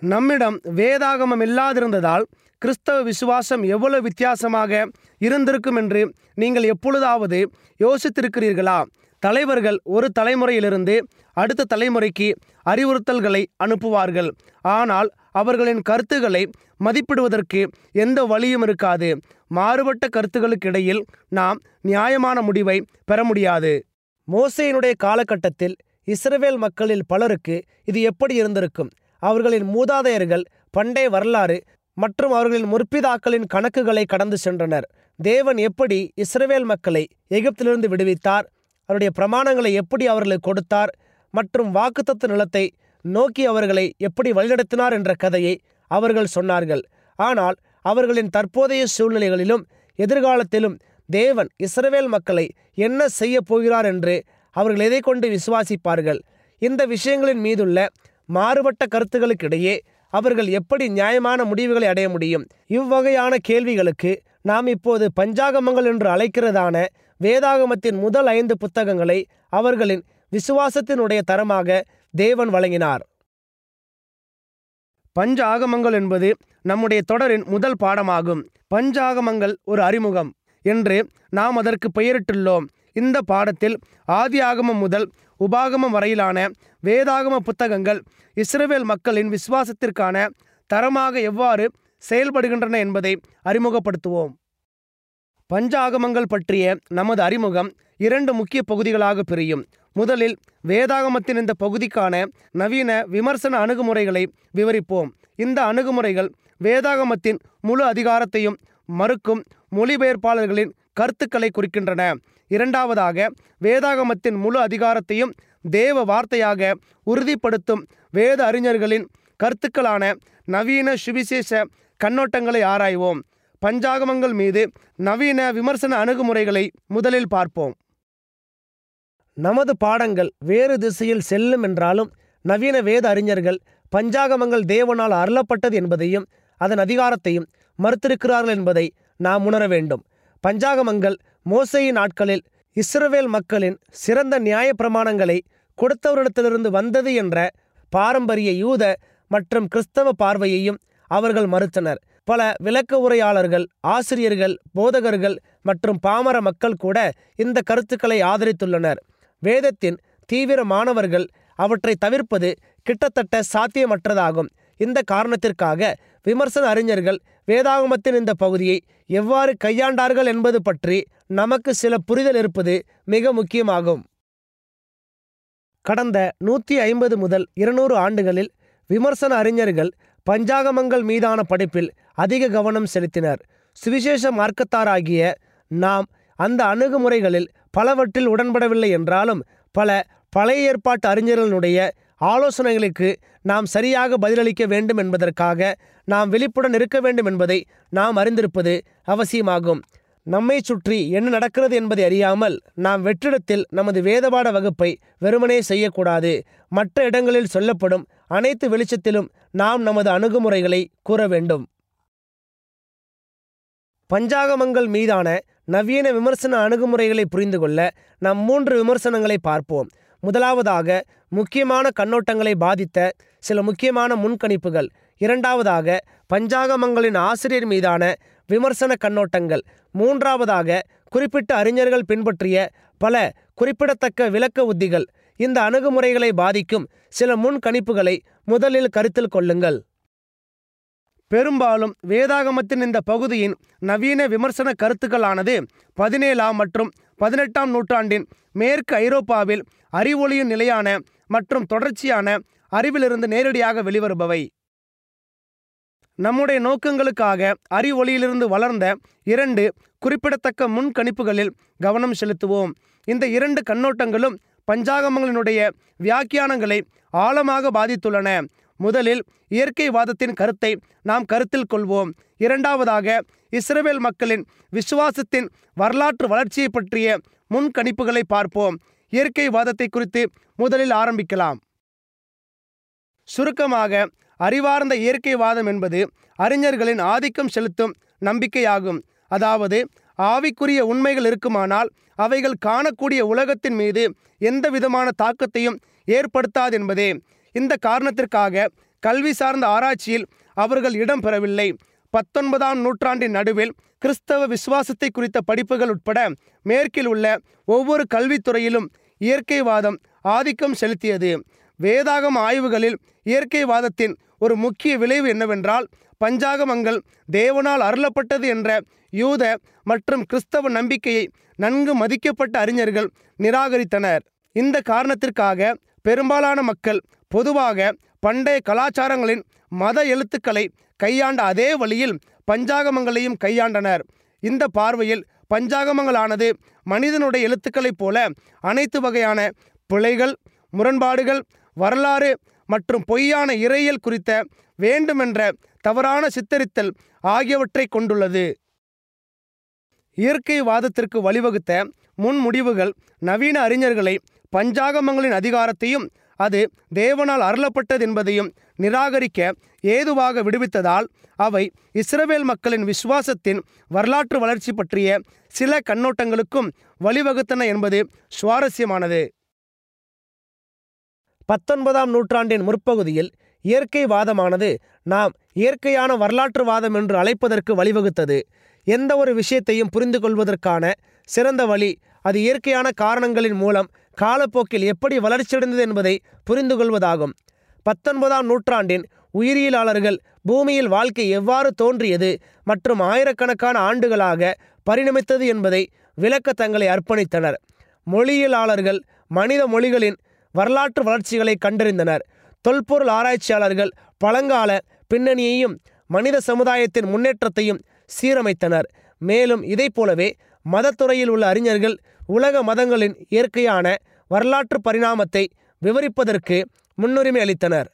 நம்மிடம் வேதாகமம் இல்லாதிருந்ததால் கிறிஸ்தவ விசுவாசம் எவ்வளவு வித்தியாசமாக இருந்திருக்கும் என்று நீங்கள் எப்பொழுதாவது யோசித்திருக்கிறீர்களா தலைவர்கள் ஒரு தலைமுறையிலிருந்து அடுத்த தலைமுறைக்கு அறிவுறுத்தல்களை அனுப்புவார்கள் ஆனால் அவர்களின் கருத்துக்களை மதிப்பிடுவதற்கு எந்த வழியும் இருக்காது மாறுபட்ட கருத்துக்களுக்கு இடையில் நாம் நியாயமான முடிவை பெற முடியாது மோசையினுடைய காலகட்டத்தில் இஸ்ரவேல் மக்களில் பலருக்கு இது எப்படி இருந்திருக்கும் அவர்களின் மூதாதையர்கள் பண்டைய வரலாறு மற்றும் அவர்களின் முற்பிதாக்களின் கணக்குகளை கடந்து சென்றனர் தேவன் எப்படி இஸ்ரவேல் மக்களை எகிப்திலிருந்து விடுவித்தார் அவருடைய பிரமாணங்களை எப்படி அவர்களுக்கு கொடுத்தார் மற்றும் வாக்குத்தத்த நிலத்தை நோக்கி அவர்களை எப்படி வழிநடத்தினார் என்ற கதையை அவர்கள் சொன்னார்கள் ஆனால் அவர்களின் தற்போதைய சூழ்நிலைகளிலும் எதிர்காலத்திலும் தேவன் இஸ்ரவேல் மக்களை என்ன செய்ய போகிறார் என்று அவர்கள் எதை கொண்டு விசுவாசிப்பார்கள் இந்த விஷயங்களின் மீதுள்ள மாறுபட்ட கருத்துக்களுக்கிடையே அவர்கள் எப்படி நியாயமான முடிவுகளை அடைய முடியும் இவ்வகையான கேள்விகளுக்கு நாம் இப்போது பஞ்சாகமங்கள் என்று அழைக்கிறதான வேதாகமத்தின் முதல் ஐந்து புத்தகங்களை அவர்களின் விசுவாசத்தினுடைய தரமாக தேவன் வழங்கினார் பஞ்ச ஆகமங்கள் என்பது நம்முடைய தொடரின் முதல் பாடமாகும் பஞ்சாகமங்கள் ஒரு அறிமுகம் என்று நாம் அதற்கு பெயரிட்டுள்ளோம் இந்த பாடத்தில் ஆதி ஆகமம் முதல் உபாகமம் வரையிலான வேதாகம புத்தகங்கள் இஸ்ரவேல் மக்களின் விசுவாசத்திற்கான தரமாக எவ்வாறு செயல்படுகின்றன என்பதை அறிமுகப்படுத்துவோம் பஞ்சாகமங்கள் பற்றிய நமது அறிமுகம் இரண்டு முக்கிய பகுதிகளாக பிரியும் முதலில் வேதாகமத்தின் இந்த பகுதிக்கான நவீன விமர்சன அணுகுமுறைகளை விவரிப்போம் இந்த அணுகுமுறைகள் வேதாகமத்தின் முழு அதிகாரத்தையும் மறுக்கும் மொழிபெயர்ப்பாளர்களின் கருத்துக்களை குறிக்கின்றன இரண்டாவதாக வேதாகமத்தின் முழு அதிகாரத்தையும் தேவ வார்த்தையாக உறுதிப்படுத்தும் வேத அறிஞர்களின் கருத்துக்களான நவீன சுவிசேஷ கண்ணோட்டங்களை ஆராய்வோம் பஞ்சாகமங்கள் மீது நவீன விமர்சன அணுகுமுறைகளை முதலில் பார்ப்போம் நமது பாடங்கள் வேறு திசையில் செல்லும் என்றாலும் நவீன வேத அறிஞர்கள் பஞ்சாகமங்கள் தேவனால் அருளப்பட்டது என்பதையும் அதன் அதிகாரத்தையும் மறுத்திருக்கிறார்கள் என்பதை நாம் உணர வேண்டும் பஞ்சாகமங்கள் மோசையின் நாட்களில் இஸ்ரவேல் மக்களின் சிறந்த நியாய பிரமாணங்களை கொடுத்தவரிடத்திலிருந்து வந்தது என்ற பாரம்பரிய யூத மற்றும் கிறிஸ்தவ பார்வையையும் அவர்கள் மறுத்தனர் பல விளக்க உரையாளர்கள் ஆசிரியர்கள் போதகர்கள் மற்றும் பாமர மக்கள் கூட இந்த கருத்துக்களை ஆதரித்துள்ளனர் வேதத்தின் தீவிர மாணவர்கள் அவற்றை தவிர்ப்பது கிட்டத்தட்ட சாத்தியமற்றதாகும் இந்த காரணத்திற்காக விமர்சன அறிஞர்கள் வேதாகமத்தின் இந்த பகுதியை எவ்வாறு கையாண்டார்கள் என்பது பற்றி நமக்கு சில புரிதல் இருப்பது மிக முக்கியமாகும் கடந்த நூற்றி ஐம்பது முதல் இருநூறு ஆண்டுகளில் விமர்சன அறிஞர்கள் பஞ்சாகமங்கள் மீதான படிப்பில் அதிக கவனம் செலுத்தினர் சுவிசேஷ மார்க்கத்தாராகிய நாம் அந்த அணுகுமுறைகளில் பலவற்றில் உடன்படவில்லை என்றாலும் பல பழைய ஏற்பாட்டு அறிஞர்களுடைய ஆலோசனைகளுக்கு நாம் சரியாக பதிலளிக்க வேண்டும் என்பதற்காக நாம் விழிப்புடன் இருக்க வேண்டும் என்பதை நாம் அறிந்திருப்பது அவசியமாகும் நம்மை சுற்றி என்ன நடக்கிறது என்பதை அறியாமல் நாம் வெற்றிடத்தில் நமது வேதபாட வகுப்பை வெறுமனே செய்யக்கூடாது மற்ற இடங்களில் சொல்லப்படும் அனைத்து வெளிச்சத்திலும் நாம் நமது அணுகுமுறைகளை கூற வேண்டும் பஞ்சாகமங்கள் மீதான நவீன விமர்சன அணுகுமுறைகளை புரிந்து கொள்ள நாம் மூன்று விமர்சனங்களை பார்ப்போம் முதலாவதாக முக்கியமான கண்ணோட்டங்களை பாதித்த சில முக்கியமான முன்கணிப்புகள் இரண்டாவதாக பஞ்சாகமங்களின் ஆசிரியர் மீதான விமர்சன கண்ணோட்டங்கள் மூன்றாவதாக குறிப்பிட்ட அறிஞர்கள் பின்பற்றிய பல குறிப்பிடத்தக்க விளக்க உத்திகள் இந்த அணுகுமுறைகளை பாதிக்கும் சில முன்கணிப்புகளை முதலில் கருத்தில் கொள்ளுங்கள் பெரும்பாலும் வேதாகமத்தின் இந்த பகுதியின் நவீன விமர்சன கருத்துக்களானது பதினேழாம் மற்றும் பதினெட்டாம் நூற்றாண்டின் மேற்கு ஐரோப்பாவில் அறிவொளியின் நிலையான மற்றும் தொடர்ச்சியான அறிவிலிருந்து நேரடியாக வெளிவருபவை நம்முடைய நோக்கங்களுக்காக அறிவொளியிலிருந்து வளர்ந்த இரண்டு குறிப்பிடத்தக்க முன்கணிப்புகளில் கவனம் செலுத்துவோம் இந்த இரண்டு கண்ணோட்டங்களும் பஞ்சாகமங்களினுடைய வியாக்கியானங்களை ஆழமாக பாதித்துள்ளன முதலில் இயற்கைவாதத்தின் கருத்தை நாம் கருத்தில் கொள்வோம் இரண்டாவதாக இஸ்ரவேல் மக்களின் விசுவாசத்தின் வரலாற்று வளர்ச்சியை பற்றிய முன்கணிப்புகளை பார்ப்போம் இயற்கைவாதத்தை குறித்து முதலில் ஆரம்பிக்கலாம் சுருக்கமாக அறிவார்ந்த இயற்கைவாதம் என்பது அறிஞர்களின் ஆதிக்கம் செலுத்தும் நம்பிக்கையாகும் அதாவது ஆவிக்குரிய உண்மைகள் இருக்குமானால் அவைகள் காணக்கூடிய உலகத்தின் மீது எந்த விதமான தாக்கத்தையும் ஏற்படுத்தாது என்பதே இந்த காரணத்திற்காக கல்வி சார்ந்த ஆராய்ச்சியில் அவர்கள் இடம் பெறவில்லை பத்தொன்பதாம் நூற்றாண்டின் நடுவில் கிறிஸ்தவ விசுவாசத்தை குறித்த படிப்புகள் உட்பட மேற்கில் உள்ள ஒவ்வொரு கல்வித்துறையிலும் இயற்கைவாதம் ஆதிக்கம் செலுத்தியது வேதாகம ஆய்வுகளில் இயற்கைவாதத்தின் ஒரு முக்கிய விளைவு என்னவென்றால் பஞ்சாகமங்கள் தேவனால் அருளப்பட்டது என்ற யூத மற்றும் கிறிஸ்தவ நம்பிக்கையை நன்கு மதிக்கப்பட்ட அறிஞர்கள் நிராகரித்தனர் இந்த காரணத்திற்காக பெரும்பாலான மக்கள் பொதுவாக பண்டைய கலாச்சாரங்களின் மத எழுத்துக்களை கையாண்ட அதே வழியில் பஞ்சாகமங்களையும் கையாண்டனர் இந்த பார்வையில் பஞ்சாகமங்களானது மனிதனுடைய எழுத்துக்களைப் போல அனைத்து வகையான பிழைகள் முரண்பாடுகள் வரலாறு மற்றும் பொய்யான இறையியல் குறித்த வேண்டுமென்ற தவறான சித்தரித்தல் ஆகியவற்றை கொண்டுள்ளது இயற்கைவாதத்திற்கு வழிவகுத்த முன்முடிவுகள் நவீன அறிஞர்களை பஞ்சாகமங்களின் அதிகாரத்தையும் அது தேவனால் அருளப்பட்டது என்பதையும் நிராகரிக்க ஏதுவாக விடுவித்ததால் அவை இஸ்ரவேல் மக்களின் விசுவாசத்தின் வரலாற்று வளர்ச்சி பற்றிய சில கண்ணோட்டங்களுக்கும் வழிவகுத்தன என்பது சுவாரஸ்யமானது பத்தொன்பதாம் நூற்றாண்டின் முற்பகுதியில் இயற்கைவாதமானது நாம் இயற்கையான வரலாற்றுவாதம் என்று அழைப்பதற்கு வழிவகுத்தது எந்த ஒரு விஷயத்தையும் புரிந்து கொள்வதற்கான சிறந்த வழி அது இயற்கையான காரணங்களின் மூலம் காலப்போக்கில் எப்படி வளர்ச்சியடைந்தது என்பதை புரிந்து கொள்வதாகும் பத்தொன்பதாம் நூற்றாண்டின் உயிரியலாளர்கள் பூமியில் வாழ்க்கை எவ்வாறு தோன்றியது மற்றும் ஆயிரக்கணக்கான ஆண்டுகளாக பரிணமித்தது என்பதை விளக்க தங்களை அர்ப்பணித்தனர் மொழியியலாளர்கள் மனித மொழிகளின் வரலாற்று வளர்ச்சிகளை கண்டறிந்தனர் தொல்பொருள் ஆராய்ச்சியாளர்கள் பழங்கால பின்னணியையும் மனித சமுதாயத்தின் முன்னேற்றத்தையும் சீரமைத்தனர் மேலும் இதைப் போலவே மதத்துறையில் உள்ள அறிஞர்கள் உலக மதங்களின் இயற்கையான வரலாற்று பரிணாமத்தை விவரிப்பதற்கு முன்னுரிமை அளித்தனர்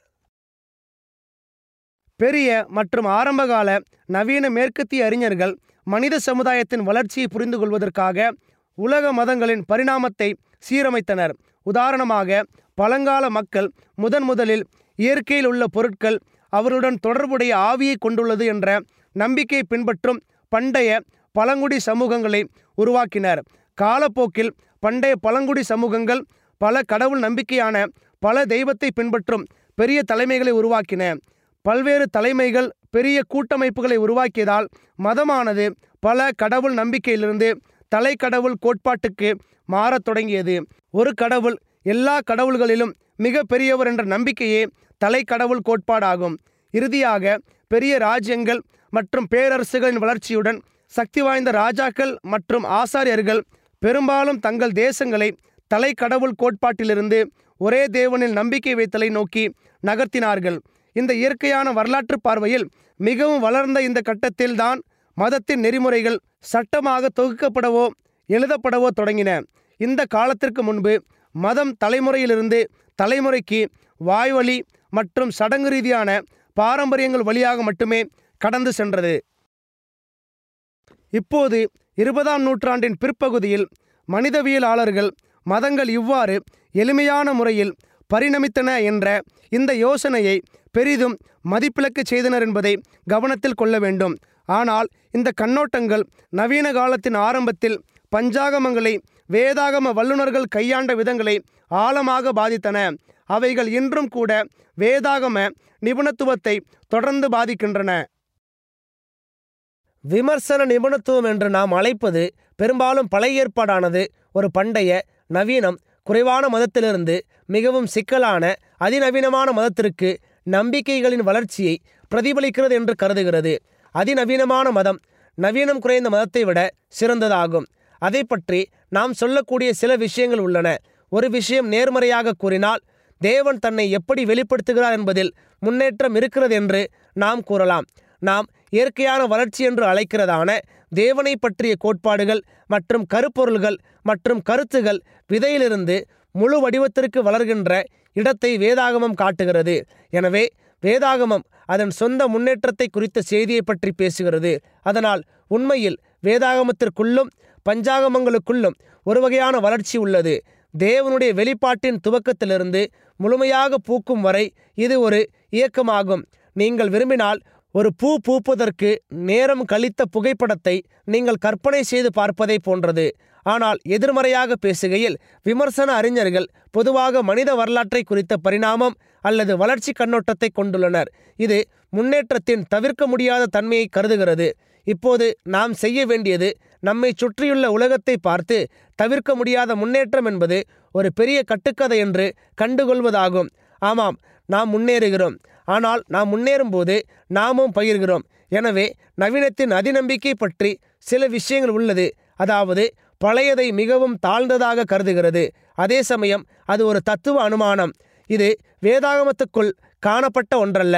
பெரிய மற்றும் ஆரம்பகால நவீன மேற்கத்திய அறிஞர்கள் மனித சமுதாயத்தின் வளர்ச்சியை புரிந்து கொள்வதற்காக உலக மதங்களின் பரிணாமத்தை சீரமைத்தனர் உதாரணமாக பழங்கால மக்கள் முதன் முதலில் இயற்கையில் உள்ள பொருட்கள் அவருடன் தொடர்புடைய ஆவியை கொண்டுள்ளது என்ற நம்பிக்கையை பின்பற்றும் பண்டைய பழங்குடி சமூகங்களை உருவாக்கினர் காலப்போக்கில் பண்டைய பழங்குடி சமூகங்கள் பல கடவுள் நம்பிக்கையான பல தெய்வத்தை பின்பற்றும் பெரிய தலைமைகளை உருவாக்கின பல்வேறு தலைமைகள் பெரிய கூட்டமைப்புகளை உருவாக்கியதால் மதமானது பல கடவுள் நம்பிக்கையிலிருந்து தலைக்கடவுள் கோட்பாட்டுக்கு மாறத் தொடங்கியது ஒரு கடவுள் எல்லா கடவுள்களிலும் மிக பெரியவர் என்ற நம்பிக்கையே தலைக்கடவுள் கோட்பாடாகும் இறுதியாக பெரிய ராஜ்யங்கள் மற்றும் பேரரசுகளின் வளர்ச்சியுடன் சக்தி வாய்ந்த ராஜாக்கள் மற்றும் ஆசாரியர்கள் பெரும்பாலும் தங்கள் தேசங்களை தலைக்கடவுள் கோட்பாட்டிலிருந்து ஒரே தேவனில் நம்பிக்கை வைத்தலை நோக்கி நகர்த்தினார்கள் இந்த இயற்கையான வரலாற்று பார்வையில் மிகவும் வளர்ந்த இந்த கட்டத்தில்தான் மதத்தின் நெறிமுறைகள் சட்டமாக தொகுக்கப்படவோ எழுதப்படவோ தொடங்கின இந்த காலத்திற்கு முன்பு மதம் தலைமுறையிலிருந்து தலைமுறைக்கு வாய்வழி மற்றும் சடங்கு ரீதியான பாரம்பரியங்கள் வழியாக மட்டுமே கடந்து சென்றது இப்போது இருபதாம் நூற்றாண்டின் பிற்பகுதியில் மனிதவியலாளர்கள் மதங்கள் இவ்வாறு எளிமையான முறையில் பரிணமித்தன என்ற இந்த யோசனையை பெரிதும் மதிப்பிழக்கச் செய்தனர் என்பதை கவனத்தில் கொள்ள வேண்டும் ஆனால் இந்த கண்ணோட்டங்கள் நவீன காலத்தின் ஆரம்பத்தில் பஞ்சாகமங்களை வேதாகம வல்லுநர்கள் கையாண்ட விதங்களை ஆழமாக பாதித்தன அவைகள் இன்றும் கூட வேதாகம நிபுணத்துவத்தை தொடர்ந்து பாதிக்கின்றன விமர்சன நிபுணத்துவம் என்று நாம் அழைப்பது பெரும்பாலும் பழைய ஏற்பாடானது ஒரு பண்டைய நவீனம் குறைவான மதத்திலிருந்து மிகவும் சிக்கலான அதிநவீனமான மதத்திற்கு நம்பிக்கைகளின் வளர்ச்சியை பிரதிபலிக்கிறது என்று கருதுகிறது அதிநவீனமான மதம் நவீனம் குறைந்த மதத்தை விட சிறந்ததாகும் அதை பற்றி நாம் சொல்லக்கூடிய சில விஷயங்கள் உள்ளன ஒரு விஷயம் நேர்மறையாக கூறினால் தேவன் தன்னை எப்படி வெளிப்படுத்துகிறார் என்பதில் முன்னேற்றம் இருக்கிறது என்று நாம் கூறலாம் நாம் இயற்கையான வளர்ச்சி என்று அழைக்கிறதான தேவனை பற்றிய கோட்பாடுகள் மற்றும் கருப்பொருள்கள் மற்றும் கருத்துகள் விதையிலிருந்து முழு வடிவத்திற்கு வளர்கின்ற இடத்தை வேதாகமம் காட்டுகிறது எனவே வேதாகமம் அதன் சொந்த முன்னேற்றத்தை குறித்த செய்தியை பற்றி பேசுகிறது அதனால் உண்மையில் வேதாகமத்திற்குள்ளும் பஞ்சாகமங்களுக்குள்ளும் ஒரு வகையான வளர்ச்சி உள்ளது தேவனுடைய வெளிப்பாட்டின் துவக்கத்திலிருந்து முழுமையாக பூக்கும் வரை இது ஒரு இயக்கமாகும் நீங்கள் விரும்பினால் ஒரு பூ பூப்பதற்கு நேரம் கழித்த புகைப்படத்தை நீங்கள் கற்பனை செய்து பார்ப்பதை போன்றது ஆனால் எதிர்மறையாக பேசுகையில் விமர்சன அறிஞர்கள் பொதுவாக மனித வரலாற்றை குறித்த பரிணாமம் அல்லது வளர்ச்சி கண்ணோட்டத்தை கொண்டுள்ளனர் இது முன்னேற்றத்தின் தவிர்க்க முடியாத தன்மையை கருதுகிறது இப்போது நாம் செய்ய வேண்டியது நம்மை சுற்றியுள்ள உலகத்தை பார்த்து தவிர்க்க முடியாத முன்னேற்றம் என்பது ஒரு பெரிய கட்டுக்கதை என்று கண்டுகொள்வதாகும் ஆமாம் நாம் முன்னேறுகிறோம் ஆனால் நாம் முன்னேறும்போது நாமும் பகிர்கிறோம் எனவே நவீனத்தின் அதிநம்பிக்கை பற்றி சில விஷயங்கள் உள்ளது அதாவது பழையதை மிகவும் தாழ்ந்ததாக கருதுகிறது அதே சமயம் அது ஒரு தத்துவ அனுமானம் இது வேதாகமத்துக்குள் காணப்பட்ட ஒன்றல்ல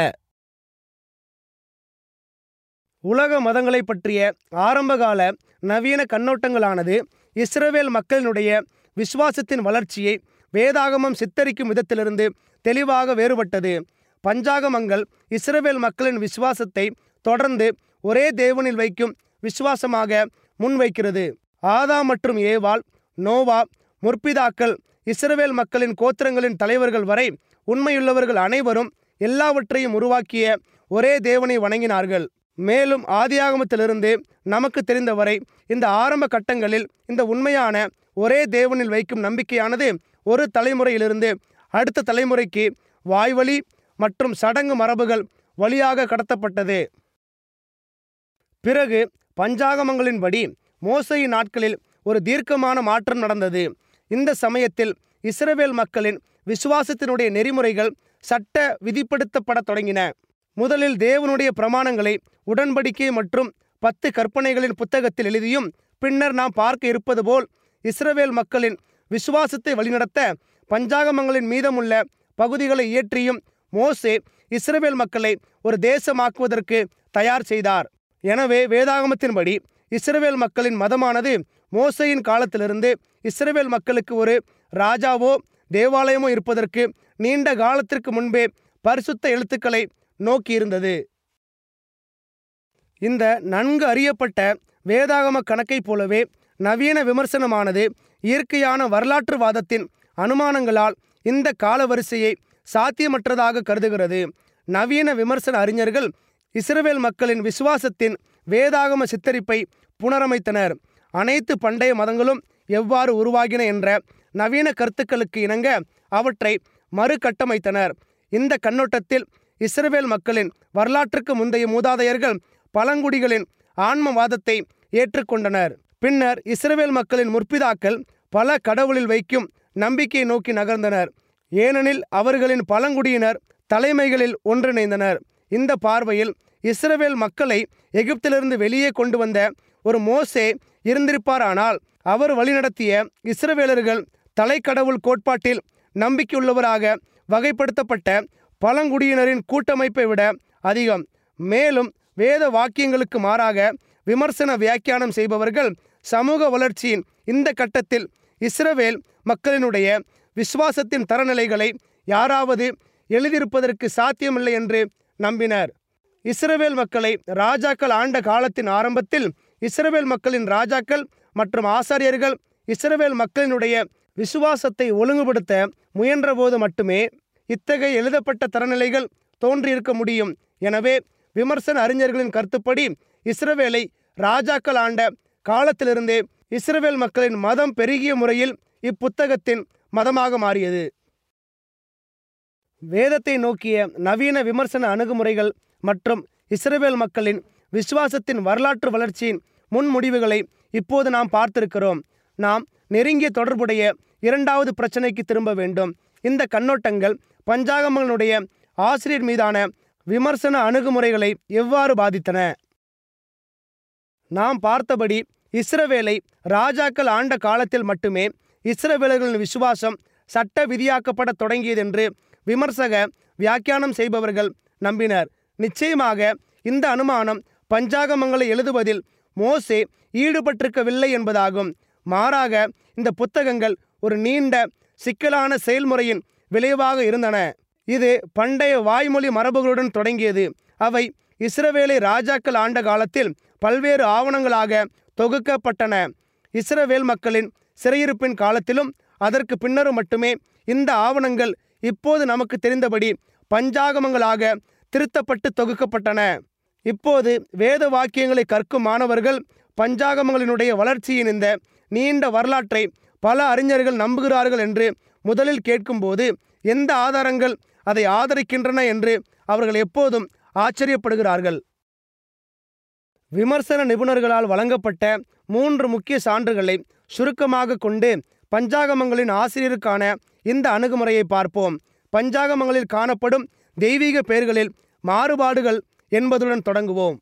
உலக மதங்களை பற்றிய ஆரம்பகால நவீன கண்ணோட்டங்களானது இஸ்ரவேல் மக்களினுடைய விசுவாசத்தின் வளர்ச்சியை வேதாகமம் சித்தரிக்கும் விதத்திலிருந்து தெளிவாக வேறுபட்டது பஞ்சாகமங்கள் இஸ்ரவேல் மக்களின் விசுவாசத்தை தொடர்ந்து ஒரே தேவனில் வைக்கும் விசுவாசமாக முன்வைக்கிறது ஆதா மற்றும் ஏவாள் நோவா முற்பிதாக்கள் இஸ்ரவேல் மக்களின் கோத்திரங்களின் தலைவர்கள் வரை உண்மையுள்ளவர்கள் அனைவரும் எல்லாவற்றையும் உருவாக்கிய ஒரே தேவனை வணங்கினார்கள் மேலும் ஆதியாகமத்திலிருந்து நமக்கு தெரிந்தவரை இந்த ஆரம்ப கட்டங்களில் இந்த உண்மையான ஒரே தேவனில் வைக்கும் நம்பிக்கையானது ஒரு தலைமுறையிலிருந்து அடுத்த தலைமுறைக்கு வாய்வழி மற்றும் சடங்கு மரபுகள் வழியாக கடத்தப்பட்டது பிறகு பஞ்சாகமங்களின்படி மோசையின் நாட்களில் ஒரு தீர்க்கமான மாற்றம் நடந்தது இந்த சமயத்தில் இஸ்ரவேல் மக்களின் விசுவாசத்தினுடைய நெறிமுறைகள் சட்ட விதிப்படுத்தப்படத் தொடங்கின முதலில் தேவனுடைய பிரமாணங்களை உடன்படிக்கை மற்றும் பத்து கற்பனைகளின் புத்தகத்தில் எழுதியும் பின்னர் நாம் பார்க்க இருப்பது போல் இஸ்ரவேல் மக்களின் விசுவாசத்தை வழிநடத்த பஞ்சாகமங்களின் மீதமுள்ள பகுதிகளை இயற்றியும் மோசே இஸ்ரவேல் மக்களை ஒரு தேசமாக்குவதற்கு தயார் செய்தார் எனவே வேதாகமத்தின்படி இஸ்ரவேல் மக்களின் மதமானது மோசையின் காலத்திலிருந்து இஸ்ரவேல் மக்களுக்கு ஒரு ராஜாவோ தேவாலயமோ இருப்பதற்கு நீண்ட காலத்திற்கு முன்பே பரிசுத்த எழுத்துக்களை நோக்கியிருந்தது இந்த நன்கு அறியப்பட்ட வேதாகம கணக்கைப் போலவே நவீன விமர்சனமானது இயற்கையான வரலாற்றுவாதத்தின் அனுமானங்களால் இந்த காலவரிசையை சாத்தியமற்றதாக கருதுகிறது நவீன விமர்சன அறிஞர்கள் இஸ்ரவேல் மக்களின் விசுவாசத்தின் வேதாகம சித்தரிப்பை புனரமைத்தனர் அனைத்து பண்டைய மதங்களும் எவ்வாறு உருவாகின என்ற நவீன கருத்துக்களுக்கு இணங்க அவற்றை மறுகட்டமைத்தனர் இந்த கண்ணோட்டத்தில் இஸ்ரவேல் மக்களின் வரலாற்றுக்கு முந்தைய மூதாதையர்கள் பழங்குடிகளின் ஆன்மவாதத்தை ஏற்றுக்கொண்டனர் பின்னர் இஸ்ரவேல் மக்களின் முற்பிதாக்கள் பல கடவுளில் வைக்கும் நம்பிக்கையை நோக்கி நகர்ந்தனர் ஏனெனில் அவர்களின் பழங்குடியினர் தலைமைகளில் ஒன்றிணைந்தனர் இந்த பார்வையில் இஸ்ரவேல் மக்களை எகிப்திலிருந்து வெளியே கொண்டு வந்த ஒரு மோசே இருந்திருப்பாரானால் அவர் வழிநடத்திய இஸ்ரவேலர்கள் தலைக்கடவுள் கோட்பாட்டில் நம்பிக்கையுள்ளவராக வகைப்படுத்தப்பட்ட பழங்குடியினரின் கூட்டமைப்பை விட அதிகம் மேலும் வேத வாக்கியங்களுக்கு மாறாக விமர்சன வியாக்கியானம் செய்பவர்கள் சமூக வளர்ச்சியின் இந்த கட்டத்தில் இஸ்ரவேல் மக்களினுடைய விசுவாசத்தின் தரநிலைகளை யாராவது எழுதியிருப்பதற்கு சாத்தியமில்லை என்று நம்பினர் இஸ்ரவேல் மக்களை ராஜாக்கள் ஆண்ட காலத்தின் ஆரம்பத்தில் இஸ்ரவேல் மக்களின் ராஜாக்கள் மற்றும் ஆசாரியர்கள் இஸ்ரவேல் மக்களினுடைய விசுவாசத்தை ஒழுங்குபடுத்த முயன்றபோது மட்டுமே இத்தகைய எழுதப்பட்ட தரநிலைகள் தோன்றியிருக்க முடியும் எனவே விமர்சன அறிஞர்களின் கருத்துப்படி இஸ்ரவேலை ராஜாக்கள் ஆண்ட காலத்திலிருந்தே இஸ்ரவேல் மக்களின் மதம் பெருகிய முறையில் இப்புத்தகத்தின் மதமாக மாறியது வேதத்தை நோக்கிய நவீன விமர்சன அணுகுமுறைகள் மற்றும் இஸ்ரவேல் மக்களின் விசுவாசத்தின் வரலாற்று வளர்ச்சியின் முன்முடிவுகளை இப்போது நாம் பார்த்திருக்கிறோம் நாம் நெருங்கிய தொடர்புடைய இரண்டாவது பிரச்சனைக்கு திரும்ப வேண்டும் இந்த கண்ணோட்டங்கள் பஞ்சாகமங்களுடைய ஆசிரியர் மீதான விமர்சன அணுகுமுறைகளை எவ்வாறு பாதித்தன நாம் பார்த்தபடி இஸ்ரவேலை ராஜாக்கள் ஆண்ட காலத்தில் மட்டுமே இஸ்ரவேலர்களின் விசுவாசம் சட்ட விதியாக்கப்படத் தொடங்கியதென்று விமர்சக வியாக்கியானம் செய்பவர்கள் நம்பினர் நிச்சயமாக இந்த அனுமானம் பஞ்சாகமங்களை எழுதுவதில் மோசே ஈடுபட்டிருக்கவில்லை என்பதாகும் மாறாக இந்த புத்தகங்கள் ஒரு நீண்ட சிக்கலான செயல்முறையின் விளைவாக இருந்தன இது பண்டைய வாய்மொழி மரபுகளுடன் தொடங்கியது அவை இஸ்ரவேலை ராஜாக்கள் ஆண்ட காலத்தில் பல்வேறு ஆவணங்களாக தொகுக்கப்பட்டன இஸ்ரவேல் மக்களின் சிறையிருப்பின் காலத்திலும் அதற்கு பின்னரும் மட்டுமே இந்த ஆவணங்கள் இப்போது நமக்கு தெரிந்தபடி பஞ்சாகமங்களாக திருத்தப்பட்டு தொகுக்கப்பட்டன இப்போது வேத வாக்கியங்களை கற்கும் மாணவர்கள் பஞ்சாகமங்களினுடைய வளர்ச்சியின் இந்த நீண்ட வரலாற்றை பல அறிஞர்கள் நம்புகிறார்கள் என்று முதலில் கேட்கும்போது எந்த ஆதாரங்கள் அதை ஆதரிக்கின்றன என்று அவர்கள் எப்போதும் ஆச்சரியப்படுகிறார்கள் விமர்சன நிபுணர்களால் வழங்கப்பட்ட மூன்று முக்கிய சான்றுகளை சுருக்கமாக கொண்டு பஞ்சாகமங்களின் ஆசிரியருக்கான இந்த அணுகுமுறையை பார்ப்போம் பஞ்சாகமங்களில் காணப்படும் தெய்வீக பெயர்களில் மாறுபாடுகள் என்பதுடன் தொடங்குவோம்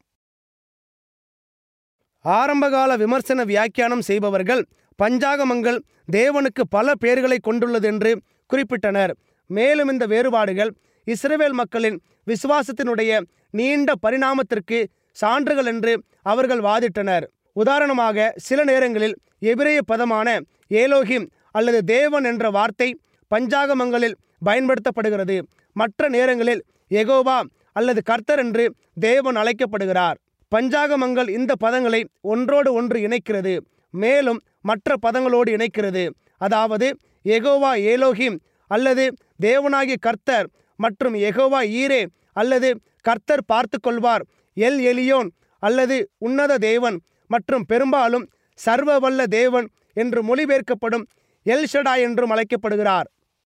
ஆரம்பகால விமர்சன வியாக்கியானம் செய்பவர்கள் பஞ்சாகமங்கள் தேவனுக்கு பல பெயர்களை கொண்டுள்ளது என்று குறிப்பிட்டனர் மேலும் இந்த வேறுபாடுகள் இஸ்ரவேல் மக்களின் விசுவாசத்தினுடைய நீண்ட பரிணாமத்திற்கு சான்றுகள் என்று அவர்கள் வாதிட்டனர் உதாரணமாக சில நேரங்களில் எபிரேய பதமான ஏலோகிம் அல்லது தேவன் என்ற வார்த்தை பஞ்சாகமங்களில் பயன்படுத்தப்படுகிறது மற்ற நேரங்களில் எகோவா அல்லது கர்த்தர் என்று தேவன் அழைக்கப்படுகிறார் பஞ்சாகமங்கள் இந்த பதங்களை ஒன்றோடு ஒன்று இணைக்கிறது மேலும் மற்ற பதங்களோடு இணைக்கிறது அதாவது எகோவா ஏலோகிம் அல்லது தேவனாகிய கர்த்தர் மற்றும் எகோவா ஈரே அல்லது கர்த்தர் பார்த்து கொள்வார் எல் எலியோன் அல்லது உன்னத தேவன் மற்றும் பெரும்பாலும் சர்வ வல்ல தேவன் என்று மொழிபெயர்க்கப்படும் எல் ஷடா என்றும் அழைக்கப்படுகிறார்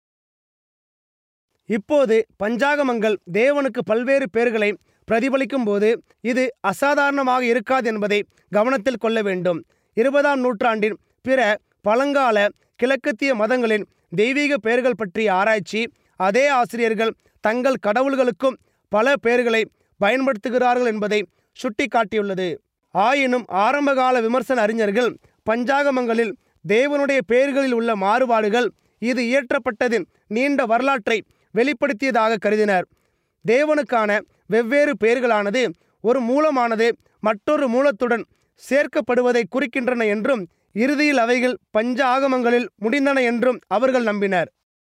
இப்போது பஞ்சாகமங்கள் தேவனுக்கு பல்வேறு பெயர்களை பிரதிபலிக்கும் போது இது அசாதாரணமாக இருக்காது என்பதை கவனத்தில் கொள்ள வேண்டும் இருபதாம் நூற்றாண்டின் பிற பழங்கால கிழக்கத்திய மதங்களின் தெய்வீக பெயர்கள் பற்றிய ஆராய்ச்சி அதே ஆசிரியர்கள் தங்கள் கடவுள்களுக்கும் பல பெயர்களை பயன்படுத்துகிறார்கள் என்பதை சுட்டிக்காட்டியுள்ளது ஆயினும் ஆரம்பகால விமர்சன அறிஞர்கள் பஞ்சாகமங்களில் தேவனுடைய பெயர்களில் உள்ள மாறுபாடுகள் இது இயற்றப்பட்டதின் நீண்ட வரலாற்றை வெளிப்படுத்தியதாக கருதினர் தேவனுக்கான வெவ்வேறு பெயர்களானது ஒரு மூலமானது மற்றொரு மூலத்துடன் சேர்க்கப்படுவதை குறிக்கின்றன என்றும் இறுதியில் அவைகள் பஞ்ச ஆகமங்களில் முடிந்தன என்றும் அவர்கள் நம்பினர்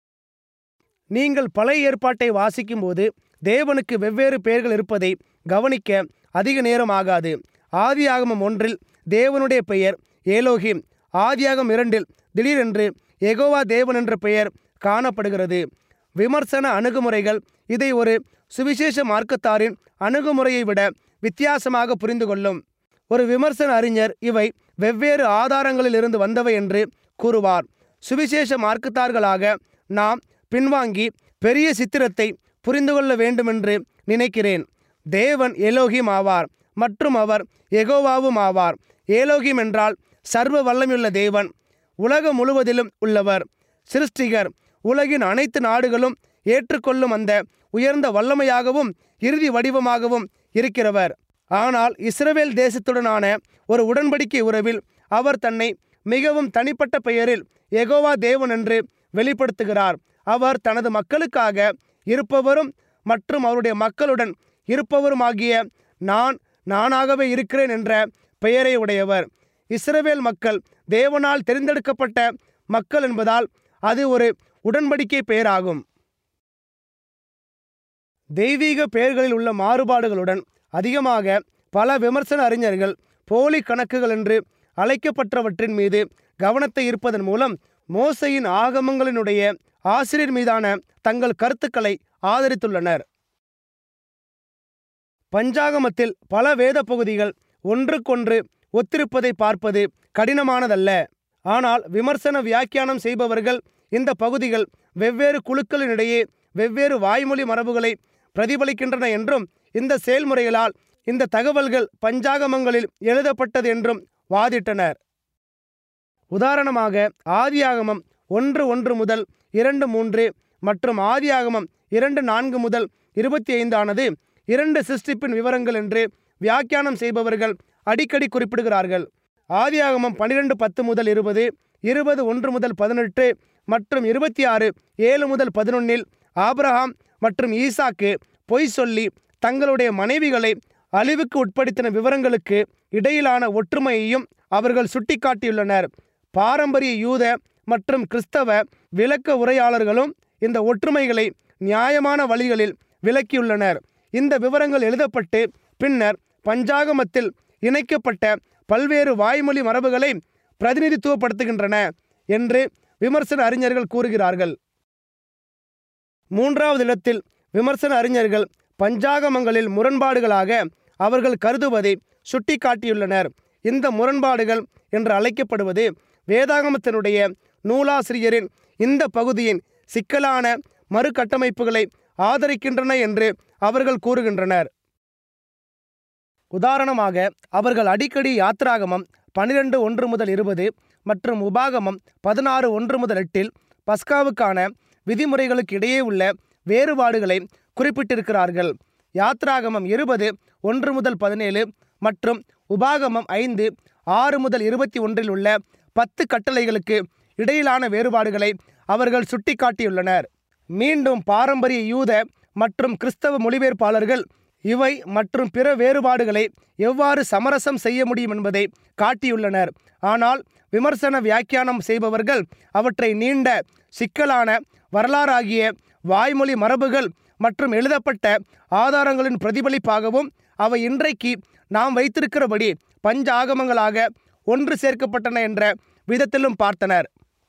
நீங்கள் பழைய ஏற்பாட்டை வாசிக்கும்போது தேவனுக்கு வெவ்வேறு பெயர்கள் இருப்பதை கவனிக்க அதிக நேரம் ஆகாது ஆதியாகமம் ஒன்றில் தேவனுடைய பெயர் ஏலோகிம் ஆதியாகம் இரண்டில் திடீரென்று எகோவா தேவன் என்ற பெயர் காணப்படுகிறது விமர்சன அணுகுமுறைகள் இதை ஒரு சுவிசேஷ மார்க்கத்தாரின் அணுகுமுறையை விட வித்தியாசமாக புரிந்து கொள்ளும் ஒரு விமர்சன அறிஞர் இவை வெவ்வேறு ஆதாரங்களில் இருந்து வந்தவை என்று கூறுவார் சுவிசேஷ மார்க்கத்தார்களாக நாம் பின்வாங்கி பெரிய சித்திரத்தை புரிந்து கொள்ள வேண்டுமென்று நினைக்கிறேன் தேவன் எலோகிம் ஆவார் மற்றும் அவர் எகோவாவும் ஆவார் ஏலோகிம் என்றால் சர்வ வல்லமையுள்ள தேவன் உலகம் முழுவதிலும் உள்ளவர் சிருஷ்டிகர் உலகின் அனைத்து நாடுகளும் ஏற்றுக்கொள்ளும் அந்த உயர்ந்த வல்லமையாகவும் இறுதி வடிவமாகவும் இருக்கிறவர் ஆனால் இஸ்ரவேல் தேசத்துடனான ஒரு உடன்படிக்கை உறவில் அவர் தன்னை மிகவும் தனிப்பட்ட பெயரில் எகோவா தேவன் என்று வெளிப்படுத்துகிறார் அவர் தனது மக்களுக்காக இருப்பவரும் மற்றும் அவருடைய மக்களுடன் இருப்பவருமாகிய நான் நானாகவே இருக்கிறேன் என்ற பெயரை உடையவர் இஸ்ரவேல் மக்கள் தேவனால் தெரிந்தெடுக்கப்பட்ட மக்கள் என்பதால் அது ஒரு உடன்படிக்கை பெயராகும் தெய்வீக பெயர்களில் உள்ள மாறுபாடுகளுடன் அதிகமாக பல விமர்சன அறிஞர்கள் போலி கணக்குகள் என்று அழைக்கப்பட்டவற்றின் மீது கவனத்தை ஈர்ப்பதன் மூலம் மோசையின் ஆகமங்களினுடைய ஆசிரியர் மீதான தங்கள் கருத்துக்களை ஆதரித்துள்ளனர் பஞ்சாகமத்தில் பல வேத பகுதிகள் ஒன்றுக்கொன்று ஒத்திருப்பதை பார்ப்பது கடினமானதல்ல ஆனால் விமர்சன வியாக்கியானம் செய்பவர்கள் இந்த பகுதிகள் வெவ்வேறு குழுக்களினிடையே வெவ்வேறு வாய்மொழி மரபுகளை பிரதிபலிக்கின்றன என்றும் இந்த செயல்முறைகளால் இந்த தகவல்கள் பஞ்சாகமங்களில் எழுதப்பட்டது என்றும் வாதிட்டனர் உதாரணமாக ஆதியாகமம் ஒன்று ஒன்று முதல் இரண்டு மூன்று மற்றும் ஆதியாகமம் இரண்டு நான்கு முதல் இருபத்தி ஐந்தானது இரண்டு சிருஷ்டிப்பின் விவரங்கள் என்று வியாக்கியானம் செய்பவர்கள் அடிக்கடி குறிப்பிடுகிறார்கள் ஆதியாகமம் பன்னிரெண்டு பத்து முதல் இருபது இருபது ஒன்று முதல் பதினெட்டு மற்றும் இருபத்தி ஆறு ஏழு முதல் பதினொன்னில் ஆபிரகாம் மற்றும் ஈசாக்கு பொய் சொல்லி தங்களுடைய மனைவிகளை அழிவுக்கு உட்படுத்தின விவரங்களுக்கு இடையிலான ஒற்றுமையையும் அவர்கள் சுட்டிக்காட்டியுள்ளனர் பாரம்பரிய யூத மற்றும் கிறிஸ்தவ விளக்க உரையாளர்களும் இந்த ஒற்றுமைகளை நியாயமான வழிகளில் விளக்கியுள்ளனர் இந்த விவரங்கள் எழுதப்பட்டு பின்னர் பஞ்சாகமத்தில் இணைக்கப்பட்ட பல்வேறு வாய்மொழி மரபுகளை பிரதிநிதித்துவப்படுத்துகின்றன என்று விமர்சன அறிஞர்கள் கூறுகிறார்கள் மூன்றாவது இடத்தில் விமர்சன அறிஞர்கள் பஞ்சாகமங்களில் முரண்பாடுகளாக அவர்கள் கருதுவதை சுட்டிக்காட்டியுள்ளனர் இந்த முரண்பாடுகள் என்று அழைக்கப்படுவது வேதாகமத்தினுடைய நூலாசிரியரின் இந்த பகுதியின் சிக்கலான மறுகட்டமைப்புகளை ஆதரிக்கின்றன என்று அவர்கள் கூறுகின்றனர் உதாரணமாக அவர்கள் அடிக்கடி யாத்ராகமம் பனிரெண்டு ஒன்று முதல் இருபது மற்றும் உபாகமம் பதினாறு ஒன்று முதல் எட்டில் பஸ்காவுக்கான விதிமுறைகளுக்கு இடையே உள்ள வேறுபாடுகளை குறிப்பிட்டிருக்கிறார்கள் யாத்ராகமம் இருபது ஒன்று முதல் பதினேழு மற்றும் உபாகமம் ஐந்து ஆறு முதல் இருபத்தி ஒன்றில் உள்ள பத்து கட்டளைகளுக்கு இடையிலான வேறுபாடுகளை அவர்கள் சுட்டிக்காட்டியுள்ளனர் மீண்டும் பாரம்பரிய யூத மற்றும் கிறிஸ்தவ மொழிபெயர்ப்பாளர்கள் இவை மற்றும் பிற வேறுபாடுகளை எவ்வாறு சமரசம் செய்ய முடியும் என்பதை காட்டியுள்ளனர் ஆனால் விமர்சன வியாக்கியானம் செய்பவர்கள் அவற்றை நீண்ட சிக்கலான வரலாறாகிய வாய்மொழி மரபுகள் மற்றும் எழுதப்பட்ட ஆதாரங்களின் பிரதிபலிப்பாகவும் அவை இன்றைக்கு நாம் வைத்திருக்கிறபடி பஞ்ச ஆகமங்களாக ஒன்று சேர்க்கப்பட்டன என்ற விதத்திலும் பார்த்தனர்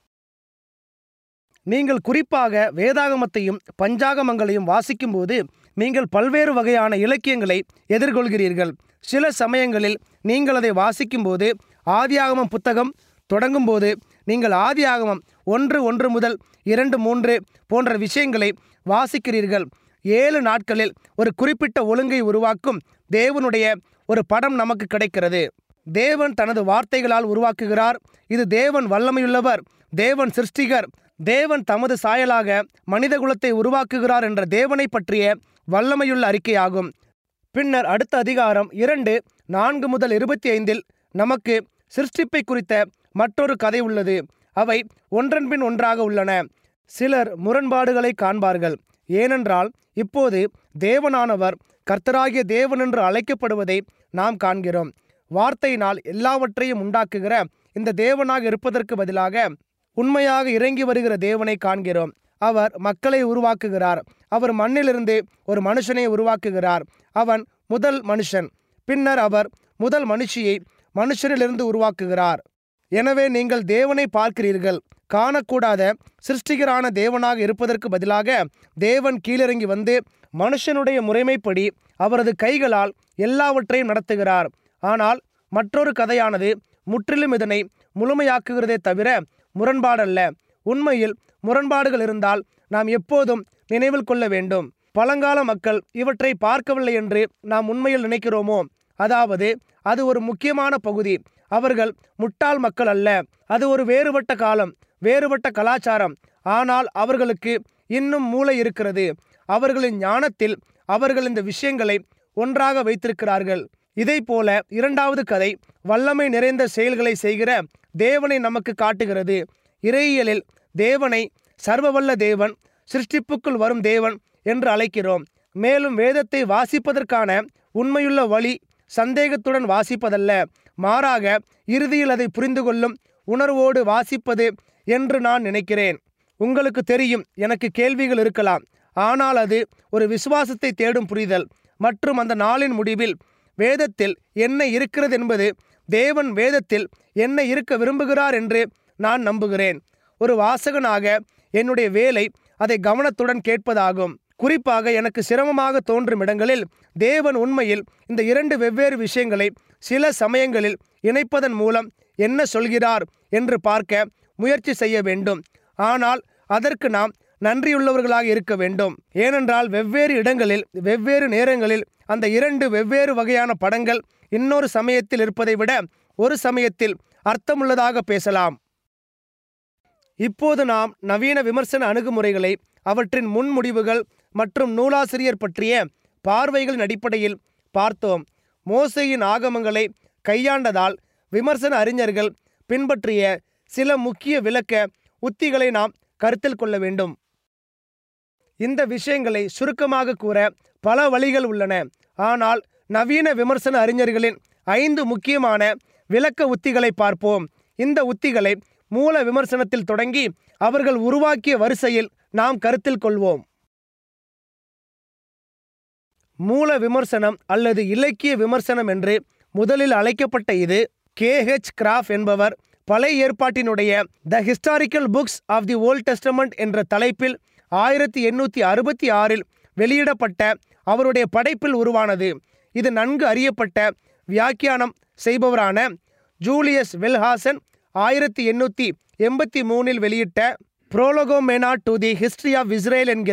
நீங்கள் குறிப்பாக வேதாகமத்தையும் பஞ்சாகமங்களையும் வாசிக்கும்போது நீங்கள் பல்வேறு வகையான இலக்கியங்களை எதிர்கொள்கிறீர்கள் சில சமயங்களில் நீங்கள் அதை வாசிக்கும்போது ஆதியாகமம் புத்தகம் தொடங்கும்போது நீங்கள் ஆதியாகமம் ஒன்று ஒன்று முதல் இரண்டு மூன்று போன்ற விஷயங்களை வாசிக்கிறீர்கள் ஏழு நாட்களில் ஒரு குறிப்பிட்ட ஒழுங்கை உருவாக்கும் தேவனுடைய ஒரு படம் நமக்கு கிடைக்கிறது தேவன் தனது வார்த்தைகளால் உருவாக்குகிறார் இது தேவன் வல்லமையுள்ளவர் தேவன் சிருஷ்டிகர் தேவன் தமது சாயலாக மனித குலத்தை உருவாக்குகிறார் என்ற தேவனை பற்றிய வல்லமையுள்ள அறிக்கையாகும் பின்னர் அடுத்த அதிகாரம் இரண்டு நான்கு முதல் இருபத்தி ஐந்தில் நமக்கு சிருஷ்டிப்பை குறித்த மற்றொரு கதை உள்ளது அவை ஒன்றன்பின் ஒன்றாக உள்ளன சிலர் முரண்பாடுகளை காண்பார்கள் ஏனென்றால் இப்போது தேவனானவர் கர்த்தராகிய தேவன் என்று அழைக்கப்படுவதை நாம் காண்கிறோம் வார்த்தையினால் எல்லாவற்றையும் உண்டாக்குகிற இந்த தேவனாக இருப்பதற்கு பதிலாக உண்மையாக இறங்கி வருகிற தேவனை காண்கிறோம் அவர் மக்களை உருவாக்குகிறார் அவர் மண்ணிலிருந்து ஒரு மனுஷனை உருவாக்குகிறார் அவன் முதல் மனுஷன் பின்னர் அவர் முதல் மனுஷியை மனுஷனிலிருந்து உருவாக்குகிறார் எனவே நீங்கள் தேவனை பார்க்கிறீர்கள் காணக்கூடாத சிருஷ்டிகரான தேவனாக இருப்பதற்கு பதிலாக தேவன் கீழிறங்கி வந்து மனுஷனுடைய முறைமைப்படி அவரது கைகளால் எல்லாவற்றையும் நடத்துகிறார் ஆனால் மற்றொரு கதையானது முற்றிலும் இதனை முழுமையாக்குகிறதே தவிர முரண்பாடல்ல உண்மையில் முரண்பாடுகள் இருந்தால் நாம் எப்போதும் நினைவில் கொள்ள வேண்டும் பழங்கால மக்கள் இவற்றை பார்க்கவில்லை என்று நாம் உண்மையில் நினைக்கிறோமோ அதாவது அது ஒரு முக்கியமான பகுதி அவர்கள் முட்டாள் மக்கள் அல்ல அது ஒரு வேறுபட்ட காலம் வேறுபட்ட கலாச்சாரம் ஆனால் அவர்களுக்கு இன்னும் மூளை இருக்கிறது அவர்களின் ஞானத்தில் அவர்கள் இந்த விஷயங்களை ஒன்றாக வைத்திருக்கிறார்கள் இதை போல இரண்டாவது கதை வல்லமை நிறைந்த செயல்களை செய்கிற தேவனை நமக்கு காட்டுகிறது இறையியலில் தேவனை சர்வவல்ல தேவன் சிருஷ்டிப்புக்குள் வரும் தேவன் என்று அழைக்கிறோம் மேலும் வேதத்தை வாசிப்பதற்கான உண்மையுள்ள வழி சந்தேகத்துடன் வாசிப்பதல்ல மாறாக இறுதியில் அதை புரிந்து கொள்ளும் உணர்வோடு வாசிப்பது என்று நான் நினைக்கிறேன் உங்களுக்கு தெரியும் எனக்கு கேள்விகள் இருக்கலாம் ஆனால் அது ஒரு விசுவாசத்தை தேடும் புரிதல் மற்றும் அந்த நாளின் முடிவில் வேதத்தில் என்ன இருக்கிறது என்பது தேவன் வேதத்தில் என்ன இருக்க விரும்புகிறார் என்று நான் நம்புகிறேன் ஒரு வாசகனாக என்னுடைய வேலை அதை கவனத்துடன் கேட்பதாகும் குறிப்பாக எனக்கு சிரமமாக தோன்றும் இடங்களில் தேவன் உண்மையில் இந்த இரண்டு வெவ்வேறு விஷயங்களை சில சமயங்களில் இணைப்பதன் மூலம் என்ன சொல்கிறார் என்று பார்க்க முயற்சி செய்ய வேண்டும் ஆனால் அதற்கு நாம் நன்றியுள்ளவர்களாக இருக்க வேண்டும் ஏனென்றால் வெவ்வேறு இடங்களில் வெவ்வேறு நேரங்களில் அந்த இரண்டு வெவ்வேறு வகையான படங்கள் இன்னொரு சமயத்தில் இருப்பதை விட ஒரு சமயத்தில் அர்த்தமுள்ளதாக பேசலாம் இப்போது நாம் நவீன விமர்சன அணுகுமுறைகளை அவற்றின் முன்முடிவுகள் மற்றும் நூலாசிரியர் பற்றிய பார்வைகளின் அடிப்படையில் பார்த்தோம் மோசையின் ஆகமங்களை கையாண்டதால் விமர்சன அறிஞர்கள் பின்பற்றிய சில முக்கிய விளக்க உத்திகளை நாம் கருத்தில் கொள்ள வேண்டும் இந்த விஷயங்களை சுருக்கமாக கூற பல வழிகள் உள்ளன ஆனால் நவீன விமர்சன அறிஞர்களின் ஐந்து முக்கியமான விளக்க உத்திகளை பார்ப்போம் இந்த உத்திகளை மூல விமர்சனத்தில் தொடங்கி அவர்கள் உருவாக்கிய வரிசையில் நாம் கருத்தில் கொள்வோம் மூல விமர்சனம் அல்லது இலக்கிய விமர்சனம் என்று முதலில் அழைக்கப்பட்ட இது கே ஹெச் கிராஃப் என்பவர் பழைய ஏற்பாட்டினுடைய the historical books of the Old Testament என்ற தலைப்பில் ஆயிரத்தி எண்ணூற்றி அறுபத்தி ஆறில் வெளியிடப்பட்ட அவருடைய படைப்பில் உருவானது இது நன்கு அறியப்பட்ட வியாக்கியானம் செய்பவரான ஜூலியஸ் வெல்ஹாசன் ஆயிரத்தி எண்ணூற்றி எண்பத்தி மூணில் வெளியிட்ட prolegomena to the history of Israel என்கிற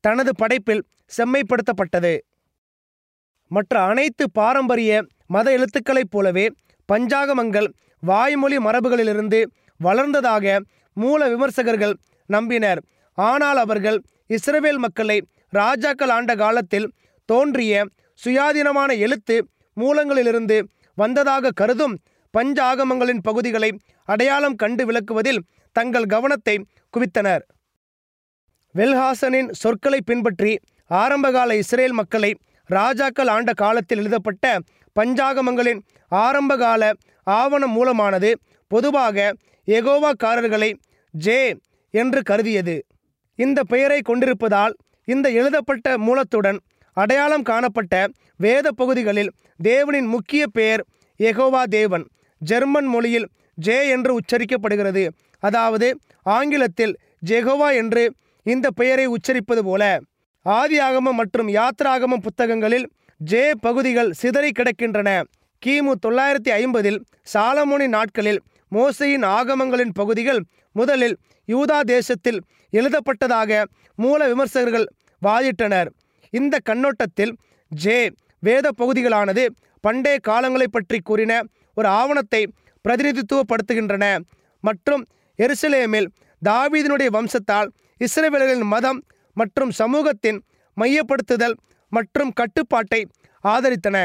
தனது படைப்பில் செம்மைப்படுத்தப்பட்டது மற்ற அனைத்து பாரம்பரிய மத எழுத்துக்களைப் போலவே பஞ்சாகமங்கள் வாய்மொழி மரபுகளிலிருந்து வளர்ந்ததாக மூல விமர்சகர்கள் நம்பினர் ஆனால் அவர்கள் இஸ்ரவேல் மக்களை ராஜாக்கள் ஆண்ட காலத்தில் தோன்றிய சுயாதீனமான எழுத்து மூலங்களிலிருந்து வந்ததாக கருதும் பஞ்ச ஆகமங்களின் பகுதிகளை அடையாளம் கண்டு விளக்குவதில் தங்கள் கவனத்தை குவித்தனர் வெல்ஹாசனின் சொற்களை பின்பற்றி ஆரம்பகால இஸ்ரேல் மக்களை ராஜாக்கள் ஆண்ட காலத்தில் எழுதப்பட்ட பஞ்சாகமங்களின் ஆரம்பகால ஆவண மூலமானது பொதுவாக எகோவாக்காரர்களை ஜே என்று கருதியது இந்த பெயரை கொண்டிருப்பதால் இந்த எழுதப்பட்ட மூலத்துடன் அடையாளம் காணப்பட்ட வேத பகுதிகளில் தேவனின் முக்கிய பெயர் எகோவா தேவன் ஜெர்மன் மொழியில் ஜே என்று உச்சரிக்கப்படுகிறது அதாவது ஆங்கிலத்தில் ஜெகோவா என்று இந்த பெயரை உச்சரிப்பது போல ஆதியாகமம் மற்றும் யாத்ராகமம் புத்தகங்களில் ஜே பகுதிகள் சிதறி கிடக்கின்றன கிமு தொள்ளாயிரத்தி ஐம்பதில் சாலமோனின் நாட்களில் மோசையின் ஆகமங்களின் பகுதிகள் முதலில் யூதா தேசத்தில் எழுதப்பட்டதாக மூல விமர்சகர்கள் வாதிட்டனர் இந்த கண்ணோட்டத்தில் ஜே வேத பகுதிகளானது பண்டைய காலங்களை பற்றி கூறின ஒரு ஆவணத்தை பிரதிநிதித்துவப்படுத்துகின்றன மற்றும் எருசலேமில் தாவீதினுடைய வம்சத்தால் இஸ்ரவேலர்களின் மதம் மற்றும் சமூகத்தின் மையப்படுத்துதல் மற்றும் கட்டுப்பாட்டை ஆதரித்தன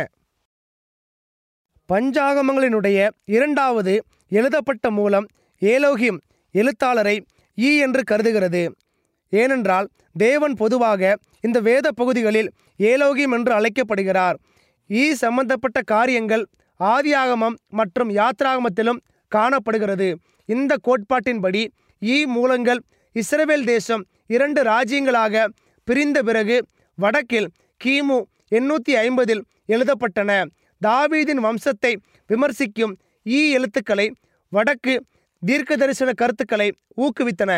பஞ்சாகமங்களினுடைய இரண்டாவது எழுதப்பட்ட மூலம் ஏலோகிம் எழுத்தாளரை ஈ என்று கருதுகிறது ஏனென்றால் தேவன் பொதுவாக இந்த வேத பகுதிகளில் ஏலோகிம் என்று அழைக்கப்படுகிறார் ஈ சம்பந்தப்பட்ட காரியங்கள் ஆதியாகமம் மற்றும் யாத்ராகமத்திலும் காணப்படுகிறது இந்த கோட்பாட்டின்படி ஈ மூலங்கள் இஸ்ரவேல் தேசம் இரண்டு ராஜ்யங்களாக பிரிந்த பிறகு வடக்கில் கிமு எண்ணூற்றி ஐம்பதில் எழுதப்பட்டன தாவீதின் வம்சத்தை விமர்சிக்கும் ஈ எழுத்துக்களை வடக்கு தீர்க்க தரிசன கருத்துக்களை ஊக்குவித்தன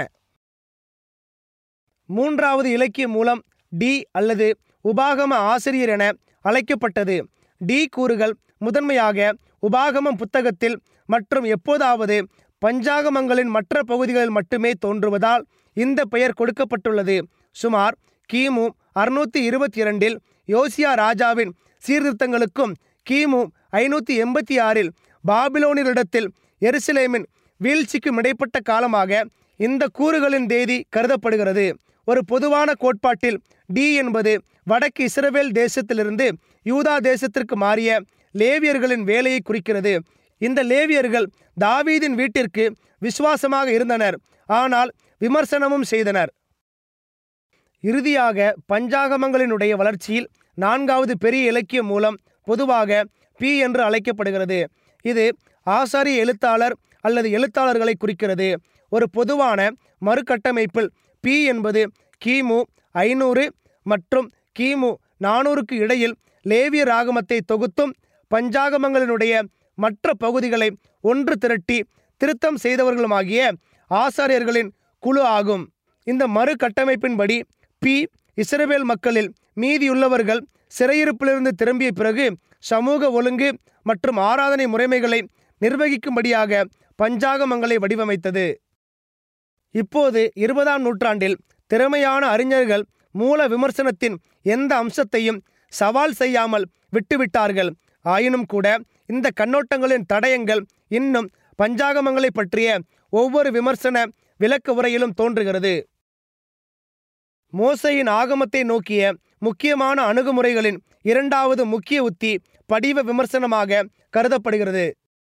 மூன்றாவது இலக்கிய மூலம் டி அல்லது உபாகம ஆசிரியர் என அழைக்கப்பட்டது டி கூறுகள் முதன்மையாக உபாகமம் புத்தகத்தில் மற்றும் எப்போதாவது பஞ்சாகமங்களின் மற்ற பகுதிகளில் மட்டுமே தோன்றுவதால் இந்த பெயர் கொடுக்கப்பட்டுள்ளது சுமார் கிமு அறுநூற்றி இருபத்தி இரண்டில் யோசியா ராஜாவின் சீர்திருத்தங்களுக்கும் கிமு ஐநூற்றி எண்பத்தி ஆறில் பாபிலோனியரிடத்தில் எருசலேமின் வீழ்ச்சிக்கும் இடைப்பட்ட காலமாக இந்த கூறுகளின் தேதி கருதப்படுகிறது ஒரு பொதுவான கோட்பாட்டில் டி என்பது வடக்கு இஸ்ரவேல் தேசத்திலிருந்து யூதா தேசத்திற்கு மாறிய லேவியர்களின் வேலையை குறிக்கிறது இந்த லேவியர்கள் தாவீதின் வீட்டிற்கு விசுவாசமாக இருந்தனர் ஆனால் விமர்சனமும் செய்தனர் இறுதியாக பஞ்சாகமங்களினுடைய வளர்ச்சியில் நான்காவது பெரிய இலக்கிய மூலம் பொதுவாக பி என்று அழைக்கப்படுகிறது இது ஆசாரிய எழுத்தாளர் அல்லது எழுத்தாளர்களை குறிக்கிறது ஒரு பொதுவான மறுகட்டமைப்பில் பி என்பது கிமு ஐநூறு மற்றும் கிமு நானூறுக்கு இடையில் லேவிய ராகமத்தை தொகுத்தும் பஞ்சாகமங்களினுடைய மற்ற பகுதிகளை ஒன்று திரட்டி திருத்தம் செய்தவர்களுமாகிய ஆசாரியர்களின் குழு ஆகும் இந்த மறு கட்டமைப்பின்படி பி இஸ்ரவேல் மக்களில் மீதியுள்ளவர்கள் சிறையிருப்பிலிருந்து திரும்பிய பிறகு சமூக ஒழுங்கு மற்றும் ஆராதனை முறைமைகளை நிர்வகிக்கும்படியாக பஞ்சாகமங்களை வடிவமைத்தது இப்போது இருபதாம் நூற்றாண்டில் திறமையான அறிஞர்கள் மூல விமர்சனத்தின் எந்த அம்சத்தையும் சவால் செய்யாமல் விட்டுவிட்டார்கள் ஆயினும் கூட இந்த கண்ணோட்டங்களின் தடயங்கள் இன்னும் பஞ்சாகமங்களை பற்றிய ஒவ்வொரு விமர்சன விளக்க உரையிலும் தோன்றுகிறது மோசையின் ஆகமத்தை நோக்கிய முக்கியமான அணுகுமுறைகளின் இரண்டாவது முக்கிய உத்தி படிவ விமர்சனமாக கருதப்படுகிறது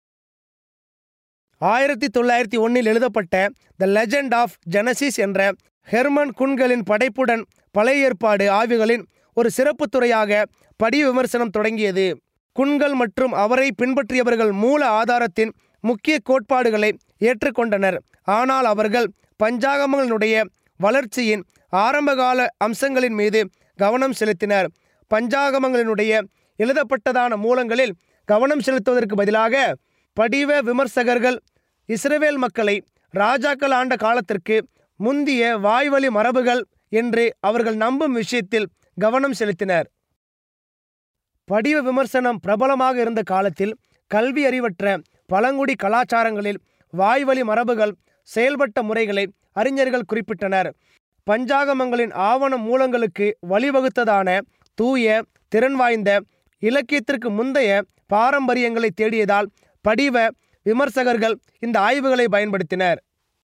ஆயிரத்தி தொள்ளாயிரத்தி ஒன்னில் எழுதப்பட்ட த லெஜெண்ட் ஆஃப் ஜெனசிஸ் என்ற ஹெர்மன் குன்களின் படைப்புடன் பழைய ஏற்பாடு ஆய்வுகளின் ஒரு சிறப்பு துறையாக படிவ விமர்சனம் தொடங்கியது குன்கள் மற்றும் அவரை பின்பற்றியவர்கள் மூல ஆதாரத்தின் முக்கிய கோட்பாடுகளை ஏற்றுக்கொண்டனர் ஆனால் அவர்கள் பஞ்சாகமங்களினுடைய வளர்ச்சியின் ஆரம்பகால அம்சங்களின் மீது கவனம் செலுத்தினர் பஞ்சாகமங்களினுடைய எழுதப்பட்டதான மூலங்களில் கவனம் செலுத்துவதற்கு பதிலாக படிவ விமர்சகர்கள் இஸ்ரவேல் மக்களை ராஜாக்கள் ஆண்ட காலத்திற்கு முந்திய வாய்வழி மரபுகள் என்று அவர்கள் நம்பும் விஷயத்தில் கவனம் செலுத்தினர் படிவ விமர்சனம் பிரபலமாக இருந்த காலத்தில் கல்வி அறிவற்ற பழங்குடி கலாச்சாரங்களில் வாய்வழி மரபுகள் செயல்பட்ட முறைகளை அறிஞர்கள் குறிப்பிட்டனர் பஞ்சாகமங்களின் ஆவண மூலங்களுக்கு வழிவகுத்ததான தூய திறன் வாய்ந்த இலக்கியத்திற்கு முந்தைய பாரம்பரியங்களை தேடியதால் படிவ விமர்சகர்கள் இந்த ஆய்வுகளை பயன்படுத்தினர்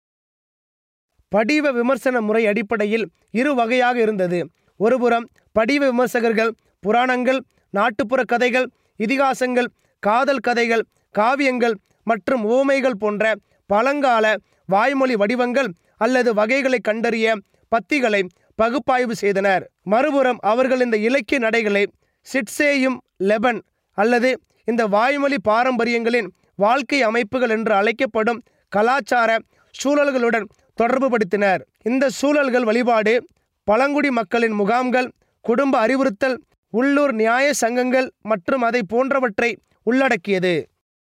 படிவ விமர்சன முறை அடிப்படையில் இரு வகையாக இருந்தது ஒருபுறம் படிவ விமர்சகர்கள் புராணங்கள் நாட்டுப்புற கதைகள் இதிகாசங்கள் காதல் கதைகள் காவியங்கள் மற்றும் உவமைகள் போன்ற பழங்கால வாய்மொழி வடிவங்கள் அல்லது வகைகளை கண்டறிய பத்திகளை பகுப்பாய்வு செய்தனர் மறுபுறம் அவர்கள் இந்த இலக்கிய நடைகளை சிட்சேயும் லெபன் அல்லது இந்த வாய்மொழி பாரம்பரியங்களின் வாழ்க்கை அமைப்புகள் என்று அழைக்கப்படும் கலாச்சார சூழல்களுடன் தொடர்புபடுத்தினர் இந்த சூழல்கள் வழிபாடு பழங்குடி மக்களின் முகாம்கள் குடும்ப அறிவுறுத்தல் உள்ளூர் நியாய சங்கங்கள் மற்றும் அதை போன்றவற்றை உள்ளடக்கியது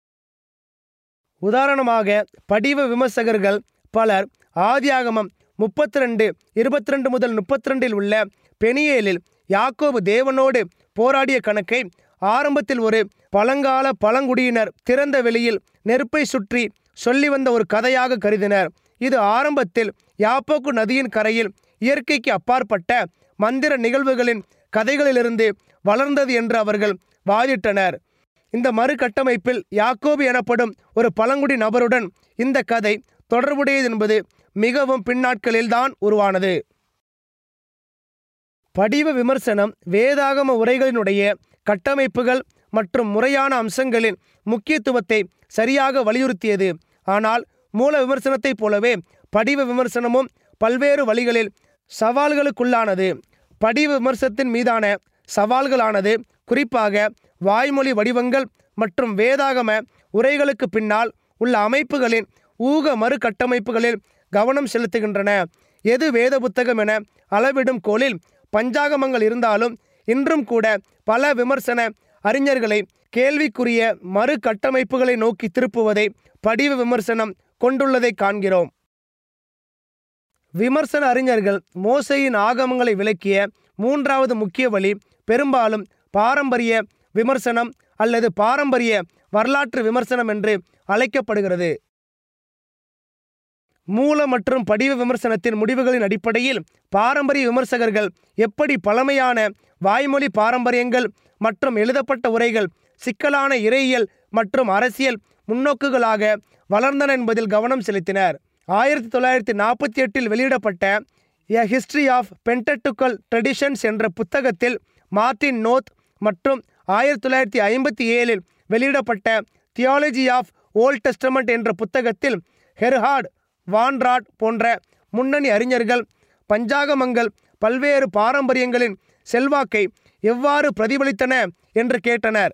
உதாரணமாக படிவ விமர்சகர்கள் பலர் ஆதியாகமம் முப்பத்தி ரெண்டு இருபத்தி ரெண்டு முதல் முப்பத்தி ரெண்டில் உள்ள பெனியேலில் யாக்கோபு தேவனோடு போராடிய கணக்கை ஆரம்பத்தில் ஒரு பழங்கால பழங்குடியினர் திறந்த வெளியில் நெருப்பை சுற்றி சொல்லி வந்த ஒரு கதையாக கருதினர் இது ஆரம்பத்தில் யாப்போக்கு நதியின் கரையில் இயற்கைக்கு அப்பாற்பட்ட மந்திர நிகழ்வுகளின் கதைகளிலிருந்து வளர்ந்தது என்று அவர்கள் வாதிட்டனர் இந்த மறுகட்டமைப்பில் யாக்கோபு எனப்படும் ஒரு பழங்குடி நபருடன் இந்த கதை தொடர்புடையது என்பது மிகவும் பின்னாட்களில்தான் உருவானது படிவ விமர்சனம் வேதாகம உரைகளினுடைய கட்டமைப்புகள் மற்றும் முறையான அம்சங்களின் முக்கியத்துவத்தை சரியாக வலியுறுத்தியது ஆனால் மூல விமர்சனத்தைப் போலவே படிவ விமர்சனமும் பல்வேறு வழிகளில் சவால்களுக்குள்ளானது படிவ விமர்சனத்தின் மீதான சவால்களானது குறிப்பாக வாய்மொழி வடிவங்கள் மற்றும் வேதாகம உரைகளுக்கு பின்னால் உள்ள அமைப்புகளின் ஊக மறுகட்டமைப்புகளில் கவனம் செலுத்துகின்றன எது வேத புத்தகம் என அளவிடும் கோலில் பஞ்சாகமங்கள் இருந்தாலும் இன்றும் கூட பல விமர்சன அறிஞர்களை கேள்விக்குரிய மறு கட்டமைப்புகளை நோக்கி திருப்புவதை படிவ விமர்சனம் கொண்டுள்ளதை காண்கிறோம் விமர்சன அறிஞர்கள் மோசையின் ஆகமங்களை விளக்கிய மூன்றாவது முக்கிய வழி பெரும்பாலும் பாரம்பரிய விமர்சனம் அல்லது பாரம்பரிய வரலாற்று விமர்சனம் என்று அழைக்கப்படுகிறது மூல மற்றும் படிவ விமர்சனத்தின் முடிவுகளின் அடிப்படையில் பாரம்பரிய விமர்சகர்கள் எப்படி பழமையான வாய்மொழி பாரம்பரியங்கள் மற்றும் எழுதப்பட்ட உரைகள் சிக்கலான இறையியல் மற்றும் அரசியல் முன்னோக்குகளாக வளர்ந்தன என்பதில் கவனம் செலுத்தினர் ஆயிரத்தி தொள்ளாயிரத்தி நாற்பத்தி எட்டில் வெளியிடப்பட்ட a history of pentateuchal traditions என்ற புத்தகத்தில் மார்ட்டின் நோத் மற்றும் ஆயிரத்தி தொள்ளாயிரத்தி ஐம்பத்தி ஏழில் வெளியிடப்பட்ட தியாலஜி ஆஃப் ஓல்ட் டெஸ்டமெண்ட் என்ற புத்தகத்தில் ஹெர்ஹார்ட் வான்ராட் போன்ற முன்னணி அறிஞர்கள் பஞ்சாகமங்கள் பல்வேறு பாரம்பரியங்களின் செல்வாக்கை எவ்வாறு பிரதிபலித்தன என்று கேட்டனர்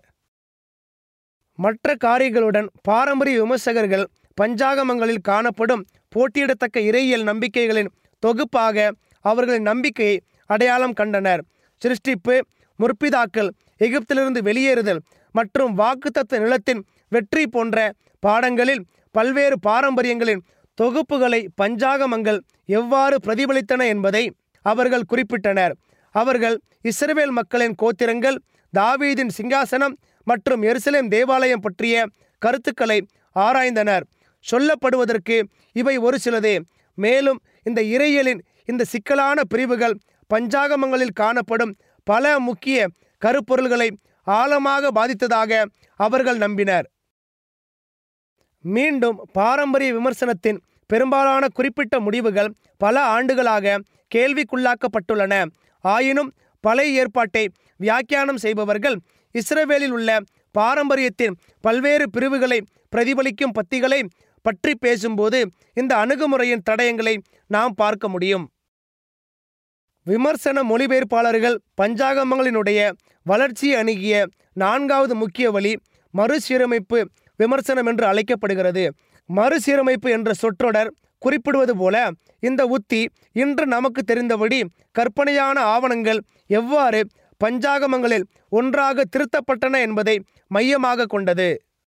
மற்ற காரியங்களுடன் பாரம்பரிய விமர்சகர்கள் பஞ்சாகமங்களில் காணப்படும் போட்டியிடத்தக்க இறையியல் நம்பிக்கைகளின் தொகுப்பாக அவர்களின் நம்பிக்கையை அடையாளம் கண்டனர் சிருஷ்டிப்பு முற்பிதாக்கள் எகிப்திலிருந்து வெளியேறுதல் மற்றும் வாக்குத்தத்த நிலத்தின் வெற்றி போன்ற பாடங்களில் பல்வேறு பாரம்பரியங்களின் தொகுப்புகளை பஞ்சாகமங்கள் எவ்வாறு பிரதிபலித்தன என்பதை அவர்கள் குறிப்பிட்டனர் அவர்கள் இஸ்ரவேல் மக்களின் கோத்திரங்கள் தாவீதின் சிங்காசனம் மற்றும் எருசலேம் தேவாலயம் பற்றிய கருத்துக்களை ஆராய்ந்தனர் சொல்லப்படுவதற்கு இவை ஒரு சிலதே மேலும் இந்த இறையியலின் இந்த சிக்கலான பிரிவுகள் பஞ்சாகமங்களில் காணப்படும் பல முக்கிய கருப்பொருள்களை ஆழமாக பாதித்ததாக அவர்கள் நம்பினர் மீண்டும் பாரம்பரிய விமர்சனத்தின் பெரும்பாலான குறிப்பிட்ட முடிவுகள் பல ஆண்டுகளாக கேள்விக்குள்ளாக்கப்பட்டுள்ளன ஆயினும் பழைய ஏற்பாட்டை வியாக்கியானம் செய்பவர்கள் இஸ்ரவேலில் உள்ள பாரம்பரியத்தின் பல்வேறு பிரிவுகளை பிரதிபலிக்கும் பத்திகளை பற்றி பேசும்போது இந்த அணுகுமுறையின் தடயங்களை நாம் பார்க்க முடியும் விமர்சன மொழிபெயர்ப்பாளர்கள் பஞ்சாகமங்களினுடைய வளர்ச்சியை அணுகிய நான்காவது முக்கிய வழி மறுசீரமைப்பு விமர்சனம் என்று அழைக்கப்படுகிறது மறுசீரமைப்பு என்ற சொற்றொடர் குறிப்பிடுவது போல இந்த உத்தி இன்று நமக்கு தெரிந்தபடி கற்பனையான ஆவணங்கள் எவ்வாறு பஞ்சாகமங்களில் ஒன்றாக திருத்தப்பட்டன என்பதை மையமாக கொண்டது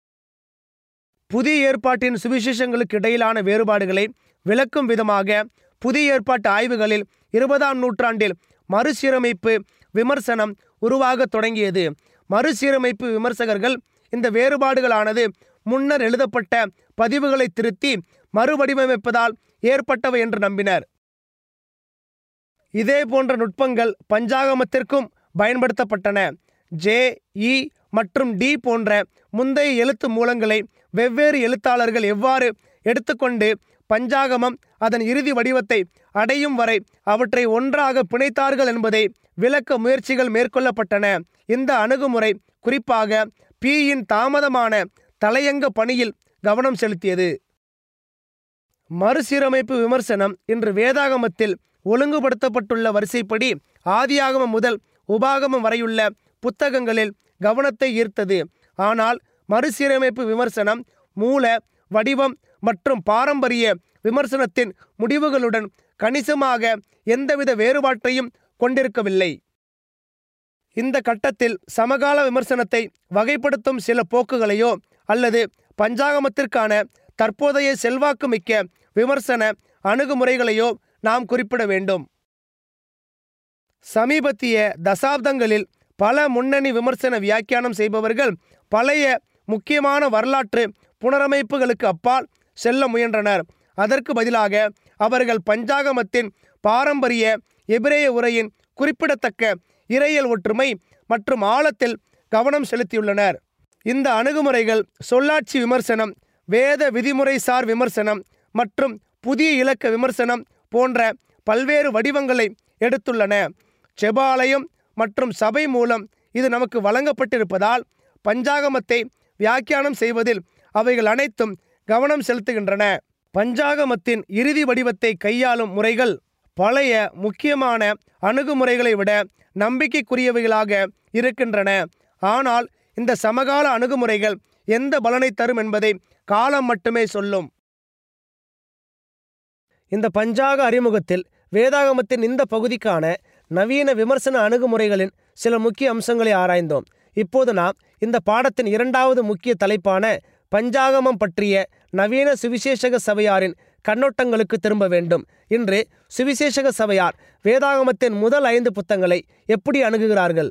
புதிய ஏற்பாட்டின் சுவிசேஷங்களுக்கு இடையிலான வேறுபாடுகளை விளக்கும் விதமாக புதிய ஏற்பாட்டு ஆய்வுகளில் இருபதாம் நூற்றாண்டில் மறுசீரமைப்பு விமர்சனம் உருவாகத் தொடங்கியது மறுசீரமைப்பு விமர்சகர்கள் இந்த வேறுபாடுகளானது முன்னர் எழுதப்பட்ட பதிவுகளை திருத்தி மறுவடிவமைப்பதால் ஏற்பட்டவை என்று நம்பினர் இதே போன்ற நுட்பங்கள் பஞ்சாகமத்திற்கும் பயன்படுத்தப்பட்டன ஜே இ மற்றும் டி போன்ற முந்தைய எழுத்து மூலங்களை வெவ்வேறு எழுத்தாளர்கள் எவ்வாறு எடுத்துக்கொண்டு பஞ்சாகமம் அதன் இறுதி வடிவத்தை அடையும் வரை அவற்றை ஒன்றாக பிணைத்தார்கள் என்பதை விளக்க முயற்சிகள் மேற்கொள்ளப்பட்டன இந்த அணுகுமுறை குறிப்பாக பியின் தாமதமான தலையங்க பணியில் கவனம் செலுத்தியது மறுசீரமைப்பு விமர்சனம் இன்று வேதாகமத்தில் ஒழுங்குபடுத்தப்பட்டுள்ள வரிசைப்படி ஆதியாகமம் முதல் உபாகமம் வரையுள்ள புத்தகங்களில் கவனத்தை ஈர்த்தது ஆனால் மறுசீரமைப்பு விமர்சனம் மூல வடிவம் மற்றும் பாரம்பரிய விமர்சனத்தின் முடிவுகளுடன் கணிசமாக எந்தவித வேறுபாட்டையும் கொண்டிருக்கவில்லை இந்த கட்டத்தில் சமகால விமர்சனத்தை வகைப்படுத்தும் சில போக்குகளையோ அல்லது பஞ்சாகமத்திற்கான தற்போதைய செல்வாக்குமிக்க விமர்சன அணுகுமுறைகளையோ நாம் குறிப்பிட வேண்டும் சமீபத்திய தசாப்தங்களில் பல முன்னணி விமர்சன வியாக்கியானம் செய்பவர்கள் பழைய முக்கியமான வரலாற்று புனரமைப்புகளுக்கு அப்பால் செல்ல முயன்றனர் அதற்கு பதிலாக அவர்கள் பஞ்சாகமத்தின் பாரம்பரிய எபிரேய உரையின் குறிப்பிடத்தக்க இறையியல் ஒற்றுமை மற்றும் ஆழத்தில் கவனம் செலுத்தியுள்ளனர் இந்த அணுகுமுறைகள் சொல்லாட்சி விமர்சனம் வேத விதிமுறைசார் விமர்சனம் மற்றும் புதிய இலக்க விமர்சனம் போன்ற பல்வேறு வடிவங்களை எடுத்துள்ளன செபாலயம் மற்றும் சபை மூலம் இது நமக்கு வழங்கப்பட்டிருப்பதால் பஞ்சாகமத்தை வியாக்கியானம் செய்வதில் அவைகள் அனைத்தும் கவனம் செலுத்துகின்றன பஞ்சாகமத்தின் இறுதி வடிவத்தை கையாளும் முறைகள் பழைய முக்கியமான அணுகுமுறைகளை விட நம்பிக்கைக்குரியவைகளாக இருக்கின்றன ஆனால் இந்த சமகால அணுகுமுறைகள் எந்த பலனை தரும் என்பதை காலம் மட்டுமே சொல்லும் இந்த பஞ்சாக அறிமுகத்தில் வேதாகமத்தின் இந்த பகுதிக்கான நவீன விமர்சன அணுகுமுறைகளின் சில முக்கிய அம்சங்களை ஆராய்ந்தோம் இப்போது நாம் இந்த பாடத்தின் இரண்டாவது முக்கிய தலைப்பான பஞ்சாகமம் பற்றிய நவீன சுவிசேஷக சபையாரின் கண்ணோட்டங்களுக்கு திரும்ப வேண்டும் இன்று சுவிசேஷக சபையார் வேதாகமத்தின் முதல் ஐந்து புத்தங்களை எப்படி அணுகுகிறார்கள்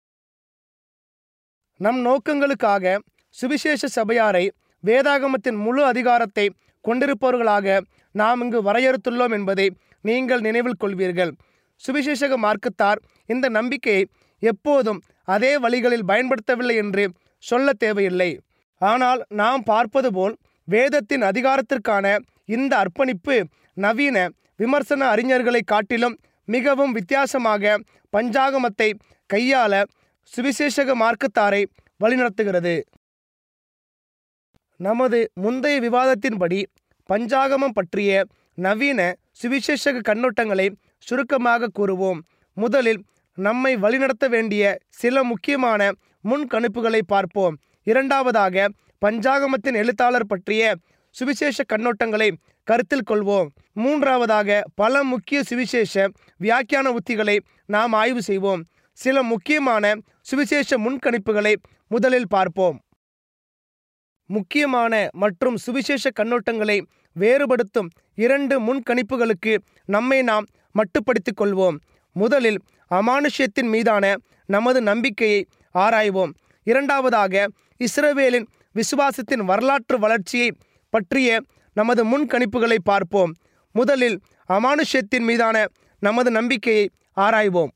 நம் நோக்கங்களுக்காக சுவிசேஷ சபையாரை வேதாகமத்தின் முழு அதிகாரத்தை கொண்டிருப்பவர்களாக நாம் இங்கு வரையறுத்துள்ளோம் என்பதை நீங்கள் நினைவில் கொள்வீர்கள் சுவிசேஷக மார்க்கத்தார் இந்த நம்பிக்கையை எப்போதும் அதே வழிகளில் பயன்படுத்தவில்லை என்று சொல்ல தேவையில்லை ஆனால் நாம் பார்ப்பது போல் வேதத்தின் அதிகாரத்திற்கான இந்த அர்ப்பணிப்பு நவீன விமர்சன அறிஞர்களை காட்டிலும் மிகவும் வித்தியாசமாக பஞ்சாகமத்தை கையாள சுவிசேஷக மார்க்கத்தாரை வழிநடத்துகிறது நமது முந்தைய விவாதத்தின்படி பஞ்சாகமம் பற்றிய நவீன சுவிசேஷக கண்ணோட்டங்களை சுருக்கமாக கூறுவோம் முதலில் நம்மை வழிநடத்த வேண்டிய சில முக்கியமான முன்கணிப்புகளை பார்ப்போம் இரண்டாவதாக பஞ்சாகமத்தின் எழுத்தாளர் பற்றிய சுவிசேஷ கண்ணோட்டங்களை கருத்தில் கொள்வோம் மூன்றாவதாக பல முக்கிய சுவிசேஷ வியாக்கியான உத்திகளை நாம் ஆய்வு செய்வோம் சில முக்கியமான சுவிசேஷ முன்கணிப்புகளை முதலில் பார்ப்போம் முக்கியமான மற்றும் சுவிசேஷ கண்ணோட்டங்களை வேறுபடுத்தும் இரண்டு முன்கணிப்புகளுக்கு நம்மை நாம் மட்டுப்படுத்திக் கொள்வோம் முதலில் அமானுஷ்யத்தின் மீதான நமது நம்பிக்கையை ஆராய்வோம் இரண்டாவதாக இஸ்ரவேலின் விசுவாசத்தின் வரலாற்று வளர்ச்சியை பற்றிய நமது முன்கணிப்புகளை பார்ப்போம் முதலில் அமானுஷ்யத்தின் மீதான நமது நம்பிக்கையை ஆராய்வோம்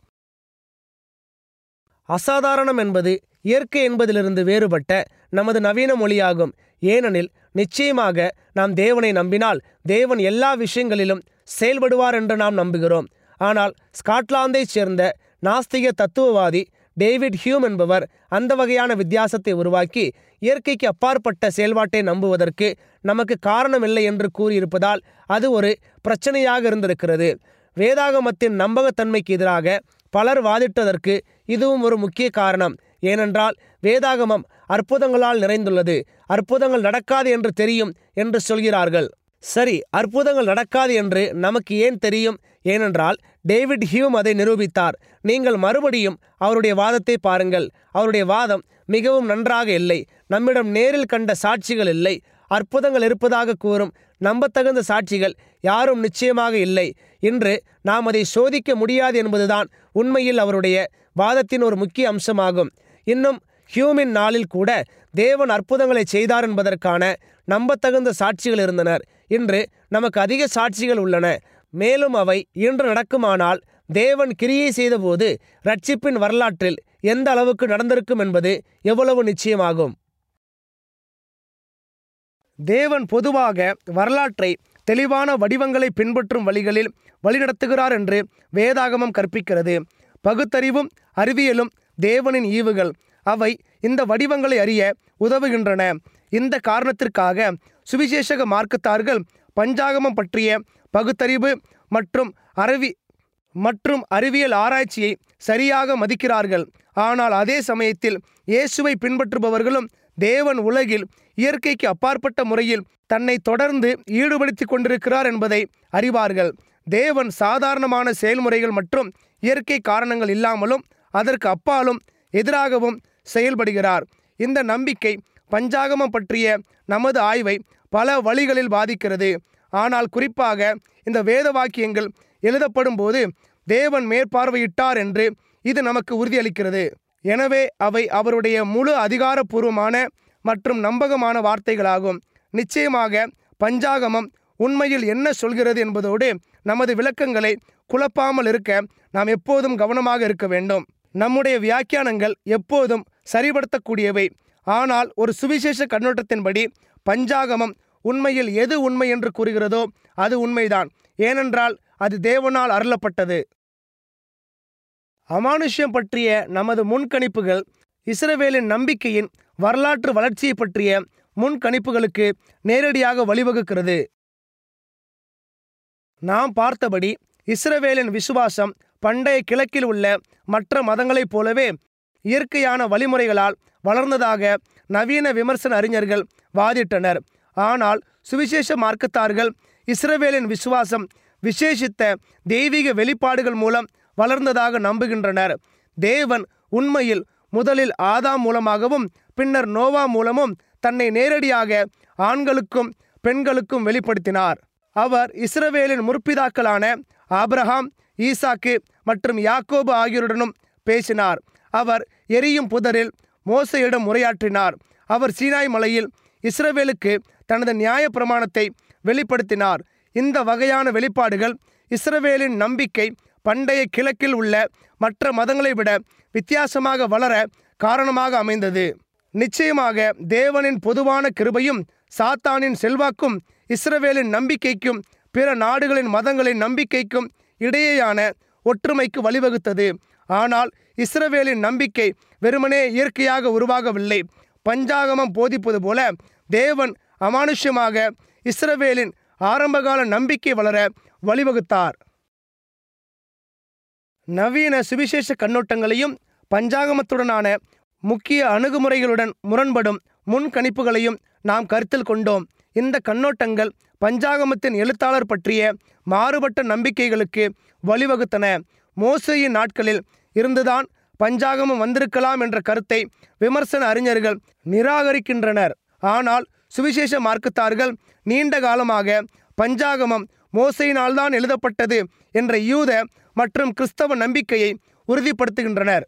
அசாதாரணம் என்பது இயற்கை என்பதிலிருந்து வேறுபட்ட நமது நவீன மொழியாகும் ஏனெனில் நிச்சயமாக நாம் தேவனை நம்பினால் தேவன் எல்லா விஷயங்களிலும் செயல்படுவார் என்று நாம் நம்புகிறோம் ஆனால் ஸ்காட்லாந்தைச் சேர்ந்த நாஸ்திக தத்துவவாதி டேவிட் ஹியூம் என்பவர் அந்த வகையான வித்தியாசத்தை உருவாக்கி இயற்கைக்கு அப்பாற்பட்ட செயல்பாட்டை நம்புவதற்கு நமக்கு காரணமில்லை என்று கூறியிருப்பதால் அது ஒரு பிரச்சனையாக இருந்திருக்கிறது வேதாகமத்தின் நம்பகத்தன்மைக்கு எதிராக பலர் வாதிட்டதற்கு இதுவும் ஒரு முக்கிய காரணம் ஏனென்றால் வேதாகமம் அற்புதங்களால் நிறைந்துள்ளது அற்புதங்கள் நடக்காது என்று தெரியும் என்று சொல்கிறார்கள் சரி அற்புதங்கள் நடக்காது என்று நமக்கு ஏன் தெரியும் ஏனென்றால் டேவிட் ஹியூம் அதை நிரூபித்தார் நீங்கள் மறுபடியும் அவருடைய வாதத்தை பாருங்கள் அவருடைய வாதம் மிகவும் நன்றாக இல்லை நம்மிடம் நேரில் கண்ட சாட்சிகள் இல்லை அற்புதங்கள் இருப்பதாக கூறும் நம்பத்தகுந்த சாட்சிகள் யாரும் நிச்சயமாக இல்லை இன்று நாம் அதை சோதிக்க முடியாது என்பதுதான் உண்மையில் அவருடைய வாதத்தின் ஒரு முக்கிய அம்சமாகும் இன்னும் ஹியூமின் நாளில் கூட தேவன் அற்புதங்களை செய்தார் என்பதற்கான நம்பத்தகுந்த சாட்சிகள் இருந்தனர் இன்று நமக்கு அதிக சாட்சிகள் உள்ளன மேலும் அவை இன்று நடக்குமானால் தேவன் கிரியை செய்தபோது ரட்சிப்பின் வரலாற்றில் எந்த அளவுக்கு நடந்திருக்கும் என்பது எவ்வளவு நிச்சயமாகும் தேவன் பொதுவாக வரலாற்றை தெளிவான வடிவங்களை பின்பற்றும் வழிகளில் வழிநடத்துகிறார் என்று வேதாகமம் கற்பிக்கிறது பகுத்தறிவும் அறிவியலும் தேவனின் ஈவுகள் அவை இந்த வடிவங்களை அறிய உதவுகின்றன இந்த காரணத்திற்காக சுவிசேஷக மார்க்கத்தார்கள் பஞ்சாகமம் பற்றிய பகுத்தறிவு மற்றும் அறிவி மற்றும் அறிவியல் ஆராய்ச்சியை சரியாக மதிக்கிறார்கள் ஆனால் அதே சமயத்தில் இயேசுவை பின்பற்றுபவர்களும் தேவன் உலகில் இயற்கைக்கு அப்பாற்பட்ட முறையில் தன்னை தொடர்ந்து ஈடுபடுத்திக் கொண்டிருக்கிறார் என்பதை அறிவார்கள் தேவன் சாதாரணமான செயல்முறைகள் மற்றும் இயற்கை காரணங்கள் இல்லாமலும் அதற்கு அப்பாலும் எதிராகவும் செயல்படுகிறார் இந்த நம்பிக்கை பஞ்சாகமம் பற்றிய நமது ஆய்வை பல வழிகளில் பாதிக்கிறது ஆனால் குறிப்பாக இந்த வேத வாக்கியங்கள் எழுதப்படும் போது தேவன் மேற்பார்வையிட்டார் என்று இது நமக்கு உறுதியளிக்கிறது எனவே அவை அவருடைய முழு அதிகாரப்பூர்வமான மற்றும் நம்பகமான வார்த்தைகளாகும் நிச்சயமாக பஞ்சாகமம் உண்மையில் என்ன சொல்கிறது என்பதோடு நமது விளக்கங்களை குழப்பாமல் இருக்க நாம் எப்போதும் கவனமாக இருக்க வேண்டும் நம்முடைய வியாக்கியானங்கள் எப்போதும் சரிபடுத்தக்கூடியவை ஆனால் ஒரு சுவிசேஷ கண்ணோட்டத்தின்படி பஞ்சாகமம் உண்மையில் எது உண்மை என்று கூறுகிறதோ அது உண்மைதான் ஏனென்றால் அது தேவனால் அருளப்பட்டது அமானுஷ்யம் பற்றிய நமது முன்கணிப்புகள் இஸ்ரவேலின் நம்பிக்கையின் வரலாற்று வளர்ச்சியை பற்றிய முன்கணிப்புகளுக்கு நேரடியாக வழிவகுக்கிறது நாம் பார்த்தபடி இஸ்ரவேலின் விசுவாசம் பண்டைய கிழக்கில் உள்ள மற்ற மதங்களைப் போலவே இயற்கையான வழிமுறைகளால் வளர்ந்ததாக நவீன விமர்சன அறிஞர்கள் வாதிட்டனர் ஆனால் சுவிசேஷ மார்க்கத்தார்கள் இஸ்ரவேலின் விசுவாசம் விசேஷித்த தெய்வீக வெளிப்பாடுகள் மூலம் வளர்ந்ததாக நம்புகின்றனர் தேவன் உண்மையில் முதலில் ஆதாம் மூலமாகவும் பின்னர் நோவா மூலமும் தன்னை நேரடியாக ஆண்களுக்கும் பெண்களுக்கும் வெளிப்படுத்தினார் அவர் இஸ்ரவேலின் முற்பிதாக்களான ஆபிரகாம் ஈசாக்கு மற்றும் யாக்கோபு ஆகியோருடனும் பேசினார் அவர் எரியும் புதரில் மோசையிடம் உரையாற்றினார் அவர் சீனாய் மலையில் இஸ்ரவேலுக்கு தனது நியாய பிரமாணத்தை வெளிப்படுத்தினார் இந்த வகையான வெளிப்பாடுகள் இஸ்ரவேலின் நம்பிக்கை பண்டைய கிழக்கில் உள்ள மற்ற மதங்களை விட வித்தியாசமாக வளர காரணமாக அமைந்தது நிச்சயமாக தேவனின் பொதுவான கிருபையும் சாத்தானின் செல்வாக்கும் இஸ்ரவேலின் நம்பிக்கைக்கும் பிற நாடுகளின் மதங்களின் நம்பிக்கைக்கும் இடையேயான ஒற்றுமைக்கு வழிவகுத்தது ஆனால் இஸ்ரவேலின் நம்பிக்கை வெறுமனே இயற்கையாக உருவாகவில்லை பஞ்சாகமம் போதிப்பது போல தேவன் அமானுஷ்யமாக இஸ்ரவேலின் ஆரம்பகால நம்பிக்கை வளர வழிவகுத்தார் நவீன சுவிசேஷ கண்ணோட்டங்களையும் பஞ்சாகமத்துடனான முக்கிய அணுகுமுறைகளுடன் முரண்படும் முன்கணிப்புகளையும் நாம் கருத்தில் கொண்டோம் இந்த கண்ணோட்டங்கள் பஞ்சாகமத்தின் எழுத்தாளர் பற்றிய மாறுபட்ட நம்பிக்கைகளுக்கு வழிவகுத்தன மோசையின் நாட்களில் இருந்துதான் பஞ்சாகமம் வந்திருக்கலாம் என்ற கருத்தை விமர்சன அறிஞர்கள் நிராகரிக்கின்றனர் ஆனால் சுவிசேஷ மார்க்கத்தார்கள் நீண்ட காலமாக பஞ்சாகமம் மோசையினால்தான் எழுதப்பட்டது என்ற யூத மற்றும் கிறிஸ்தவ நம்பிக்கையை உறுதிப்படுத்துகின்றனர்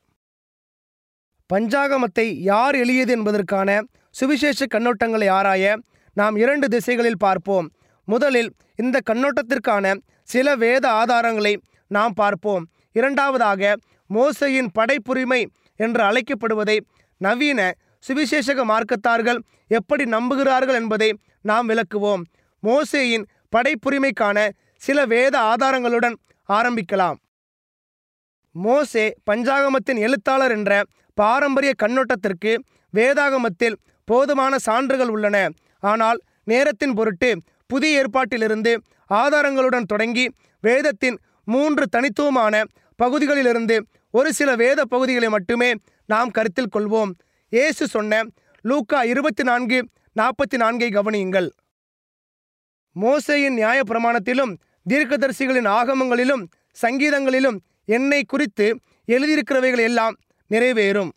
பஞ்சாகமத்தை யார் எழுதியது என்பதற்கான சுவிசேஷ கண்ணோட்டங்களை ஆராய நாம் இரண்டு திசைகளில் பார்ப்போம் முதலில் இந்த கண்ணோட்டத்திற்கான சில வேத ஆதாரங்களை நாம் பார்ப்போம் இரண்டாவதாக மோசையின் படைப்புரிமை என்று அழைக்கப்படுவதை நவீன சுவிசேஷக மார்க்கத்தார்கள் எப்படி நம்புகிறார்கள் என்பதை நாம் விளக்குவோம் மோசேயின் படைப்புரிமைக்கான சில வேத ஆதாரங்களுடன் ஆரம்பிக்கலாம் மோசே பஞ்சாகமத்தின் எழுத்தாளர் என்ற பாரம்பரிய கண்ணோட்டத்திற்கு வேதாகமத்தில் போதுமான சான்றுகள் உள்ளன ஆனால் நேரத்தின் பொருட்டு புதிய ஏற்பாட்டிலிருந்து ஆதாரங்களுடன் தொடங்கி வேதத்தின் மூன்று தனித்துவமான பகுதிகளிலிருந்து ஒரு சில வேத பகுதிகளை மட்டுமே நாம் கருத்தில் கொள்வோம் இயேசு சொன்ன லூக்கா இருபத்தி நான்கு நாற்பத்தி நான்கை கவனியுங்கள் மோசேயின் நியாய பிரமாணத்திலும் தீர்க்கதரிசிகளின் ஆகமங்களிலும் சங்கீதங்களிலும் என்னை குறித்து எழுதியிருக்கிறவைகள் எல்லாம் நிறைவேறும்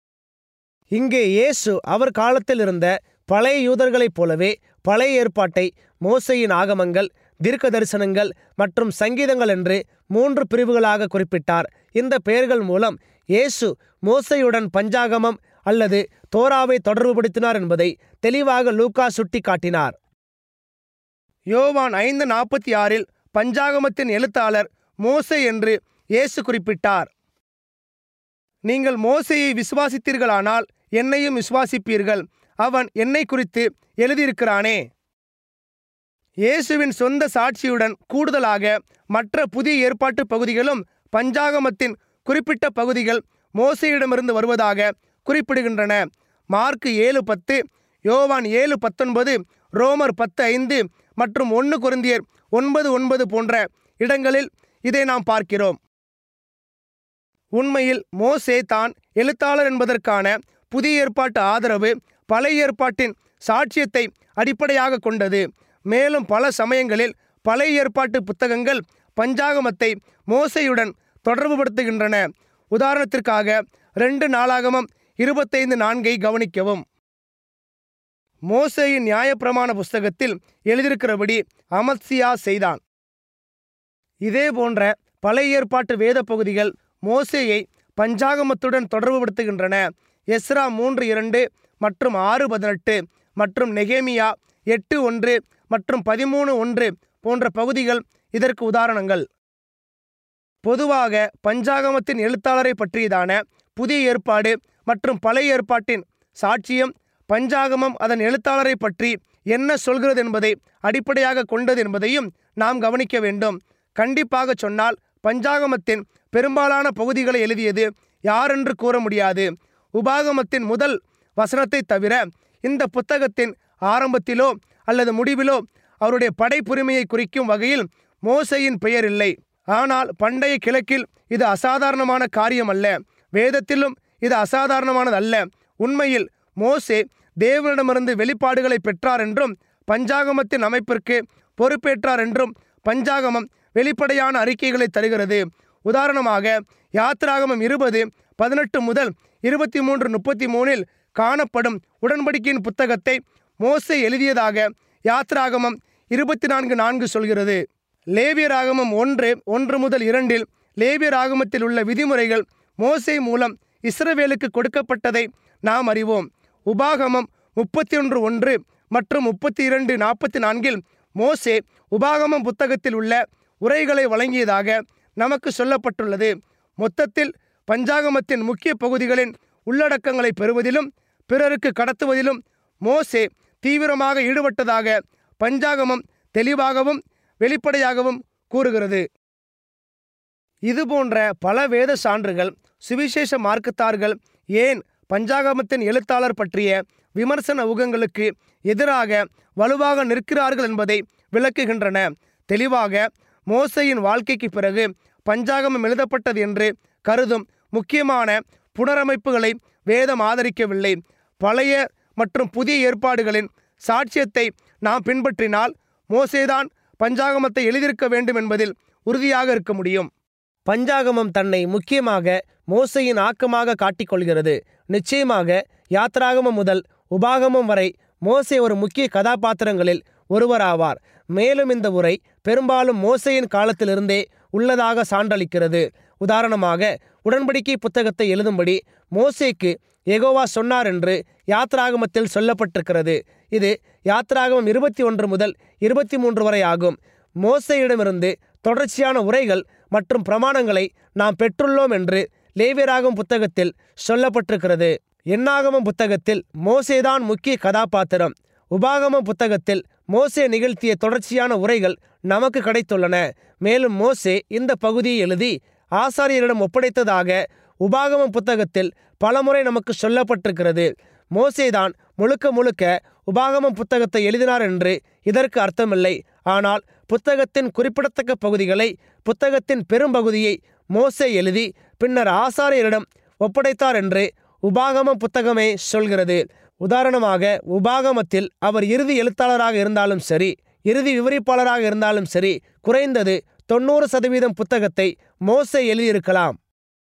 இங்கே இயேசு அவர் காலத்தில் இருந்த பழைய யூதர்களைப் போலவே பழைய ஏற்பாட்டை மோசையின் ஆகமங்கள் தீர்க்க தரிசனங்கள் மற்றும் சங்கீதங்கள் என்று மூன்று பிரிவுகளாக குறிப்பிட்டார் இந்த பெயர்கள் மூலம் இயேசு மோசையுடன் பஞ்சாகமம் அல்லது தோராவை தொடர்புபடுத்தினார் என்பதை தெளிவாக லூக்கா சுட்டி காட்டினார் யோவான் ஐந்து நாற்பத்தி ஆறில் பஞ்சாகமத்தின் எழுத்தாளர் மோசே என்று இயேசு குறிப்பிட்டார் நீங்கள் மோசையை விசுவாசித்தீர்களானால் என்னையும் விசுவாசிப்பீர்கள் அவன் என்னை குறித்து எழுதியிருக்கிறானே இயேசுவின் சொந்த சாட்சியுடன் கூடுதலாக மற்ற புதிய ஏற்பாட்டு பகுதிகளும் பஞ்சாகமத்தின் குறிப்பிட்ட பகுதிகள் மோசையிடமிருந்து வருவதாக குறிப்பிடுகின்றன மார்க் ஏழு பத்து யோவான் ஏழு பத்தொன்பது ரோமர் பத்து ஐந்து மற்றும் ஒன்று குருந்தியர் ஒன்பது ஒன்பது போன்ற இடங்களில் இதை நாம் பார்க்கிறோம் உண்மையில் மோசே தான் எழுத்தாளர் என்பதற்கான புதிய ஏற்பாட்டு ஆதரவு பழைய ஏற்பாட்டின் சாட்சியத்தை அடிப்படையாக கொண்டது மேலும் பல சமயங்களில் பழைய ஏற்பாட்டு புத்தகங்கள் பஞ்சாகமத்தை மோசையுடன் தொடர்புபடுத்துகின்றன உதாரணத்திற்காக ரெண்டு நாளாகமம் இருபத்தைந்து நான்கை கவனிக்கவும் மோசேயின் நியாயப்பிரமாண புஸ்தகத்தில் எழுதியிருக்கிறபடி அமத்சியா செய்தான் இதே போன்ற பழைய ஏற்பாட்டு வேத பகுதிகள் மோசேயை பஞ்சாகமத்துடன் தொடர்புபடுத்துகின்றன எஸ்ரா மூன்று இரண்டு மற்றும் ஆறு பதினெட்டு மற்றும் நெகேமியா எட்டு ஒன்று மற்றும் பதிமூணு ஒன்று போன்ற பகுதிகள் இதற்கு உதாரணங்கள் பொதுவாக பஞ்சாகமத்தின் எழுத்தாளரை பற்றியதான புதிய ஏற்பாடு மற்றும் பழைய ஏற்பாட்டின் சாட்சியம் பஞ்சாகமம் அதன் எழுத்தாளரை பற்றி என்ன சொல்கிறது என்பதை அடிப்படையாக கொண்டது என்பதையும் நாம் கவனிக்க வேண்டும் கண்டிப்பாக சொன்னால் பஞ்சாகமத்தின் பெரும்பாலான பகுதிகளை எழுதியது யாரென்று கூற முடியாது உபாகமத்தின் முதல் வசனத்தை தவிர இந்த புத்தகத்தின் ஆரம்பத்திலோ அல்லது முடிவிலோ அவருடைய படைப்புரிமையை குறிக்கும் வகையில் மோசையின் பெயர் இல்லை ஆனால் பண்டைய கிழக்கில் இது அசாதாரணமான காரியம் அல்ல வேதத்திலும் இது அசாதாரணமானது அல்ல உண்மையில் மோசே தேவனிடமிருந்து வெளிப்பாடுகளை பெற்றார் என்றும் பஞ்சாகமத்தின் அமைப்பிற்கு பொறுப்பேற்றார் என்றும் பஞ்சாகமம் வெளிப்படையான அறிக்கைகளை தருகிறது உதாரணமாக யாத்ராகமம் இருபது பதினெட்டு முதல் இருபத்தி மூன்று முப்பத்தி மூணில் காணப்படும் உடன்படிக்கையின் புத்தகத்தை மோசே எழுதியதாக யாத்ராகமம் இருபத்தி நான்கு நான்கு சொல்கிறது லேவியராகமம் ஒன்று ஒன்று முதல் இரண்டில் லேவியராகமத்தில் உள்ள விதிமுறைகள் மோசே மூலம் இஸ்ரவேலுக்கு கொடுக்கப்பட்டதை நாம் அறிவோம் உபாகமம் முப்பத்தி ஒன்று ஒன்று மற்றும் முப்பத்தி இரண்டு நாற்பத்தி நான்கில் மோசே உபாகமம் புத்தகத்தில் உள்ள உரைகளை வழங்கியதாக நமக்கு சொல்லப்பட்டுள்ளது மொத்தத்தில் பஞ்சாகமத்தின் முக்கிய பகுதிகளின் உள்ளடக்கங்களை பெறுவதிலும் பிறருக்கு கடத்துவதிலும் மோசே தீவிரமாக ஈடுபட்டதாக பஞ்சாகமம் தெளிவாகவும் வெளிப்படையாகவும் கூறுகிறது இதுபோன்ற பல வேத சான்றுகள் சுவிசேஷ மார்க்கத்தார்கள் ஏன் பஞ்சாகமத்தின் எழுத்தாளர் பற்றிய விமர்சன ஊகங்களுக்கு எதிராக வலுவாக நிற்கிறார்கள் என்பதை விளக்குகின்றன தெளிவாக மோசையின் வாழ்க்கைக்கு பிறகு பஞ்சாகமம் எழுதப்பட்டது என்று கருதும் முக்கியமான புனரமைப்புகளை வேதம் ஆதரிக்கவில்லை பழைய மற்றும் புதிய ஏற்பாடுகளின் சாட்சியத்தை நாம் பின்பற்றினால் மோசேதான் பஞ்சாகமத்தை எழுதியிருக்க வேண்டும் என்பதில் உறுதியாக இருக்க முடியும் பஞ்சாகமம் தன்னை முக்கியமாக மோசையின் ஆக்கமாக காட்டிக்கொள்கிறது நிச்சயமாக யாத்ராகமம் முதல் உபாகமம் வரை மோசே ஒரு முக்கிய கதாபாத்திரங்களில் ஒருவராவார் மேலும் இந்த உரை பெரும்பாலும் மோசையின் காலத்திலிருந்தே உள்ளதாக சான்றளிக்கிறது உதாரணமாக உடன்படிக்கை புத்தகத்தை எழுதும்படி மோசேக்கு எகோவா சொன்னார் என்று யாத்ராகமத்தில் சொல்லப்பட்டிருக்கிறது இது யாத்ராகமம் இருபத்தி ஒன்று முதல் இருபத்தி மூன்று வரை ஆகும் மோசையிடமிருந்து தொடர்ச்சியான உரைகள் மற்றும் பிரமாணங்களை நாம் பெற்றுள்ளோம் என்று லேவியராகும் புத்தகத்தில் சொல்லப்பட்டிருக்கிறது எண்ணாகமம் புத்தகத்தில் மோசேதான் முக்கிய கதாபாத்திரம் உபாகமம் புத்தகத்தில் மோசே நிகழ்த்திய தொடர்ச்சியான உரைகள் நமக்கு கிடைத்துள்ளன மேலும் மோசே இந்த பகுதியை எழுதி ஆசாரியரிடம் ஒப்படைத்ததாக உபாகமம் புத்தகத்தில் பலமுறை நமக்கு சொல்லப்பட்டிருக்கிறது மோசேதான் முழுக்க முழுக்க உபாகமம் புத்தகத்தை எழுதினார் என்று இதற்கு அர்த்தமில்லை ஆனால் புத்தகத்தின் குறிப்பிடத்தக்க பகுதிகளை புத்தகத்தின் பெரும்பகுதியை மோசே எழுதி பின்னர் ஆசாரியரிடம் ஒப்படைத்தார் என்று உபாகமம் புத்தகமே சொல்கிறது உதாரணமாக உபாகமத்தில் அவர் இறுதி எழுத்தாளராக இருந்தாலும் சரி இறுதி விவரிப்பாளராக இருந்தாலும் சரி குறைந்தது தொண்ணூறு சதவீதம் புத்தகத்தை மோசே எழுதியிருக்கலாம்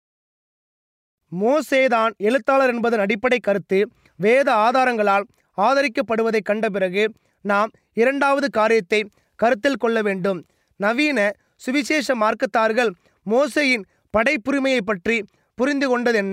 மோசேதான் எழுத்தாளர் என்பதன் அடிப்படை கருத்து வேத ஆதாரங்களால் ஆதரிக்கப்படுவதை கண்ட பிறகு நாம் இரண்டாவது காரியத்தை கருத்தில் கொள்ள வேண்டும் நவீன சுவிசேஷ மார்க்கத்தார்கள் மோசையின் படைப்புரிமையை பற்றி புரிந்து கொண்டதென்ன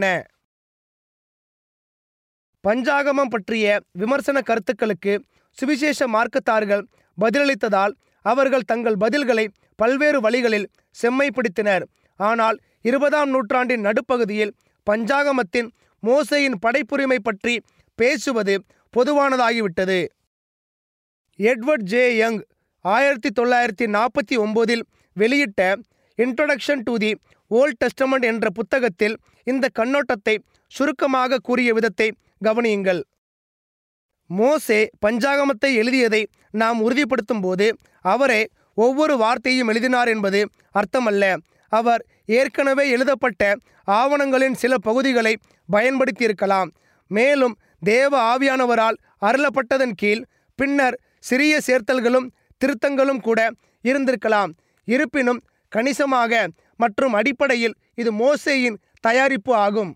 பஞ்சாகமம் பற்றிய விமர்சன கருத்துக்களுக்கு சுவிசேஷ மார்க்கத்தார்கள் பதிலளித்ததால் அவர்கள் தங்கள் பதில்களை பல்வேறு வழிகளில் செம்மைப்படுத்தினர் ஆனால் இருபதாம் நூற்றாண்டின் நடுப்பகுதியில் பஞ்சாகமத்தின் மோசையின் படைப்புரிமை பற்றி பேசுவது பொதுவானதாகிவிட்டது எட்வர்ட் ஜே யங் ஆயிரத்தி தொள்ளாயிரத்தி நாற்பத்தி ஒம்போதில் வெளியிட்ட introduction to the Old Testament என்ற புத்தகத்தில் இந்த கண்ணோட்டத்தை சுருக்கமாக கூறிய விதத்தை கவனியுங்கள் மோசே பஞ்சாகமத்தை எழுதியதை நாம் உறுதிப்படுத்தும் போது அவரே ஒவ்வொரு வார்த்தையும் எழுதினார் என்பது அர்த்தமல்ல அவர் ஏற்கனவே எழுதப்பட்ட ஆவணங்களின் சில பகுதிகளை பயன்படுத்தியிருக்கலாம் மேலும் தேவ ஆவியானவரால் அருளப்பட்டதன் கீழ் பின்னர் சிறிய சேர்த்தல்களும் திருத்தங்களும் கூட இருந்திருக்கலாம் இருப்பினும் கணிசமாக மற்றும் அடிப்படையில் இது மோசேயின் தயாரிப்பு ஆகும்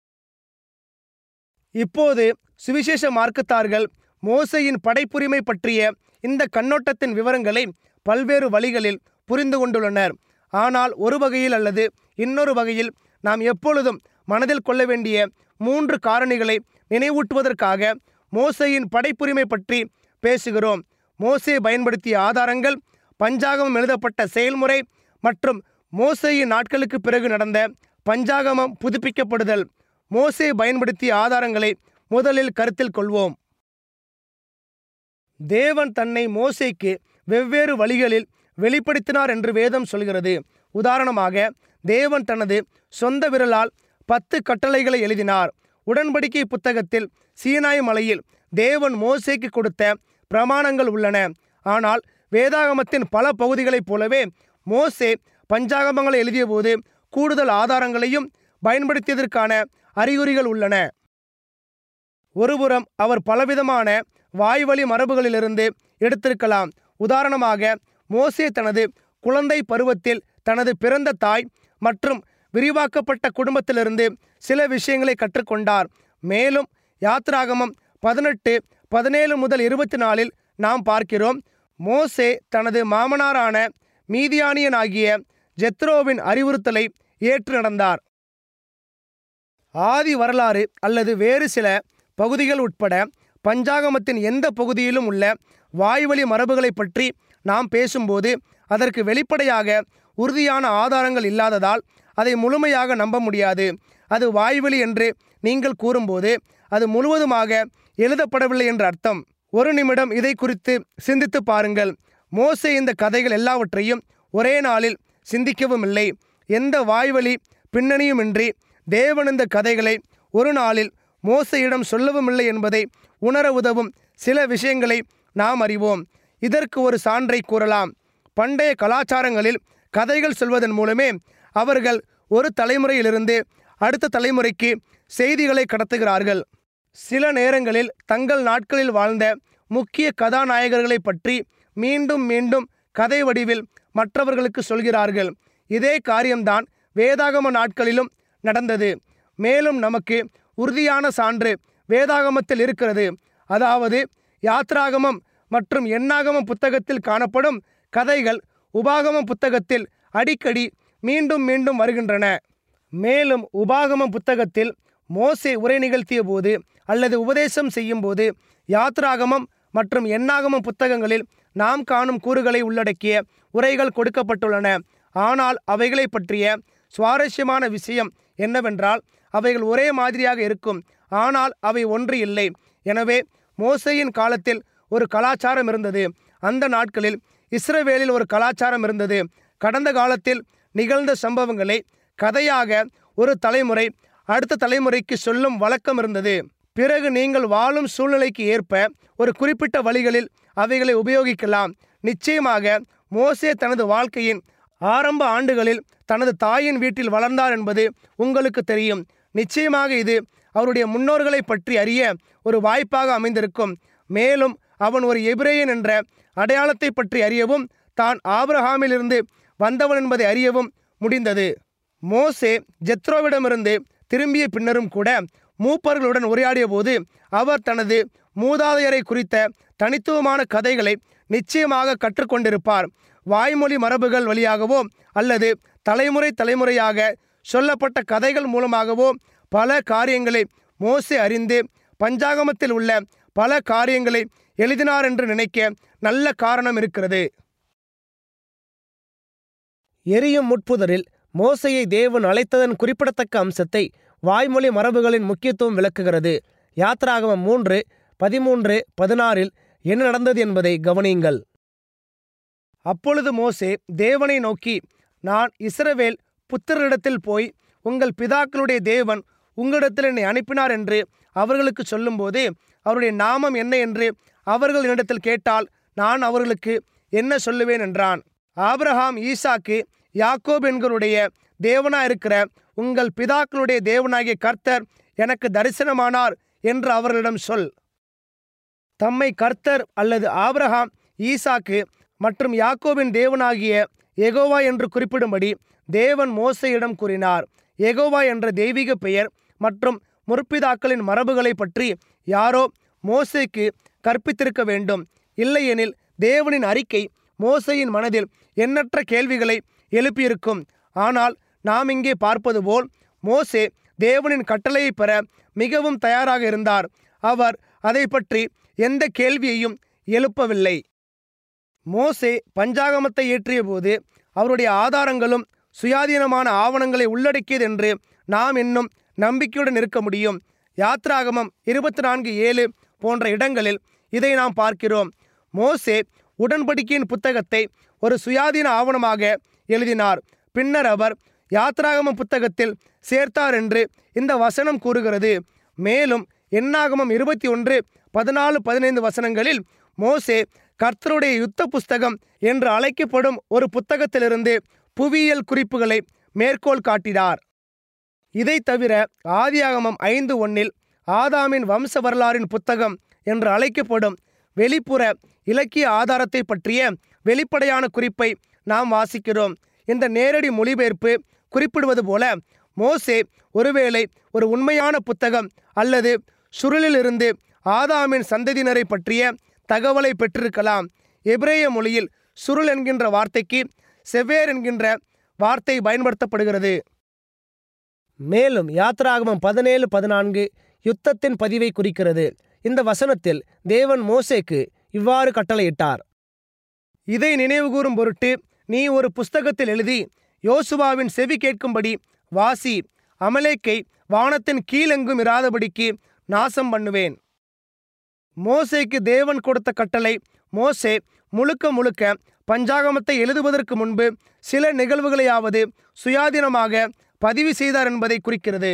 இப்போது சுவிசேஷ மார்க்கத்தார்கள் மோசையின் படைப்புரிமை பற்றிய இந்த கண்ணோட்டத்தின் விவரங்களை பல்வேறு வழிகளில் புரிந்து கொண்டுள்ளனர் ஆனால் ஒரு வகையில் அல்லது இன்னொரு வகையில் நாம் எப்பொழுதும் மனதில் கொள்ள வேண்டிய மூன்று காரணிகளை நினைவூட்டுவதற்காக மோசையின் படைப்புரிமை பற்றி பேசுகிறோம் மோசே பயன்படுத்திய ஆதாரங்கள் பஞ்சாகமம் எழுதப்பட்ட செயல்முறை மற்றும் மோசேயின் நாட்களுக்கு பிறகு நடந்த பஞ்சாகமம் புதுப்பிக்கப்படுதல் மோசே பயன்படுத்திய ஆதாரங்களை முதலில் கருத்தில் கொள்வோம் தேவன் தன்னை மோசேக்கு வெவ்வேறு வழிகளில் வெளிப்படுத்தினார் என்று வேதம் சொல்கிறது உதாரணமாக தேவன் தனது சொந்த விரலால் பத்து கட்டளைகளை எழுதினார் உடன்படிக்கை புத்தகத்தில் சீனாய் மலையில் தேவன் மோசேக்கு கொடுத்த பிரமாணங்கள் உள்ளன ஆனால் வேதாகமத்தின் பல பகுதிகளைப் போலவே மோசே பஞ்சாகமங்களை எழுதியபோது கூடுதல் ஆதாரங்களையும் பயன்படுத்தியதற்கான அறிகுறிகள் உள்ளன ஒருபுறம் அவர் பலவிதமான வாய்வழி மரபுகளிலிருந்து எடுத்திருக்கலாம் உதாரணமாக மோசே தனது குழந்தை பருவத்தில் தனது பிறந்த தாய் மற்றும் விரிவாக்கப்பட்ட குடும்பத்திலிருந்து சில விஷயங்களை கற்றுக்கொண்டார் மேலும் யாத்ராகமம் பதினெட்டு பதினேழு முதல் இருபத்தி நாலில் நாம் பார்க்கிறோம் மோசே தனது மாமனாரான மீதியானியனாகிய ஜெத்ரோவின் அறிவுறுத்தலை ஏற்று நடந்தார் ஆதி வரலாறு அல்லது வேறு சில பகுதிகள் உட்பட பஞ்சாகமத்தின் எந்த பகுதியிலும் உள்ள வாய்வழி மரபுகளை பற்றி நாம் பேசும்போது அதற்கு வெளிப்படையாக உறுதியான ஆதாரங்கள் இல்லாததால் அதை முழுமையாக நம்ப முடியாது அது வாய்வழி என்று நீங்கள் கூறும்போது அது முழுவதுமாக எழுதப்படவில்லை என்ற அர்த்தம் ஒரு நிமிடம் இதை குறித்து சிந்தித்து பாருங்கள் மோசே இந்த கதைகள் எல்லாவற்றையும் ஒரே நாளில் சிந்திக்கவும் இல்லை எந்த வாய்வழி பின்னணியுமின்றி தேவன் இந்த கதைகளை ஒரு நாளில் மோசையிடம் சொல்லவும் இல்லை என்பதை உணர உதவும் சில விஷயங்களை நாம் அறிவோம் இதற்கு ஒரு சான்றை கூறலாம் பண்டைய கலாச்சாரங்களில் கதைகள் சொல்வதன் மூலமே அவர்கள் ஒரு தலைமுறையிலிருந்து அடுத்த தலைமுறைக்கு செய்திகளை கடத்துகிறார்கள் சில நேரங்களில் தங்கள் நாட்களில் வாழ்ந்த முக்கிய கதாநாயகர்களை பற்றி மீண்டும் மீண்டும் கதை வடிவில் மற்றவர்களுக்கு சொல்கிறார்கள் இதே காரியம்தான் வேதாகம நாட்களிலும் நடந்தது மேலும் நமக்கு உறுதியான சான்று வேதாகமத்தில் இருக்கிறது அதாவது யாத்ராகமம் மற்றும் எண்ணாகமம் புத்தகத்தில் காணப்படும் கதைகள் உபாகமம் புத்தகத்தில் அடிக்கடி மீண்டும் மீண்டும் வருகின்றன மேலும் உபாகமம் புத்தகத்தில் மோசே உரை நிகழ்த்திய போது அல்லது உபதேசம் செய்யும் போது யாத்ராகமம் மற்றும் எண்ணாகமம் புத்தகங்களில் நாம் காணும் கூறுகளை உள்ளடக்கிய உரைகள் கொடுக்கப்பட்டுள்ளன ஆனால் அவைகளை பற்றிய சுவாரஸ்யமான விஷயம் என்னவென்றால் அவைகள் ஒரே மாதிரியாக இருக்கும் ஆனால் அவை ஒன்று இல்லை எனவே மோசையின் காலத்தில் ஒரு கலாச்சாரம் இருந்தது அந்த நாட்களில் இஸ்ரவேலில் ஒரு கலாச்சாரம் இருந்தது கடந்த காலத்தில் நிகழ்ந்த சம்பவங்களை கதையாக ஒரு தலைமுறை அடுத்த தலைமுறைக்கு சொல்லும் வழக்கம் இருந்தது பிறகு நீங்கள் வாழும் சூழ்நிலைக்கு ஏற்ப ஒரு குறிப்பிட்ட வழிகளில் அவைகளை உபயோகிக்கலாம் நிச்சயமாக மோசே தனது வாழ்க்கையின் ஆரம்ப ஆண்டுகளில் தனது தாயின் வீட்டில் வளர்ந்தார் என்பது உங்களுக்கு தெரியும் நிச்சயமாக இது அவருடைய முன்னோர்களை பற்றி அறிய ஒரு வாய்ப்பாக அமைந்திருக்கும் மேலும் அவன் ஒரு எபிரேயன் என்ற அடையாளத்தை பற்றி அறியவும் தான் ஆபிரஹாமிலிருந்து வந்தவன் என்பதை அறியவும் முடிந்தது மோசே ஜெத்ரோவிடமிருந்து திரும்பிய பின்னரும் கூட மூப்பர்களுடன் உரையாடிய போது அவர் தனது மூதாதையரை குறித்த தனித்துவமான கதைகளை நிச்சயமாக கற்றுக்கொண்டிருப்பார் வாய்மொழி மரபுகள் வழியாகவோ அல்லது தலைமுறை தலைமுறையாக சொல்லப்பட்ட கதைகள் மூலமாகவோ பல காரியங்களை மோசே அறிந்து பஞ்சாகமத்தில் உள்ள பல காரியங்களை எழுதினார் என்று நினைக்க நல்ல காரணம் இருக்கிறது எரியும் முட்புதரில் மோசையை தேவன் அழைத்ததன் குறிப்பிடத்தக்க அம்சத்தை வாய்மொழி மரபுகளின் முக்கியத்துவம் விளக்குகிறது யாத்ராகமம் மூன்று பதிமூன்று பதினாறில் என்ன நடந்தது என்பதை கவனியுங்கள் அப்பொழுது மோசே தேவனை நோக்கி நான் இஸ்ரவேல் புத்திரரிடத்தில் போய் உங்கள் பிதாக்களுடைய தேவன் உங்களிடத்தில் என்னை அனுப்பினார் என்று அவர்களுக்கு சொல்லும்போது அவருடைய நாமம் என்ன என்று அவர்கள் என்னிடத்தில் கேட்டால் நான் அவர்களுக்கு என்ன சொல்லுவேன் என்றான் ஆபிரகாம் ஈசாக்கு யாக்கோப் என்களுடைய தேவனாயிருக்கிற உங்கள் பிதாக்களுடைய தேவனாகிய கர்த்தர் எனக்கு தரிசனமானார் என்று அவர்களிடம் சொல் தம்மை கர்த்தர் அல்லது ஆபிரகாம் ஈசாக்கு மற்றும் யாக்கோபின் தேவனாகிய எகோவா என்று குறிப்பிடும்படி தேவன் மோசையிடம் கூறினார் எகோவா என்ற தெய்வீக பெயர் மற்றும் முற்பிதாக்களின் மரபுகளை பற்றி யாரோ மோசேக்கு கற்பித்திருக்க வேண்டும் இல்லையெனில் தேவனின் அறிக்கை மோசையின் மனதில் எண்ணற்ற கேள்விகளை எழுப்பியிருக்கும் ஆனால் நாம் இங்கே பார்ப்பது போல் மோசே தேவனின் கட்டளையை பெற மிகவும் தயாராக இருந்தார் அவர் அதை பற்றி எந்த கேள்வியையும் எழுப்பவில்லை மோசே பஞ்சாகமத்தை இயற்றிய போது அவருடைய ஆதாரங்களும் சுயாதீனமான ஆவணங்களை உள்ளடக்கியது என்று நாம் இன்னும் நம்பிக்கையுடன் இருக்க முடியும் யாத்ராகமம் இருபத்தி நான்கு ஏழு போன்ற இடங்களில் இதை நாம் பார்க்கிறோம் மோசே உடன்படிக்கையின் புத்தகத்தை ஒரு சுயாதீன ஆவணமாக எழுதினார் பின்னர் அவர் யாத்ராகமம் புத்தகத்தில் சேர்த்தார் என்று இந்த வசனம் கூறுகிறது மேலும் எண்ணாகமம் இருபத்தி ஒன்று பதினாலு பதினைந்து வசனங்களில் மோசே கர்த்தருடைய யுத்த புஸ்தகம் என்று அழைக்கப்படும் ஒரு புத்தகத்திலிருந்து புவியியல் குறிப்புகளை மேற்கோள் காட்டினார் இதை தவிர ஆதியாகமம் ஐந்து ஒன்னில் ஆதாமின் வம்ச வரலாறின் புத்தகம் என்று அழைக்கப்படும் வெளிப்புற இலக்கிய ஆதாரத்தை பற்றிய வெளிப்படையான குறிப்பை நாம் வாசிக்கிறோம் இந்த நேரடி மொழிபெயர்ப்பு குறிப்பிடுவது போல மோசே ஒருவேளை ஒரு உண்மையான புத்தகம் அல்லது சுருளிலிருந்து ஆதாமின் சந்ததியினரை பற்றிய தகவலை பெற்றிருக்கலாம் எபிரேய மொழியில் சுருள் என்கின்ற வார்த்தைக்கு செவ்வேர் என்கின்ற வார்த்தை பயன்படுத்தப்படுகிறது மேலும் யாத்ராகமம் பதினேழு பதினான்கு யுத்தத்தின் பதிவை குறிக்கிறது இந்த வசனத்தில் தேவன் மோசேக்கு இவ்வாறு கட்டளையிட்டார் இதை நினைவுகூரும் பொருட்டு நீ ஒரு புஸ்தகத்தில் எழுதி யோசுவாவின் செவி கேட்கும்படி வாசி அமலேக்கை வானத்தின் கீழெங்கும் இராதபடிக்கு நாசம் பண்ணுவேன் மோசேக்கு தேவன் கொடுத்த கட்டளை மோசே முழுக்க முழுக்க பஞ்சாகமத்தை எழுதுவதற்கு முன்பு சில நிகழ்வுகளையாவது சுயாதீனமாக பதிவு செய்தார் என்பதை குறிக்கிறது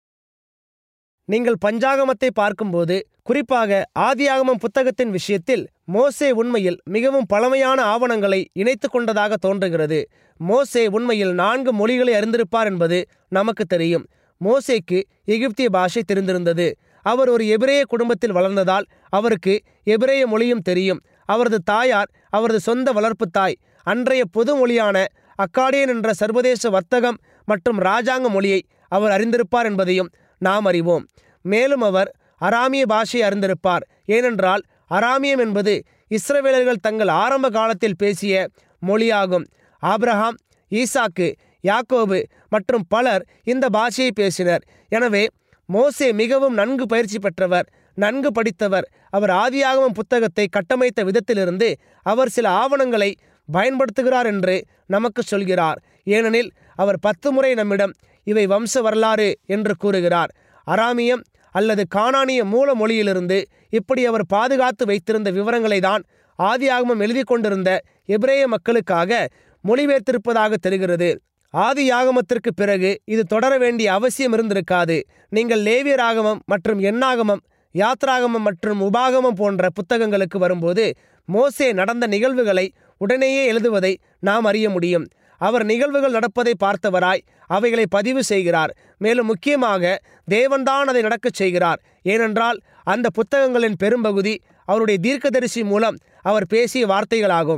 நீங்கள் பஞ்சாகமத்தை பார்க்கும்போது குறிப்பாக ஆதியாகமம் புத்தகத்தின் விஷயத்தில் மோசே உண்மையில் மிகவும் பழமையான ஆவணங்களை இணைத்து கொண்டதாக தோன்றுகிறது மோசே உண்மையில் நான்கு மொழிகளை அறிந்திருப்பார் என்பது நமக்கு தெரியும் மோசேக்கு எகிப்திய பாஷை தெரிந்திருந்தது அவர் ஒரு எபிரேய குடும்பத்தில் வளர்ந்ததால் அவருக்கு எபிரேய மொழியும் தெரியும் அவரது தாயார் அவரது சொந்த வளர்ப்பு தாய் அன்றைய பொது மொழியான அக்காடியன் என்ற சர்வதேச வர்த்தகம் மற்றும் இராஜாங்க மொழியை அவர் அறிந்திருப்பார் என்பதையும் நாம் அறிவோம் மேலும் அவர் அராமிய பாஷையை அறிந்திருப்பார் ஏனென்றால் அராமியம் என்பது இஸ்ரவேலர்கள் தங்கள் ஆரம்ப காலத்தில் பேசிய மொழியாகும் ஆபிரகாம் ஈசாக்கு யாக்கோபு மற்றும் பலர் இந்த பாஷையை பேசினர் எனவே மோசே மிகவும் நன்கு பயிற்சி பெற்றவர் நன்கு படித்தவர் அவர் ஆதியாகமம் புத்தகத்தை கட்டமைத்த விதத்திலிருந்து அவர் சில ஆவணங்களை பயன்படுத்துகிறார் என்று நமக்கு சொல்கிறார் ஏனெனில் அவர் பத்து முறை நம்மிடம் இவை வம்ச வரலாறு என்று கூறுகிறார் அராமியம் அல்லது கானானிய மூல மொழியிலிருந்து இப்படி அவர் பாதுகாத்து வைத்திருந்த விவரங்களை தான் ஆதியாகமம் எழுதி கொண்டிருந்த எபிரேய மக்களுக்காக மொழிபெயர்த்திருப்பதாக தெரிகிறது ஆதியாகமத்திற்கு பிறகு இது தொடர வேண்டிய அவசியம் இருந்திருக்காது நீங்கள் லேவியராகமம் மற்றும் எண்ணாகமம் யாத்ராகமம் மற்றும் உபாகமம் போன்ற புத்தகங்களுக்கு வரும்போது மோசே நடந்த நிகழ்வுகளை உடனேயே எழுதுவதை நாம் அறிய முடியும் அவர் நிகழ்வுகள் நடப்பதை பார்த்தவராய் அவைகளை பதிவு செய்கிறார் மேலும் முக்கியமாக தேவன்தான் அதை நடக்கச் செய்கிறார் ஏனென்றால் அந்த புத்தகங்களின் பெரும்பகுதி அவருடைய தீர்க்கதரிசி மூலம் அவர் பேசிய வார்த்தைகளாகும்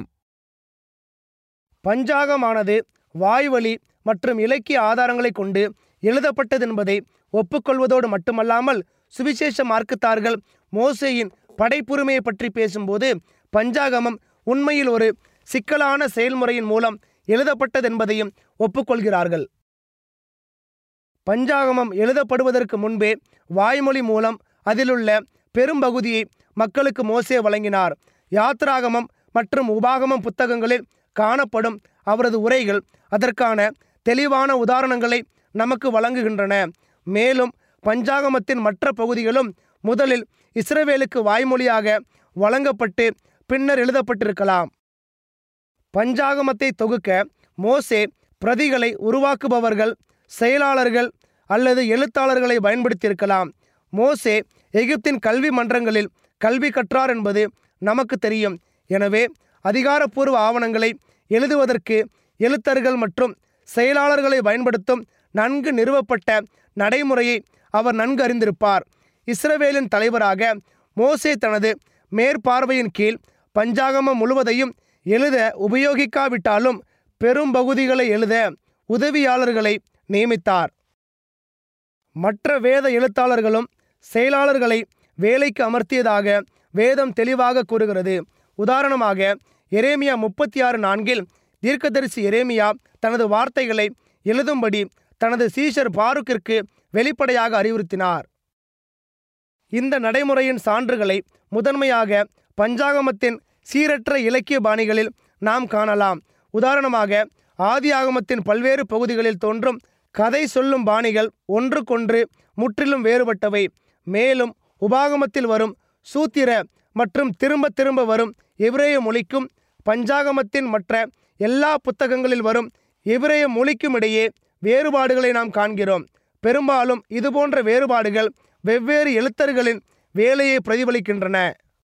பஞ்சாகமானது வாய்வழி மற்றும் இலக்கிய ஆதாரங்களை கொண்டு எழுதப்பட்டது என்பதை ஒப்புக்கொள்வதோடு மட்டுமல்லாமல் சுவிசேஷ மார்க்கத்தார்கள் மோசேயின் படைப்புரிமையை பற்றி பேசும்போது பஞ்சாகமம் உண்மையில் ஒரு சிக்கலான செயல்முறையின் மூலம் எழுதப்பட்டது என்பதையும் ஒப்புக்கொள்கிறார்கள் பஞ்சாகமம் எழுதப்படுவதற்கு முன்பே வாய்மொழி மூலம் அதிலுள்ள பெரும்பகுதியை மக்களுக்கு மோசே வழங்கினார் யாத்ராகமம் மற்றும் உபாகமம் புத்தகங்களில் காணப்படும் அவரது உரைகள் அதற்கான தெளிவான உதாரணங்களை நமக்கு வழங்குகின்றன மேலும் பஞ்சாகமத்தின் மற்ற பகுதிகளும் முதலில் இஸ்ரவேலுக்கு வாய்மொழியாக வழங்கப்பட்டு பின்னர் எழுதப்பட்டிருக்கலாம் பஞ்சாகமத்தை தொகுக்க மோசே பிரதிகளை உருவாக்குபவர்கள் செயலாளர்கள் அல்லது எழுத்தாளர்களை பயன்படுத்தியிருக்கலாம் மோசே எகிப்தின் கல்வி மன்றங்களில் கல்வி கற்றார் என்பது நமக்கு தெரியும் எனவே அதிகாரப்பூர்வ ஆவணங்களை எழுதுவதற்கு எழுத்தர்கள் மற்றும் செயலாளர்களை பயன்படுத்தும் நன்கு நிறுவப்பட்ட நடைமுறையை அவர் நன்கு அறிந்திருப்பார் இஸ்ரவேலின் தலைவராக மோசே தனது மேற்பார்வையின் கீழ் பஞ்சாகமம் முழுவதையும் எழுத உபயோகிக்காவிட்டாலும் பெரும் பகுதிகளை எழுத உதவியாளர்களை நியமித்தார் மற்ற வேத எழுத்தாளர்களும் செயலாளர்களை வேலைக்கு அமர்த்தியதாக வேதம் தெளிவாக கூறுகிறது உதாரணமாக எரேமியா முப்பத்தி ஆறு நான்கில் தீர்க்கதரிசி எரேமியா தனது வார்த்தைகளை எழுதும்படி தனது சீஷர் பாருக்கிற்கு வெளிப்படையாக அறிவுறுத்தினார் இந்த நடைமுறையின் சான்றுகளை முதன்மையாக பஞ்சாகமத்தின் சீரற்ற இலக்கிய பாணிகளில் நாம் காணலாம் உதாரணமாக ஆதியாகமத்தின் பல்வேறு பகுதிகளில் தோன்றும் கதை சொல்லும் பாணிகள் ஒன்றுக்கொன்று முற்றிலும் வேறுபட்டவை மேலும் உபாகமத்தில் வரும் சூத்திர மற்றும் திரும்ப திரும்ப வரும் எபிரேய மொழிக்கும் பஞ்சாகமத்தின் மற்ற எல்லா புத்தகங்களில் வரும் எபிரேய மொழிக்கும் இடையே வேறுபாடுகளை நாம் காண்கிறோம் பெரும்பாலும் இதுபோன்ற வேறுபாடுகள் வெவ்வேறு எழுத்தர்களின் வேலையை பிரதிபலிக்கின்றன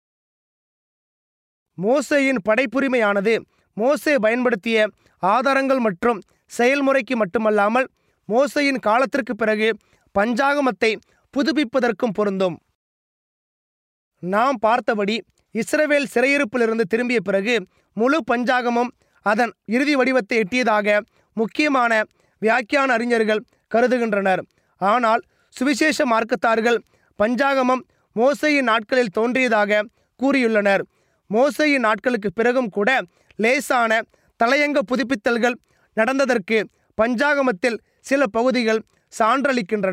மோசேயின் படைப்புரிமையானது மோசே பயன்படுத்திய ஆதாரங்கள் மற்றும் செயல்முறைக்கு மட்டுமல்லாமல் மோசையின் காலத்திற்கு பிறகு பஞ்சாகமத்தை புதுப்பிப்பதற்கும் பொருந்தும் நாம் பார்த்தபடி இஸ்ரவேல் சிறையிருப்பிலிருந்து திரும்பிய பிறகு முழு பஞ்சாகமும் அதன் இறுதி வடிவத்தை எட்டியதாக முக்கியமான வியாக்கியான அறிஞர்கள் கருதுகின்றனர் ஆனால் சுவிசேஷ மார்க்கத்தார்கள் பஞ்சாகமம் மோசையின் நாட்களில் தோன்றியதாக கூறியுள்ளனர் மோசையின் நாட்களுக்கு பிறகும் கூட லேசான தலையங்க புதுப்பித்தல்கள் நடந்ததற்கு பஞ்சாகமத்தில் சில பகுதிகள் சான்றளிக்கின்றன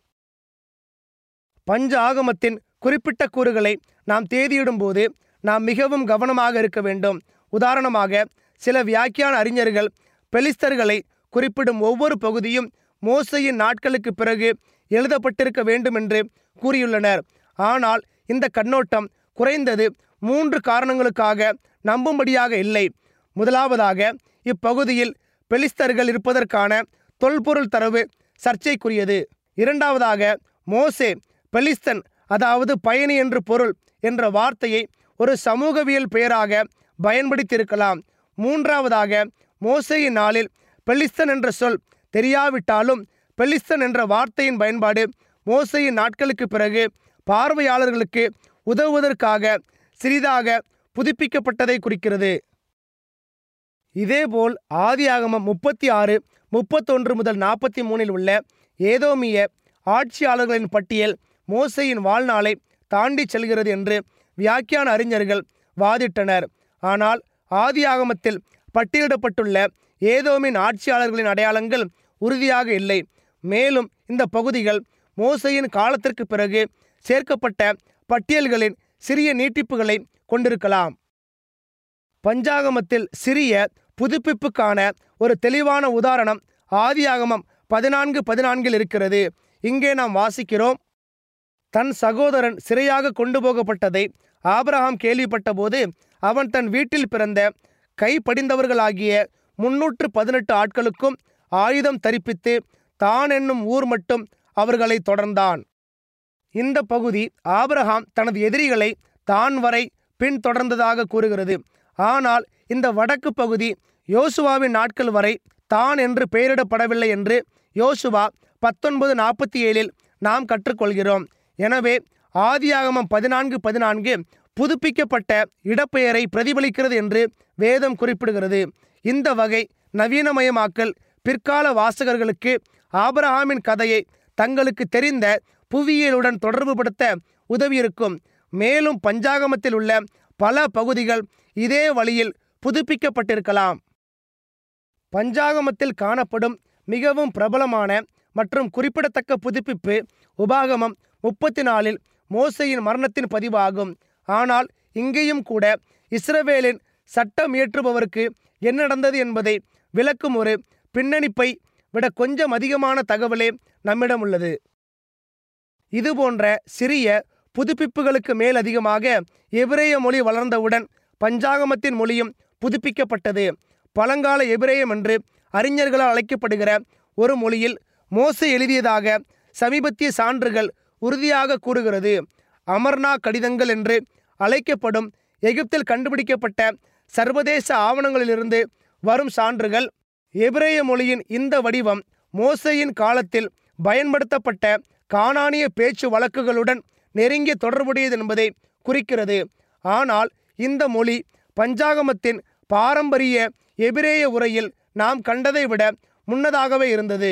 பஞ்ச ஆகமத்தின் குறிப்பிட்ட கூறுகளை நாம் தேதியிடும்போது நாம் மிகவும் கவனமாக இருக்க வேண்டும் உதாரணமாக சில வியாக்கியான அறிஞர்கள் பெலிஸ்தர்களை குறிப்பிடும் ஒவ்வொரு பகுதியும் மோசையின் நாட்களுக்கு பிறகு எழுதப்பட்டிருக்க வேண்டும் என்று கூறியுள்ளனர் ஆனால் இந்த கண்ணோட்டம் குறைந்தது மூன்று காரணங்களுக்காக நம்பும்படியாக இல்லை முதலாவதாக இப்பகுதியில் பெலிஸ்தர்கள் இருப்பதற்கான தொல்பொருள் தரவு சர்ச்சைக்குரியது இரண்டாவதாக மோசே பெலிஸ்தன் அதாவது பயணி என்று பொருள் என்ற வார்த்தையை ஒரு சமூகவியல் பெயராக பயன்படுத்தியிருக்கலாம் மூன்றாவதாக மோசேயின் நாளில் பெலிஸ்தன் என்ற சொல் தெரியாவிட்டாலும் பெலிஸ்தன் என்ற வார்த்தையின் பயன்பாடு மோசையின் நாட்களுக்கு பிறகு பார்வையாளர்களுக்கு உதவுவதற்காக சிறிதாக புதுப்பிக்கப்பட்டதை குறிக்கிறது இதேபோல் ஆதியாகமம் முப்பத்தி ஆறு முப்பத்தொன்று முதல் நாற்பத்தி மூணில் உள்ள ஏதோமிய ஆட்சியாளர்களின் பட்டியல் மோசையின் வாழ்நாளை தாண்டி செல்கிறது என்று வியாக்கியான அறிஞர்கள் வாதிட்டனர் ஆனால் ஆதியாகமத்தில் பட்டியலிடப்பட்டுள்ள ஏதோமின் ஆட்சியாளர்களின் அடையாளங்கள் உறுதியாக இல்லை மேலும் இந்த பகுதிகள் மோசையின் காலத்திற்கு பிறகு சேர்க்கப்பட்ட பட்டியல்களின் சிறிய நீட்டிப்புகளை கொண்டிருக்கலாம் பஞ்சாகமத்தில் சிறிய புதுப்பிப்புக்கான ஒரு தெளிவான உதாரணம் ஆதியாகமம் பதினான்கு பதினான்கில் இருக்கிறது இங்கே நாம் வாசிக்கிறோம் தன் சகோதரன் சிறையாக கொண்டு போகப்பட்டதை ஆபிரகாம் கேள்விப்பட்டபோது அவன் தன் வீட்டில் பிறந்த கைப்படிந்தவர்களாகிய முன்னூற்று பதினெட்டு ஆட்களுக்கும் ஆயுதம் தரிப்பித்து தான் என்னும் ஊர் மட்டும் அவர்களை தொடர்ந்தான் இந்த பகுதி ஆபிரகாம் தனது எதிரிகளை தான் வரை பின்தொடர்ந்ததாக கூறுகிறது ஆனால் இந்த வடக்கு பகுதி யோசுவாவின் நாட்கள் வரை தான் என்று பெயரிடப்படவில்லை என்று யோசுவா பத்தொன்பது நாற்பத்தி ஏழில் நாம் கற்றுக்கொள்கிறோம் எனவே ஆதியாகமம் பதினான்கு பதினான்கு புதுப்பிக்கப்பட்ட இடப்பெயரை பிரதிபலிக்கிறது என்று வேதம் குறிப்பிடுகிறது இந்த வகை நவீனமயமாக்கல் பிற்கால வாசகர்களுக்கு ஆபிரஹாமின் கதையை தங்களுக்கு தெரிந்த புவியியலுடன் தொடர்புபடுத்த உதவியிருக்கும் மேலும் பஞ்சாகமத்தில் உள்ள பல பகுதிகள் இதே வழியில் புதுப்பிக்கப்பட்டிருக்கலாம் பஞ்சாகமத்தில் காணப்படும் மிகவும் பிரபலமான மற்றும் குறிப்பிடத்தக்க புதுப்பிப்பு உபாகமம் முப்பத்தி நாலில் மோசையின் மரணத்தின் பதிவாகும் ஆனால் இங்கேயும் கூட இஸ்ரவேலின் சட்டம் இயற்றுபவருக்கு என்ன நடந்தது என்பதை விளக்கும் ஒரு பின்னணிப்பை விட கொஞ்சம் அதிகமான தகவலே நம்மிடம் உள்ளது இது போன்ற சிறிய புதுப்பிப்புகளுக்கு மேல் அதிகமாக எபிரேய மொழி வளர்ந்தவுடன் பஞ்சாகமத்தின் மொழியும் புதுப்பிக்கப்பட்டது பழங்கால எபிரேயம் என்று அறிஞர்களால் அழைக்கப்படுகிற ஒரு மொழியில் மோசே எழுதியதாக சமீபத்திய சான்றுகள் உறுதியாக கூறுகிறது அமர்னா கடிதங்கள் என்று அழைக்கப்படும் எகிப்தில் கண்டுபிடிக்கப்பட்ட சர்வதேச ஆவணங்களிலிருந்து வரும் சான்றுகள் எபிரேய மொழியின் இந்த வடிவம் மோசேயின் காலத்தில் பயன்படுத்தப்பட்ட கானானிய பேச்சு வழக்குகளுடன் நெருங்கிய தொடர்புடையது என்பதை குறிக்கிறது ஆனால் இந்த மொழி பஞ்சாகமத்தின் பாரம்பரிய எபிரேய உரையில் நாம் கண்டதை விட முன்னதாகவே இருந்தது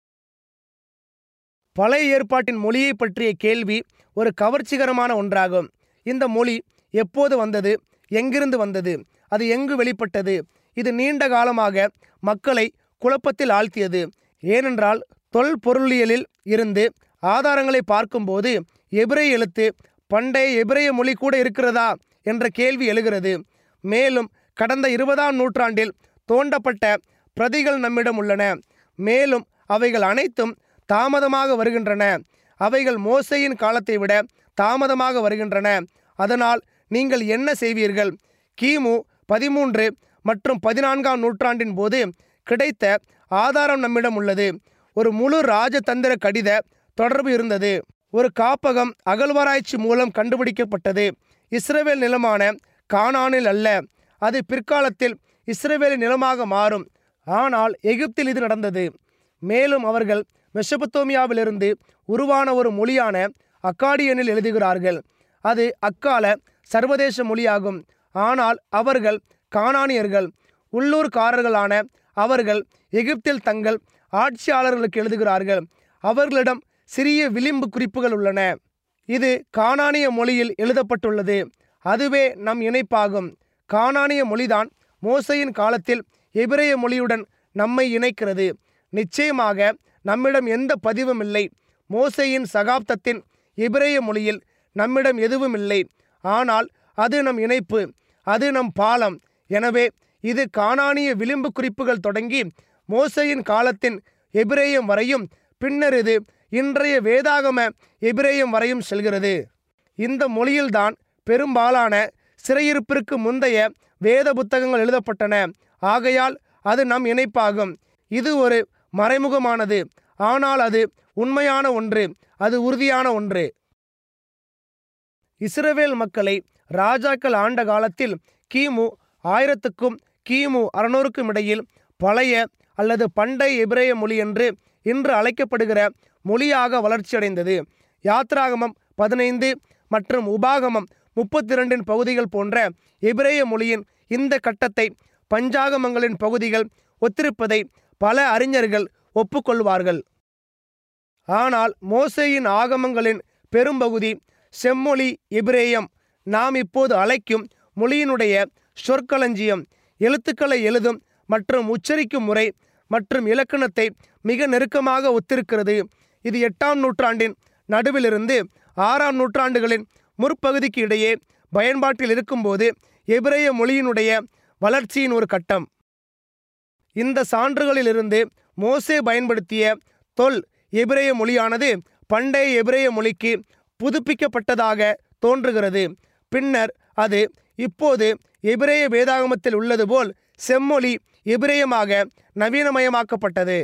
பழைய ஏற்பாட்டின் மொழியை பற்றிய கேள்வி ஒரு கவர்ச்சிகரமான ஒன்றாகும் இந்த மொழி எப்போது வந்தது எங்கிருந்து வந்தது அது எங்கு வெளிப்பட்டது இது நீண்ட காலமாக மக்களை குழப்பத்தில் ஆழ்த்தியது ஏனென்றால் தொல்பொருளியலில் இருந்து ஆதாரங்களை பார்க்கும்போது எபிரேய எழுத்து பண்டைய எபிரேய மொழி கூட இருக்கிறதா என்ற கேள்வி எழுகிறது மேலும் கடந்த இருபதாம் நூற்றாண்டில் தோண்டப்பட்ட பிரதிகள் நம்மிடம் உள்ளன மேலும் அவைகள் அனைத்தும் தாமதமாக வருகின்றன அவைகள் மோசையின் காலத்தை விட தாமதமாக வருகின்றன அதனால் நீங்கள் என்ன செய்வீர்கள் கிமு பதிமூன்று மற்றும் பதினான்காம் நூற்றாண்டின் போது கிடைத்த ஆதாரம் நம்மிடம் உள்ளது ஒரு முழு ராஜதந்திர கடித தொடர்பு இருந்தது ஒரு காப்பகம் அகழ்வாராய்ச்சி மூலம் கண்டுபிடிக்கப்பட்டது இஸ்ரவேல் நிலமான கானானில் அல்ல அது பிற்காலத்தில் இஸ்ரவேலின் நிலமாக மாறும் ஆனால் எகிப்தில் இது நடந்தது மேலும் அவர்கள் மெசபத்தோமியாவிலிருந்து உருவான ஒரு மொழியான அக்காடியனில் எழுதுகிறார்கள் அது அக்கால சர்வதேச மொழியாகும் ஆனால் அவர்கள் கானானியர்கள் உள்ளூர்காரர்களான அவர்கள் எகிப்தில் தங்கள் ஆட்சியாளர்களுக்கு எழுதுகிறார்கள் அவர்களிடம் சிறிய விளிம்பு குறிப்புகள் உள்ளன இது கானானிய மொழியில் எழுதப்பட்டுள்ளது அதுவே நம் இணைப்பாகும் கானானிய மொழிதான் மோசையின் காலத்தில் எபிரேய மொழியுடன் நம்மை இணைக்கிறது நிச்சயமாக நம்மிடம் எந்த பதிவும் இல்லை மோசையின் சகாப்தத்தின் எபிரேய மொழியில் நம்மிடம் எதுவும் இல்லை ஆனால் அது நம் இணைப்பு அது நம் பாலம் எனவே இது கானானிய விளிம்பு குறிப்புகள் தொடங்கி மோசையின் காலத்தின் எபிரேயம் வரையும் பின்னர் இது இன்றைய வேதாகம எபிரேயம் வரையும் செல்கிறது இந்த மொழியில்தான் பெரும்பாலான சிறையிருப்பிற்கு முந்தைய வேத புத்தகங்கள் எழுதப்பட்டன ஆகையால் அது நம் இணைப்பாகும் இது ஒரு மறைமுகமானது ஆனால் அது உண்மையான ஒன்று அது உறுதியான ஒன்று இஸ்ரவேல் மக்களை ராஜாக்கள் ஆண்ட காலத்தில் கிமு ஆயிரத்துக்கும் கிமு அறுநூறுக்கும் இடையில் பழைய அல்லது பண்டைய எபிரேய மொழி என்று இன்று அழைக்கப்படுகிற மொழியாக வளர்ச்சியடைந்தது யாத்ராகமம் பதினைந்து மற்றும் உபாகமம் முப்பத்தி இரண்டின் பகுதிகள் போன்ற எபிரேய மொழியின் இந்த கட்டத்தை பஞ்சாகமங்களின் பகுதிகள் ஒத்திருப்பதை பல அறிஞர்கள் ஒப்புக்கொள்வார்கள் ஆனால் மோசேயின் ஆகமங்களின் பெரும்பகுதி செம்மொழி எபிரேயம் நாம் இப்போது அழைக்கும் மொழியினுடைய சொற்களஞ்சியம் எழுத்துக்களை எழுதும் மற்றும் உச்சரிக்கும் முறை மற்றும் இலக்கணத்தை மிக நெருக்கமாக ஒத்திருக்கிறது இது எட்டாம் நூற்றாண்டின் நடுவிலிருந்து ஆறாம் நூற்றாண்டுகளின் முற்பகுதிக்கு இடையே பயன்பாட்டில் இருக்கும்போது எபிரேய மொழியினுடைய வளர்ச்சியின் ஒரு கட்டம் இந்த சான்றுகளிலிருந்து மோசே பயன்படுத்திய தொல் எபிரேய மொழியானது பண்டைய எபிரேய மொழிக்கு புதுப்பிக்கப்பட்டதாக தோன்றுகிறது பின்னர் அது இப்போது எபிரேய வேதாகமத்தில் உள்ளது போல் செம்மொழி எபிரேயமாக நவீனமயமாக்கப்பட்டது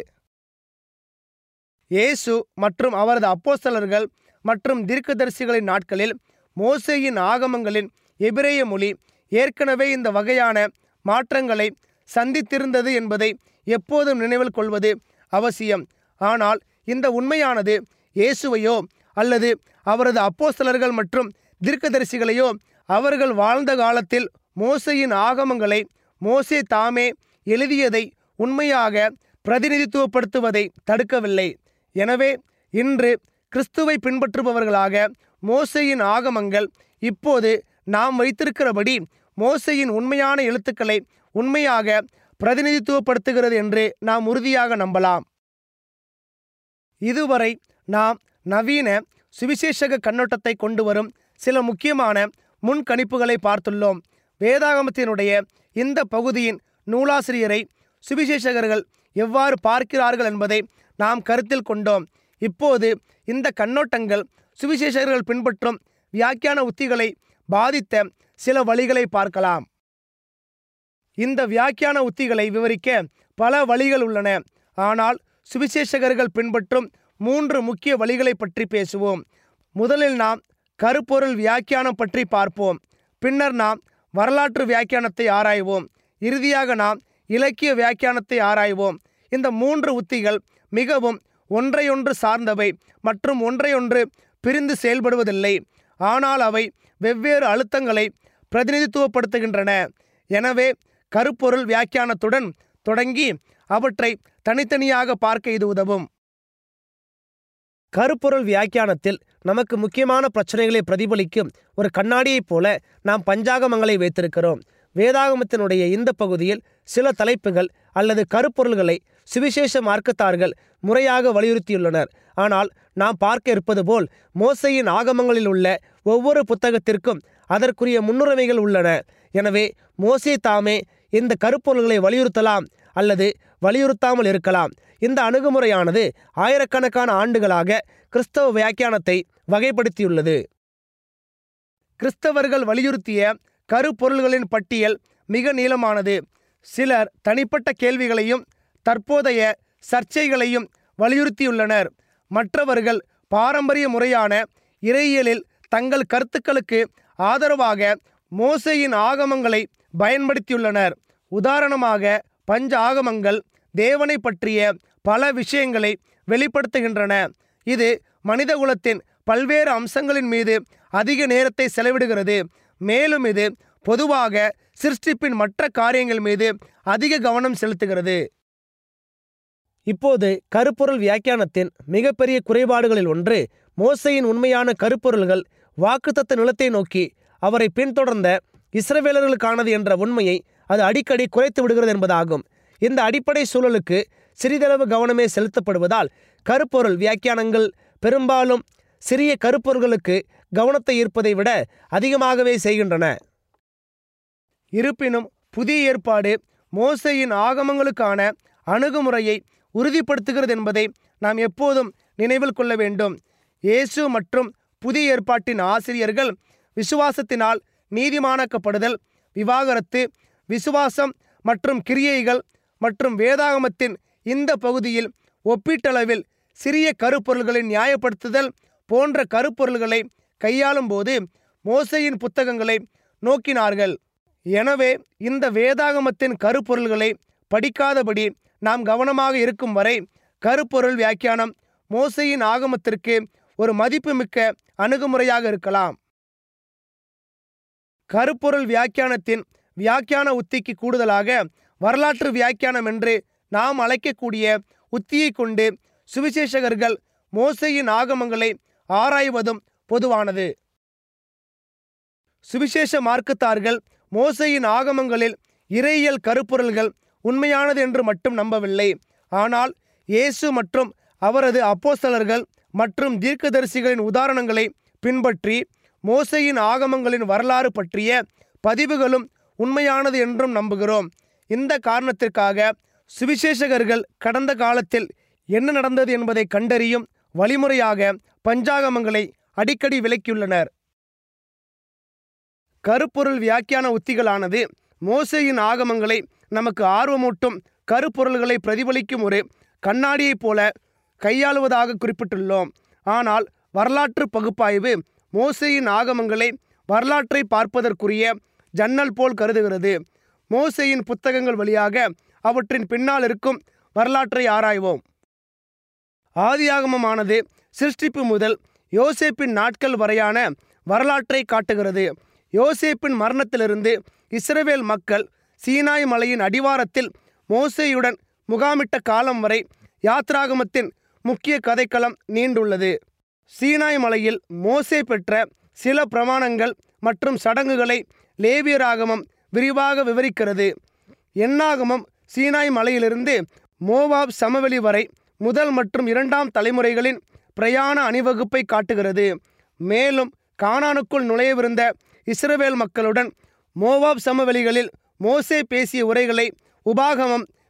இயேசு மற்றும் அவரது அப்போஸ்தலர்கள் மற்றும் தீர்க்கதரிசிகளின் நாட்களில் மோசேயின் ஆகமங்களின் எபிரேய மொழி ஏற்கனவே இந்த வகையான மாற்றங்களை சந்தித்திருந்தது என்பதை எப்போதும் நினைவில் கொள்வது அவசியம் ஆனால் இந்த உண்மையானது இயேசுவையோ அல்லது அவரது அப்போஸ்தலர்கள் மற்றும் தீர்க்கதரிசிகளையோ அவர்கள் வாழ்ந்த காலத்தில் மோசையின் ஆகமங்களை மோசே தாமே எழுதியதை உண்மையாக பிரதிநிதித்துவப்படுத்துவதை தடுக்கவில்லை எனவே இன்று கிறிஸ்துவை பின்பற்றுபவர்களாக மோசையின் ஆகமங்கள் இப்போது நாம் வைத்திருக்கிறபடி மோசையின் உண்மையான எழுத்துக்களை உண்மையாக பிரதிநிதித்துவப்படுத்துகிறது என்று நாம் உறுதியாக நம்பலாம் இதுவரை நாம் நவீன சுவிசேஷக கண்ணோட்டத்தை கொண்டு வரும் சில முக்கியமான முன்கணிப்புகளை பார்த்துள்ளோம் வேதாகமத்தினுடைய இந்த பகுதியின் நூலாசிரியரை சுவிசேஷகர்கள் எவ்வாறு பார்க்கிறார்கள் என்பதை நாம் கருத்தில் கொண்டோம் இப்போது இந்த கண்ணோட்டங்கள் சுவிசேஷகர்கள் பின்பற்றும் வியாக்கியான உத்திகளை பாதித்த சில வழிகளை பார்க்கலாம் இந்த வியாக்கியான உத்திகளை விவரிக்க பல வழிகள் உள்ளன ஆனால் சுவிசேஷகர்கள் பின்பற்றும் மூன்று முக்கிய வழிகளை பற்றி பேசுவோம் முதலில் நாம் கருப்பொருள் வியாக்கியானம் பற்றி பார்ப்போம் பின்னர் நாம் வரலாற்று வியாக்கியானத்தை ஆராய்வோம் இறுதியாக நாம் இலக்கிய வியாக்கியானத்தை ஆராய்வோம் இந்த மூன்று உத்திகள் மிகவும் ஒன்றையொன்று சார்ந்தவை மற்றும் ஒன்றையொன்று பிரிந்து செயல்படுவதில்லை ஆனால் அவை வெவ்வேறு அழுத்தங்களை பிரதிநிதித்துவப்படுத்துகின்றன எனவே கருப்பொருள் வியாக்கியானத்துடன் தொடங்கி அவற்றை தனித்தனியாக பார்க்க இது உதவும் கருப்பொருள் வியாக்கியானத்தில் நமக்கு முக்கியமான பிரச்சனைகளை பிரதிபலிக்கும் ஒரு கண்ணாடியைப் போல நாம் பஞ்சாகமங்களை வைத்திருக்கிறோம் வேதாகமத்தினுடைய இந்த பகுதியில் சில தலைப்புகள் அல்லது கருப்பொருள்களை சுவிசேஷ மார்க்கத்தார்கள் முறையாக வலியுறுத்தியுள்ளனர் ஆனால் நாம் பார்க்க இருப்பது போல் மோசையின் ஆகமங்களில் உள்ள ஒவ்வொரு புத்தகத்திற்கும் அதற்குரிய முன்னுரிமைகள் உள்ளன எனவே மோசே தாமே இந்த கருப்பொருள்களை வலியுறுத்தலாம் அல்லது வலியுறுத்தாமல் இருக்கலாம் இந்த அணுகுமுறையானது ஆயிரக்கணக்கான ஆண்டுகளாக கிறிஸ்தவ வியாக்கியானத்தை வகைப்படுத்தியுள்ளது கிறிஸ்தவர்கள் வலியுறுத்திய கருப்பொருள்களின் பட்டியல் மிக நீளமானது சிலர் தனிப்பட்ட கேள்விகளையும் தற்போதைய சர்ச்சைகளையும் வலியுறுத்தியுள்ளனர் மற்றவர்கள் பாரம்பரிய முறையான இறையியலில் தங்கள் கருத்துக்களுக்கு ஆதரவாக மோசையின் ஆகமங்களை பயன்படுத்தியுள்ளனர் உதாரணமாக பஞ்ச ஆகமங்கள் தேவனை பற்றிய பல விஷயங்களை வெளிப்படுத்துகின்றன இது மனிதகுலத்தின் பல்வேறு அம்சங்களின் மீது அதிக நேரத்தை செலவிடுகிறது மேலும் இது பொதுவாக சிருஷ்டிப்பின் மற்ற காரியங்கள் மீது அதிக கவனம் செலுத்துகிறது இப்போது கருப்பொருள் வியாக்கியானத்தின் மிகப்பெரிய குறைபாடுகளில் ஒன்று மோசையின் உண்மையான கருப்பொருள்கள் வாக்குத்தத்த நிலத்தை நோக்கி அவரை பின்தொடர்ந்த இஸ்ரவேலர்களுக்கானது என்ற உண்மையை அது அடிக்கடி குறைத்து விடுகிறது என்பதாகும் இந்த அடிப்படை சூழலுக்கு சிறிதளவு கவனமே செலுத்தப்படுவதால் கருப்பொருள் வியாக்கியானங்கள் பெரும்பாலும் சிறிய கருப்பொருள்களுக்கு கவனத்தை ஈர்ப்பதை விட அதிகமாகவே செய்கின்றன இருப்பினும் புதிய ஏற்பாடு மோசையின் ஆகமங்களுக்கான அணுகுமுறையை உறுதிப்படுத்துகிறது என்பதை நாம் எப்போதும் நினைவில் கொள்ள வேண்டும் இயேசு மற்றும் புதிய ஏற்பாட்டின் ஆசிரியர்கள் விசுவாசத்தினால் நீதிமானாக்கப்படுதல் விவாகரத்து விசுவாசம் மற்றும் கிரியைகள் மற்றும் வேதாகமத்தின் இந்த பகுதியில் ஒப்பீட்டளவில் சிறிய கருப்பொருள்களை நியாயப்படுத்துதல் போன்ற கருப்பொருள்களை கையாளும் போது மோசையின் புத்தகங்களை நோக்கினார்கள் எனவே இந்த வேதாகமத்தின் கருப்பொருள்களை படிக்காதபடி நாம் கவனமாக இருக்கும் வரை கருப்பொருள் வியாக்கியானம் மோசையின் ஆகமத்திற்கு ஒரு மதிப்புமிக்க அணுகுமுறையாக இருக்கலாம் கருப்பொருள் வியாக்கியானத்தின் வியாக்கியான உத்திக்கு கூடுதலாக வரலாற்று வியாக்கியானம் என்று நாம் அழைக்கக்கூடிய உத்தியை கொண்டு சுவிசேஷகர்கள் மோசையின் ஆகமங்களை ஆராய்வதும் பொதுவானது சுவிசேஷ மார்க்கத்தார்கள் மோசையின் ஆகமங்களில் இறையியல் கருப்பொருள்கள் உண்மையானது என்று மட்டும் நம்பவில்லை ஆனால் இயேசு மற்றும் அவரது அப்போஸ்தலர்கள் மற்றும் தீர்க்கதரிசிகளின் உதாரணங்களை பின்பற்றி மோசையின் ஆகமங்களின் வரலாறு பற்றிய பதிவுகளும் உண்மையானது என்றும் நம்புகிறோம் இந்த காரணத்திற்காக சுவிசேஷகர்கள் கடந்த காலத்தில் என்ன நடந்தது என்பதை கண்டறியும் வழிமுறையாக பஞ்சாகமங்களை அடிக்கடி விளக்கியுள்ளனர் கருப்பொருள் வியாக்கியான உத்திகளானது மோசையின் ஆகமங்களை நமக்கு ஆர்வமூட்டும் கருப்பொருள்களை பிரதிபலிக்கும் ஒரு கண்ணாடியைப் போல கையாளுவதாக குறிப்பிட்டுள்ளோம் ஆனால் வரலாற்று பகுப்பாய்வு மோசையின் ஆகமங்களை வரலாற்றை பார்ப்பதற்குரிய ஜன்னல் போல் கருதுகிறது மோசையின் புத்தகங்கள் வழியாக அவற்றின் பின்னால் இருக்கும் வரலாற்றை ஆராய்வோம் ஆதியாகமமானது சிருஷ்டிப்பு முதல் யோசேப்பின் நாட்கள் வரையான வரலாற்றை காட்டுகிறது யோசேப்பின் மரணத்திலிருந்து இஸ்ரவேல் மக்கள் சீனாய் மலையின் அடிவாரத்தில் மோசேயுடன் முகாமிட்ட காலம் வரை யாத்ராகமத்தின் முக்கிய கதைக்களம் நீண்டுள்ளது சீனாய் மலையில் மோசே பெற்ற சில பிரமாணங்கள் மற்றும் சடங்குகளை லேவியராகமம் விரிவாக விவரிக்கிறது எண்ணாகமம் சீனாய் மலையிலிருந்து மோவாப் சமவெளி வரை முதல் மற்றும் இரண்டாம் தலைமுறைகளின் பிரயாண அணிவகுப்பை காட்டுகிறது மேலும் கானானுக்குள் நுழையவிருந்த இஸ்ரவேல் மக்களுடன் மோவாப் சமவெளிகளில் மோசே பேசிய உரைகளை உபாகமம்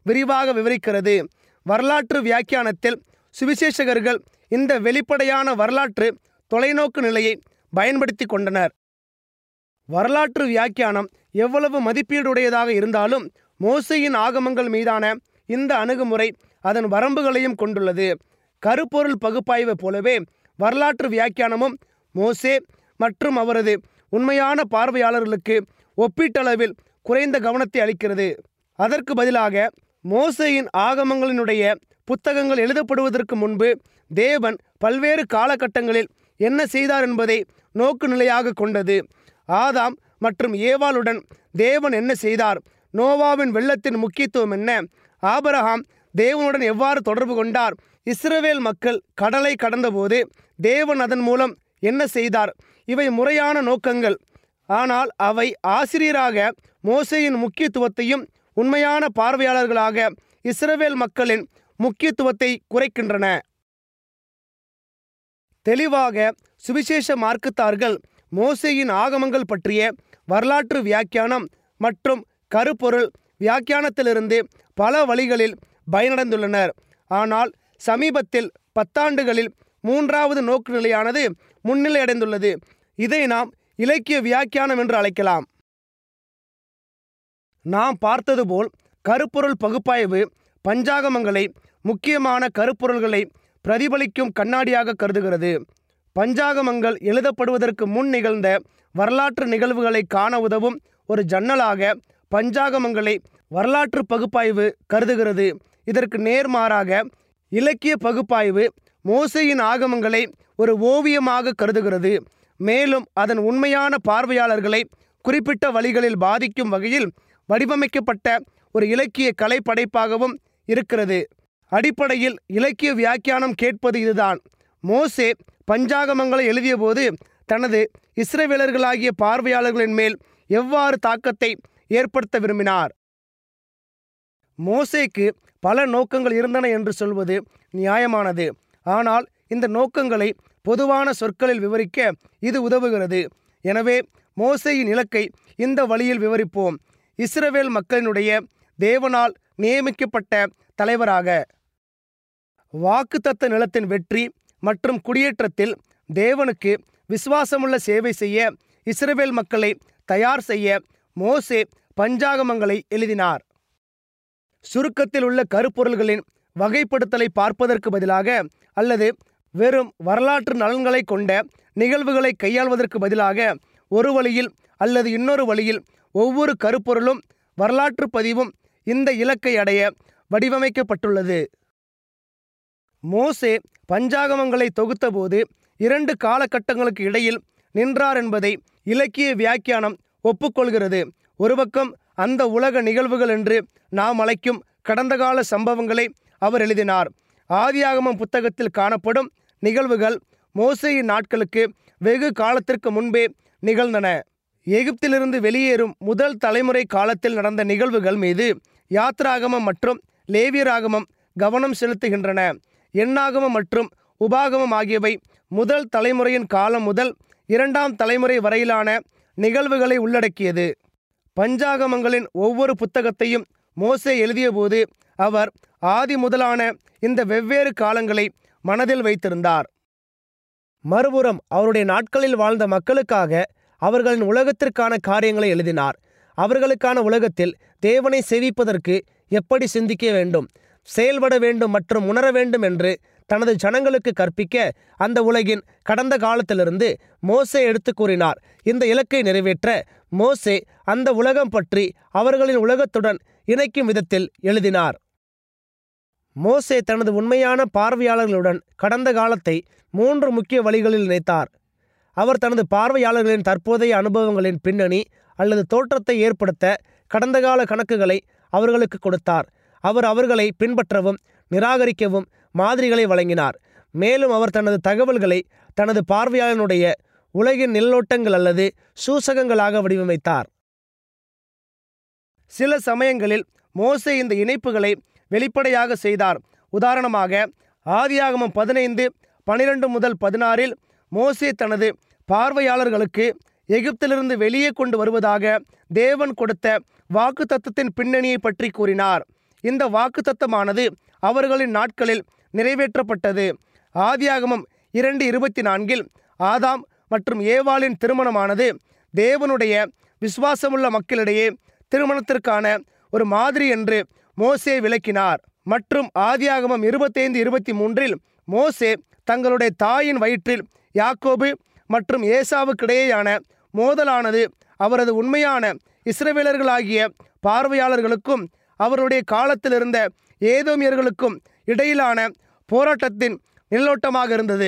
விரிவாக விவரிக்கிறது வரலாற்று வியாக்கியானத்தில் சுவிசேஷகர்கள் இந்த வெளிப்படையான வரலாற்று தொலைநோக்கு நிலையை பயன்படுத்தி கொண்டனர் வரலாற்று வியாக்கியானம் எவ்வளவு மதிப்பீடுடையதாக இருந்தாலும் மோசையின் ஆகமங்கள் மீதான இந்த அணுகுமுறை அதன் வரம்புகளையும் கொண்டுள்ளது கருப்பொருள் பகுப்பாய்வு போலவே வரலாற்று வியாக்கியானமும் மோசே மற்றும் அவரது உண்மையான பார்வையாளர்களுக்கு ஒப்பீட்டளவில் குறைந்த கவனத்தை அளிக்கிறது அதற்கு பதிலாக மோசையின் ஆகமங்களினுடைய புத்தகங்கள் எழுதப்படுவதற்கு முன்பு தேவன் பல்வேறு காலகட்டங்களில் என்ன செய்தார் என்பதை நோக்கு நிலையாக கொண்டது ஆதாம் மற்றும் ஏவாளுடன் தேவன் என்ன செய்தார் நோவாவின் வெள்ளத்தின் முக்கியத்துவம் என்ன ஆபரகாம் தேவனுடன் எவ்வாறு தொடர்பு கொண்டார் இஸ்ரவேல் மக்கள் கடலை கடந்தபோது தேவன் அதன் மூலம் என்ன செய்தார் இவை முறையான நோக்கங்கள் ஆனால் அவை ஆசிரியராக மோசையின் முக்கியத்துவத்தையும் உண்மையான பார்வையாளர்களாக இஸ்ரவேல் மக்களின் முக்கியத்துவத்தை குறைக்கின்றன தெளிவாக சுவிசேஷ மார்க்கத்தார்கள் மோசேயின் ஆகமங்கள் பற்றிய வரலாற்று வியாக்கியானம் மற்றும் கருப்பொருள் வியாக்கியானத்திலிருந்து பல வழிகளில் பயனடைந்துள்ளனர் ஆனால் சமீபத்தில் பத்தாண்டுகளில் மூன்றாவது நோக்கு நிலையானது முன்னிலை அடைந்துள்ளது இதை நாம் இலக்கிய வியாக்கியானம் என்று அழைக்கலாம் நாம் பார்த்தது போல் கருப்பொருள் பகுப்பாய்வு பஞ்சாகமங்களை முக்கியமான கருப்பொருள்களை பிரதிபலிக்கும் கண்ணாடியாக கருதுகிறது பஞ்சாகமங்கள் எழுதப்படுவதற்கு முன் நிகழ்ந்த வரலாற்று நிகழ்வுகளை காண உதவும் ஒரு ஜன்னலாக பஞ்சாகமங்களை வரலாற்று பகுப்பாய்வு கருதுகிறது இதற்கு நேர்மாறாக இலக்கிய பகுப்பாய்வு மோசையின் ஆகமங்களை ஒரு ஓவியமாக கருதுகிறது மேலும் அதன் உண்மையான பார்வையாளர்களை குறிப்பிட்ட வழிகளில் பாதிக்கும் வகையில் வடிவமைக்கப்பட்ட ஒரு இலக்கிய கலை படைப்பாகவும் இருக்கிறது அடிப்படையில் இலக்கிய வியாக்கியானம் கேட்பது இதுதான் மோசே பஞ்சாகமங்களை எழுதியபோது தனது இஸ்ரவேலர்களாகிய பார்வையாளர்களின் மேல் எவ்வாறு தாக்கத்தை ஏற்படுத்த விரும்பினார் மோசேக்கு பல நோக்கங்கள் இருந்தன என்று சொல்வது நியாயமானது ஆனால் இந்த நோக்கங்களை பொதுவான சொற்களில் விவரிக்க இது உதவுகிறது எனவே மோசேயின் இலக்கை இந்த வழியில் விவரிப்போம் இஸ்ரவேல் மக்களினுடைய தேவனால் நியமிக்கப்பட்ட தலைவராக வாக்குத்தத்த நிலத்தின் வெற்றி மற்றும் குடியேற்றத்தில் தேவனுக்கு விசுவாசமுள்ள சேவை செய்ய இஸ்ரவேல் மக்களை தயார் செய்ய மோசே பஞ்சாகமங்களை எழுதினார் சுருக்கத்தில் உள்ள கருப்பொருள்களின் வகைப்படுத்தலை பார்ப்பதற்கு பதிலாக அல்லது வெறும் வரலாற்று நலன்களை கொண்ட நிகழ்வுகளை கையாள்வதற்கு பதிலாக ஒரு வழியில் அல்லது இன்னொரு வழியில் ஒவ்வொரு கருப்பொருளும் வரலாற்று பதிவும் இந்த இலக்கை அடைய வடிவமைக்கப்பட்டுள்ளது மோசே பஞ்சாகமங்களை தொகுத்தபோது இரண்டு காலகட்டங்களுக்கு இடையில் நின்றார் என்பதை இலக்கிய வியாக்கியானம் ஒப்புக்கொள்கிறது ஒரு பக்கம் அந்த உலக நிகழ்வுகள் என்று நாம் அழைக்கும் கடந்த கால சம்பவங்களை அவர் எழுதினார் ஆதியாகமம் புத்தகத்தில் காணப்படும் நிகழ்வுகள் மோசேயின் நாட்களுக்கு வெகு காலத்திற்கு முன்பே நிகழ்ந்தன எகிப்திலிருந்து வெளியேறும் முதல் தலைமுறை காலத்தில் நடந்த நிகழ்வுகள் மீது யாத்ராகமம் மற்றும் லேவியராகமம் கவனம் செலுத்துகின்றன எண்ணாகமம் மற்றும் உபாகமம் ஆகியவை முதல் தலைமுறையின் காலம் முதல் இரண்டாம் தலைமுறை வரையிலான நிகழ்வுகளை உள்ளடக்கியது பஞ்சாகமங்களின் ஒவ்வொரு புத்தகத்தையும் மோசே எழுதியபோது அவர் ஆதி முதலான இந்த வெவ்வேறு காலங்களை மனதில் வைத்திருந்தார் மறுபுறம் அவருடைய நாட்களில் வாழ்ந்த மக்களுக்காக அவர்களின் உலகத்திற்கான காரியங்களை எழுதினார் அவர்களுக்கான உலகத்தில் தேவனை சேவிப்பதற்கு எப்படி சிந்திக்க வேண்டும் செயல்பட வேண்டும் மற்றும் உணர வேண்டும் என்று தனது ஜனங்களுக்கு கற்பிக்க அந்த உலகின் கடந்த காலத்திலிருந்து மோசே எடுத்து கூறினார் இந்த இலக்கை நிறைவேற்ற மோசே அந்த உலகம் பற்றி அவர்களின் உலகத்துடன் இணைக்கும் விதத்தில் எழுதினார் மோசே தனது உண்மையான பார்வையாளர்களுடன் கடந்த காலத்தை மூன்று முக்கிய வழிகளில் இணைத்தார் அவர் தனது பார்வையாளர்களின் தற்போதைய அனுபவங்களின் பின்னணி அல்லது தோற்றத்தை ஏற்படுத்த கடந்த கால கணக்குகளை அவர்களுக்கு கொடுத்தார் அவர் அவர்களை பின்பற்றவும் நிராகரிக்கவும் மாதிரிகளை வழங்கினார் மேலும் அவர் தனது தகவல்களை தனது பார்வையாளனுடைய உலகின் நிலோட்டங்கள் அல்லது சூசகங்களாக வடிவமைத்தார் சில சமயங்களில் மோசே இந்த இணைப்புகளை வெளிப்படையாக செய்தார் உதாரணமாக ஆதியாகமம் பதினைந்து பனிரெண்டு முதல் பதினாறில் மோசே தனது பார்வையாளர்களுக்கு எகிப்திலிருந்து வெளியே கொண்டு வருவதாக தேவன் கொடுத்த வாக்கு தத்துவத்தின் பின்னணியை பற்றி கூறினார் இந்த வாக்குத்தத்தமானது அவர்களின் நாட்களில் நிறைவேற்றப்பட்டது ஆதியாகமம் இரண்டு இருபத்தி நான்கில் ஆதாம் மற்றும் ஏவாளின் திருமணமானது தேவனுடைய விசுவாசமுள்ள மக்களிடையே திருமணத்திற்கான ஒரு மாதிரி என்று மோசே விளக்கினார் மற்றும் ஆதியாகமம் இருபத்தைந்து இருபத்தி மூன்றில் மோசே தங்களுடைய தாயின் வயிற்றில் யாக்கோபு மற்றும் ஏசாவுக்கிடையேயான மோதலானது அவரது உண்மையான இஸ்ரவேலர்களாகிய பார்வையாளர்களுக்கும் அவருடைய காலத்தில் இருந்த ஏதோமியர்களுக்கும் இடையிலான போராட்டத்தின் நிலோட்டமாக இருந்தது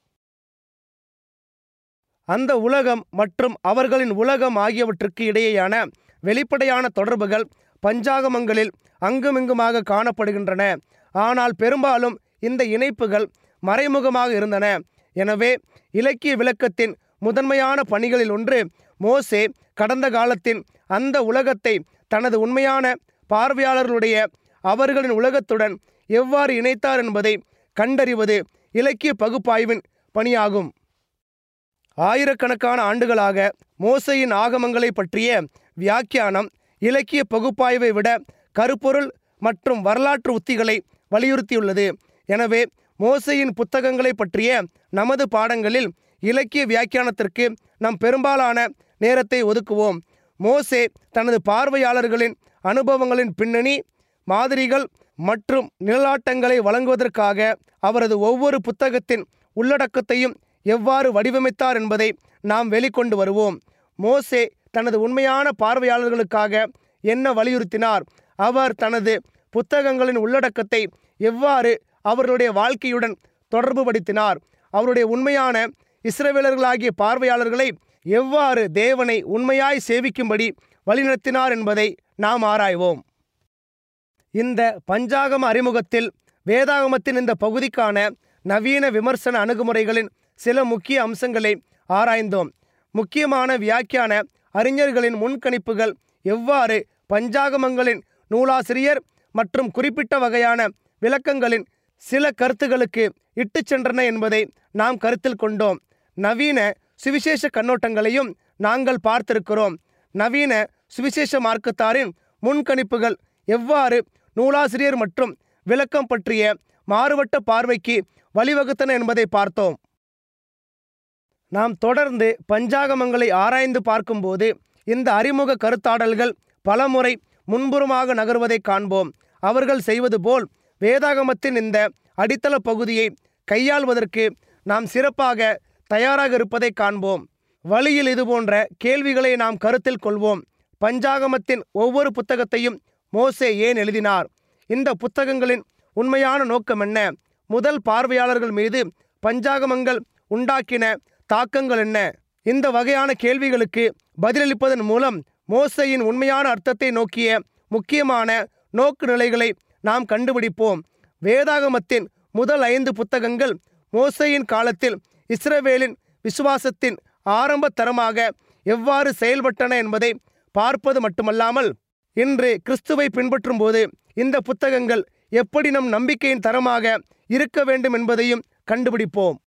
அந்த உலகம் மற்றும் அவர்களின் உலகம் ஆகியவற்றுக்கு இடையேயான வெளிப்படையான தொடர்புகள் பஞ்சாகமங்களில் அங்குமிங்குமாக காணப்படுகின்றன ஆனால் பெரும்பாலும் இந்த இணைப்புகள் மறைமுகமாக இருந்தன எனவே இலக்கிய விளக்கத்தின் முதன்மையான பணிகளில் ஒன்று மோசே கடந்த காலத்தின் அந்த உலகத்தை தனது உண்மையான பார்வையாளர்களுடைய அவர்களின் உலகத்துடன் எவ்வாறு இணைத்தார் என்பதை கண்டறிவது இலக்கிய பகுப்பாய்வின் பணியாகும் ஆயிரக்கணக்கான ஆண்டுகளாக மோசையின் ஆகமங்களை பற்றிய வியாக்கியானம் இலக்கிய பகுப்பாய்வை விட கருப்பொருள் மற்றும் வரலாற்று உத்திகளை வலியுறுத்தியுள்ளது எனவே மோசையின் புத்தகங்களை பற்றிய நமது பாடங்களில் இலக்கிய வியாக்கியானத்திற்கு நம் பெரும்பாலான நேரத்தை ஒதுக்குவோம் மோசே தனது பார்வையாளர்களின் அனுபவங்களின் பின்னணி மாதிரிகள் மற்றும் நிழலாட்டங்களை வழங்குவதற்காக அவரது ஒவ்வொரு புத்தகத்தின் உள்ளடக்கத்தையும் எவ்வாறு வடிவமைத்தார் என்பதை நாம் வெளிக்கொண்டு வருவோம் மோசே தனது உண்மையான பார்வையாளர்களுக்காக என்ன வலியுறுத்தினார் அவர் தனது புத்தகங்களின் உள்ளடக்கத்தை எவ்வாறு அவர்களுடைய வாழ்க்கையுடன் தொடர்புபடுத்தினார் அவருடைய உண்மையான இஸ்ரவேலர்களாகிய பார்வையாளர்களை எவ்வாறு தேவனை உண்மையாய் சேவிக்கும்படி வழிநடத்தினார் என்பதை நாம் ஆராய்வோம் இந்த பஞ்சாகம அறிமுகத்தில் வேதாகமத்தின் இந்த பகுதிக்கான நவீன விமர்சன அணுகுமுறைகளின் சில முக்கிய அம்சங்களை ஆராய்ந்தோம் முக்கியமான வியாக்கியான அறிஞர்களின் முன்கணிப்புகள் எவ்வாறு பஞ்சாகமங்களின் நூலாசிரியர் மற்றும் குறிப்பிட்ட வகையான விளக்கங்களின் சில கருத்துகளுக்கு இட்டுச் சென்றன என்பதை நாம் கருத்தில் கொண்டோம் நவீன சுவிசேஷ கண்ணோட்டங்களையும் நாங்கள் பார்த்திருக்கிறோம் நவீன சுவிசேஷ மார்க்கத்தாரின் முன்கணிப்புகள் எவ்வாறு நூலாசிரியர் மற்றும் விளக்கம் பற்றிய மாறுபட்ட பார்வைக்கு வழிவகுத்தன என்பதை பார்த்தோம் நாம் தொடர்ந்து பஞ்சாகமங்களை ஆராய்ந்து பார்க்கும்போது இந்த அறிமுக கருத்தாடல்கள் பலமுறை முன்புறமாக நகர்வதை காண்போம் அவர்கள் செய்வது போல் வேதாகமத்தின் இந்த அடித்தள பகுதியை கையாள்வதற்கு நாம் சிறப்பாக தயாராக இருப்பதை காண்போம் வழியில் இதுபோன்ற கேள்விகளை நாம் கருத்தில் கொள்வோம் பஞ்சாகமத்தின் ஒவ்வொரு புத்தகத்தையும் மோசே ஏன் எழுதினார் இந்த புத்தகங்களின் உண்மையான நோக்கம் என்ன முதல் பார்வையாளர்கள் மீது பஞ்சாகமங்கள் உண்டாக்கின தாக்கங்கள் என்ன இந்த வகையான கேள்விகளுக்கு பதிலளிப்பதன் மூலம் மோசையின் உண்மையான அர்த்தத்தை நோக்கிய முக்கியமான நோக்கு நிலைகளை நாம் கண்டுபிடிப்போம் வேதாகமத்தின் முதல் ஐந்து புத்தகங்கள் மோசையின் காலத்தில் இஸ்ரவேலின் விசுவாசத்தின் ஆரம்ப தரமாக எவ்வாறு செயல்பட்டன என்பதை பார்ப்பது மட்டுமல்லாமல் இன்று கிறிஸ்துவை பின்பற்றும்போது இந்த புத்தகங்கள் எப்படி நம் நம்பிக்கையின் தரமாக இருக்க வேண்டும் என்பதையும் கண்டுபிடிப்போம்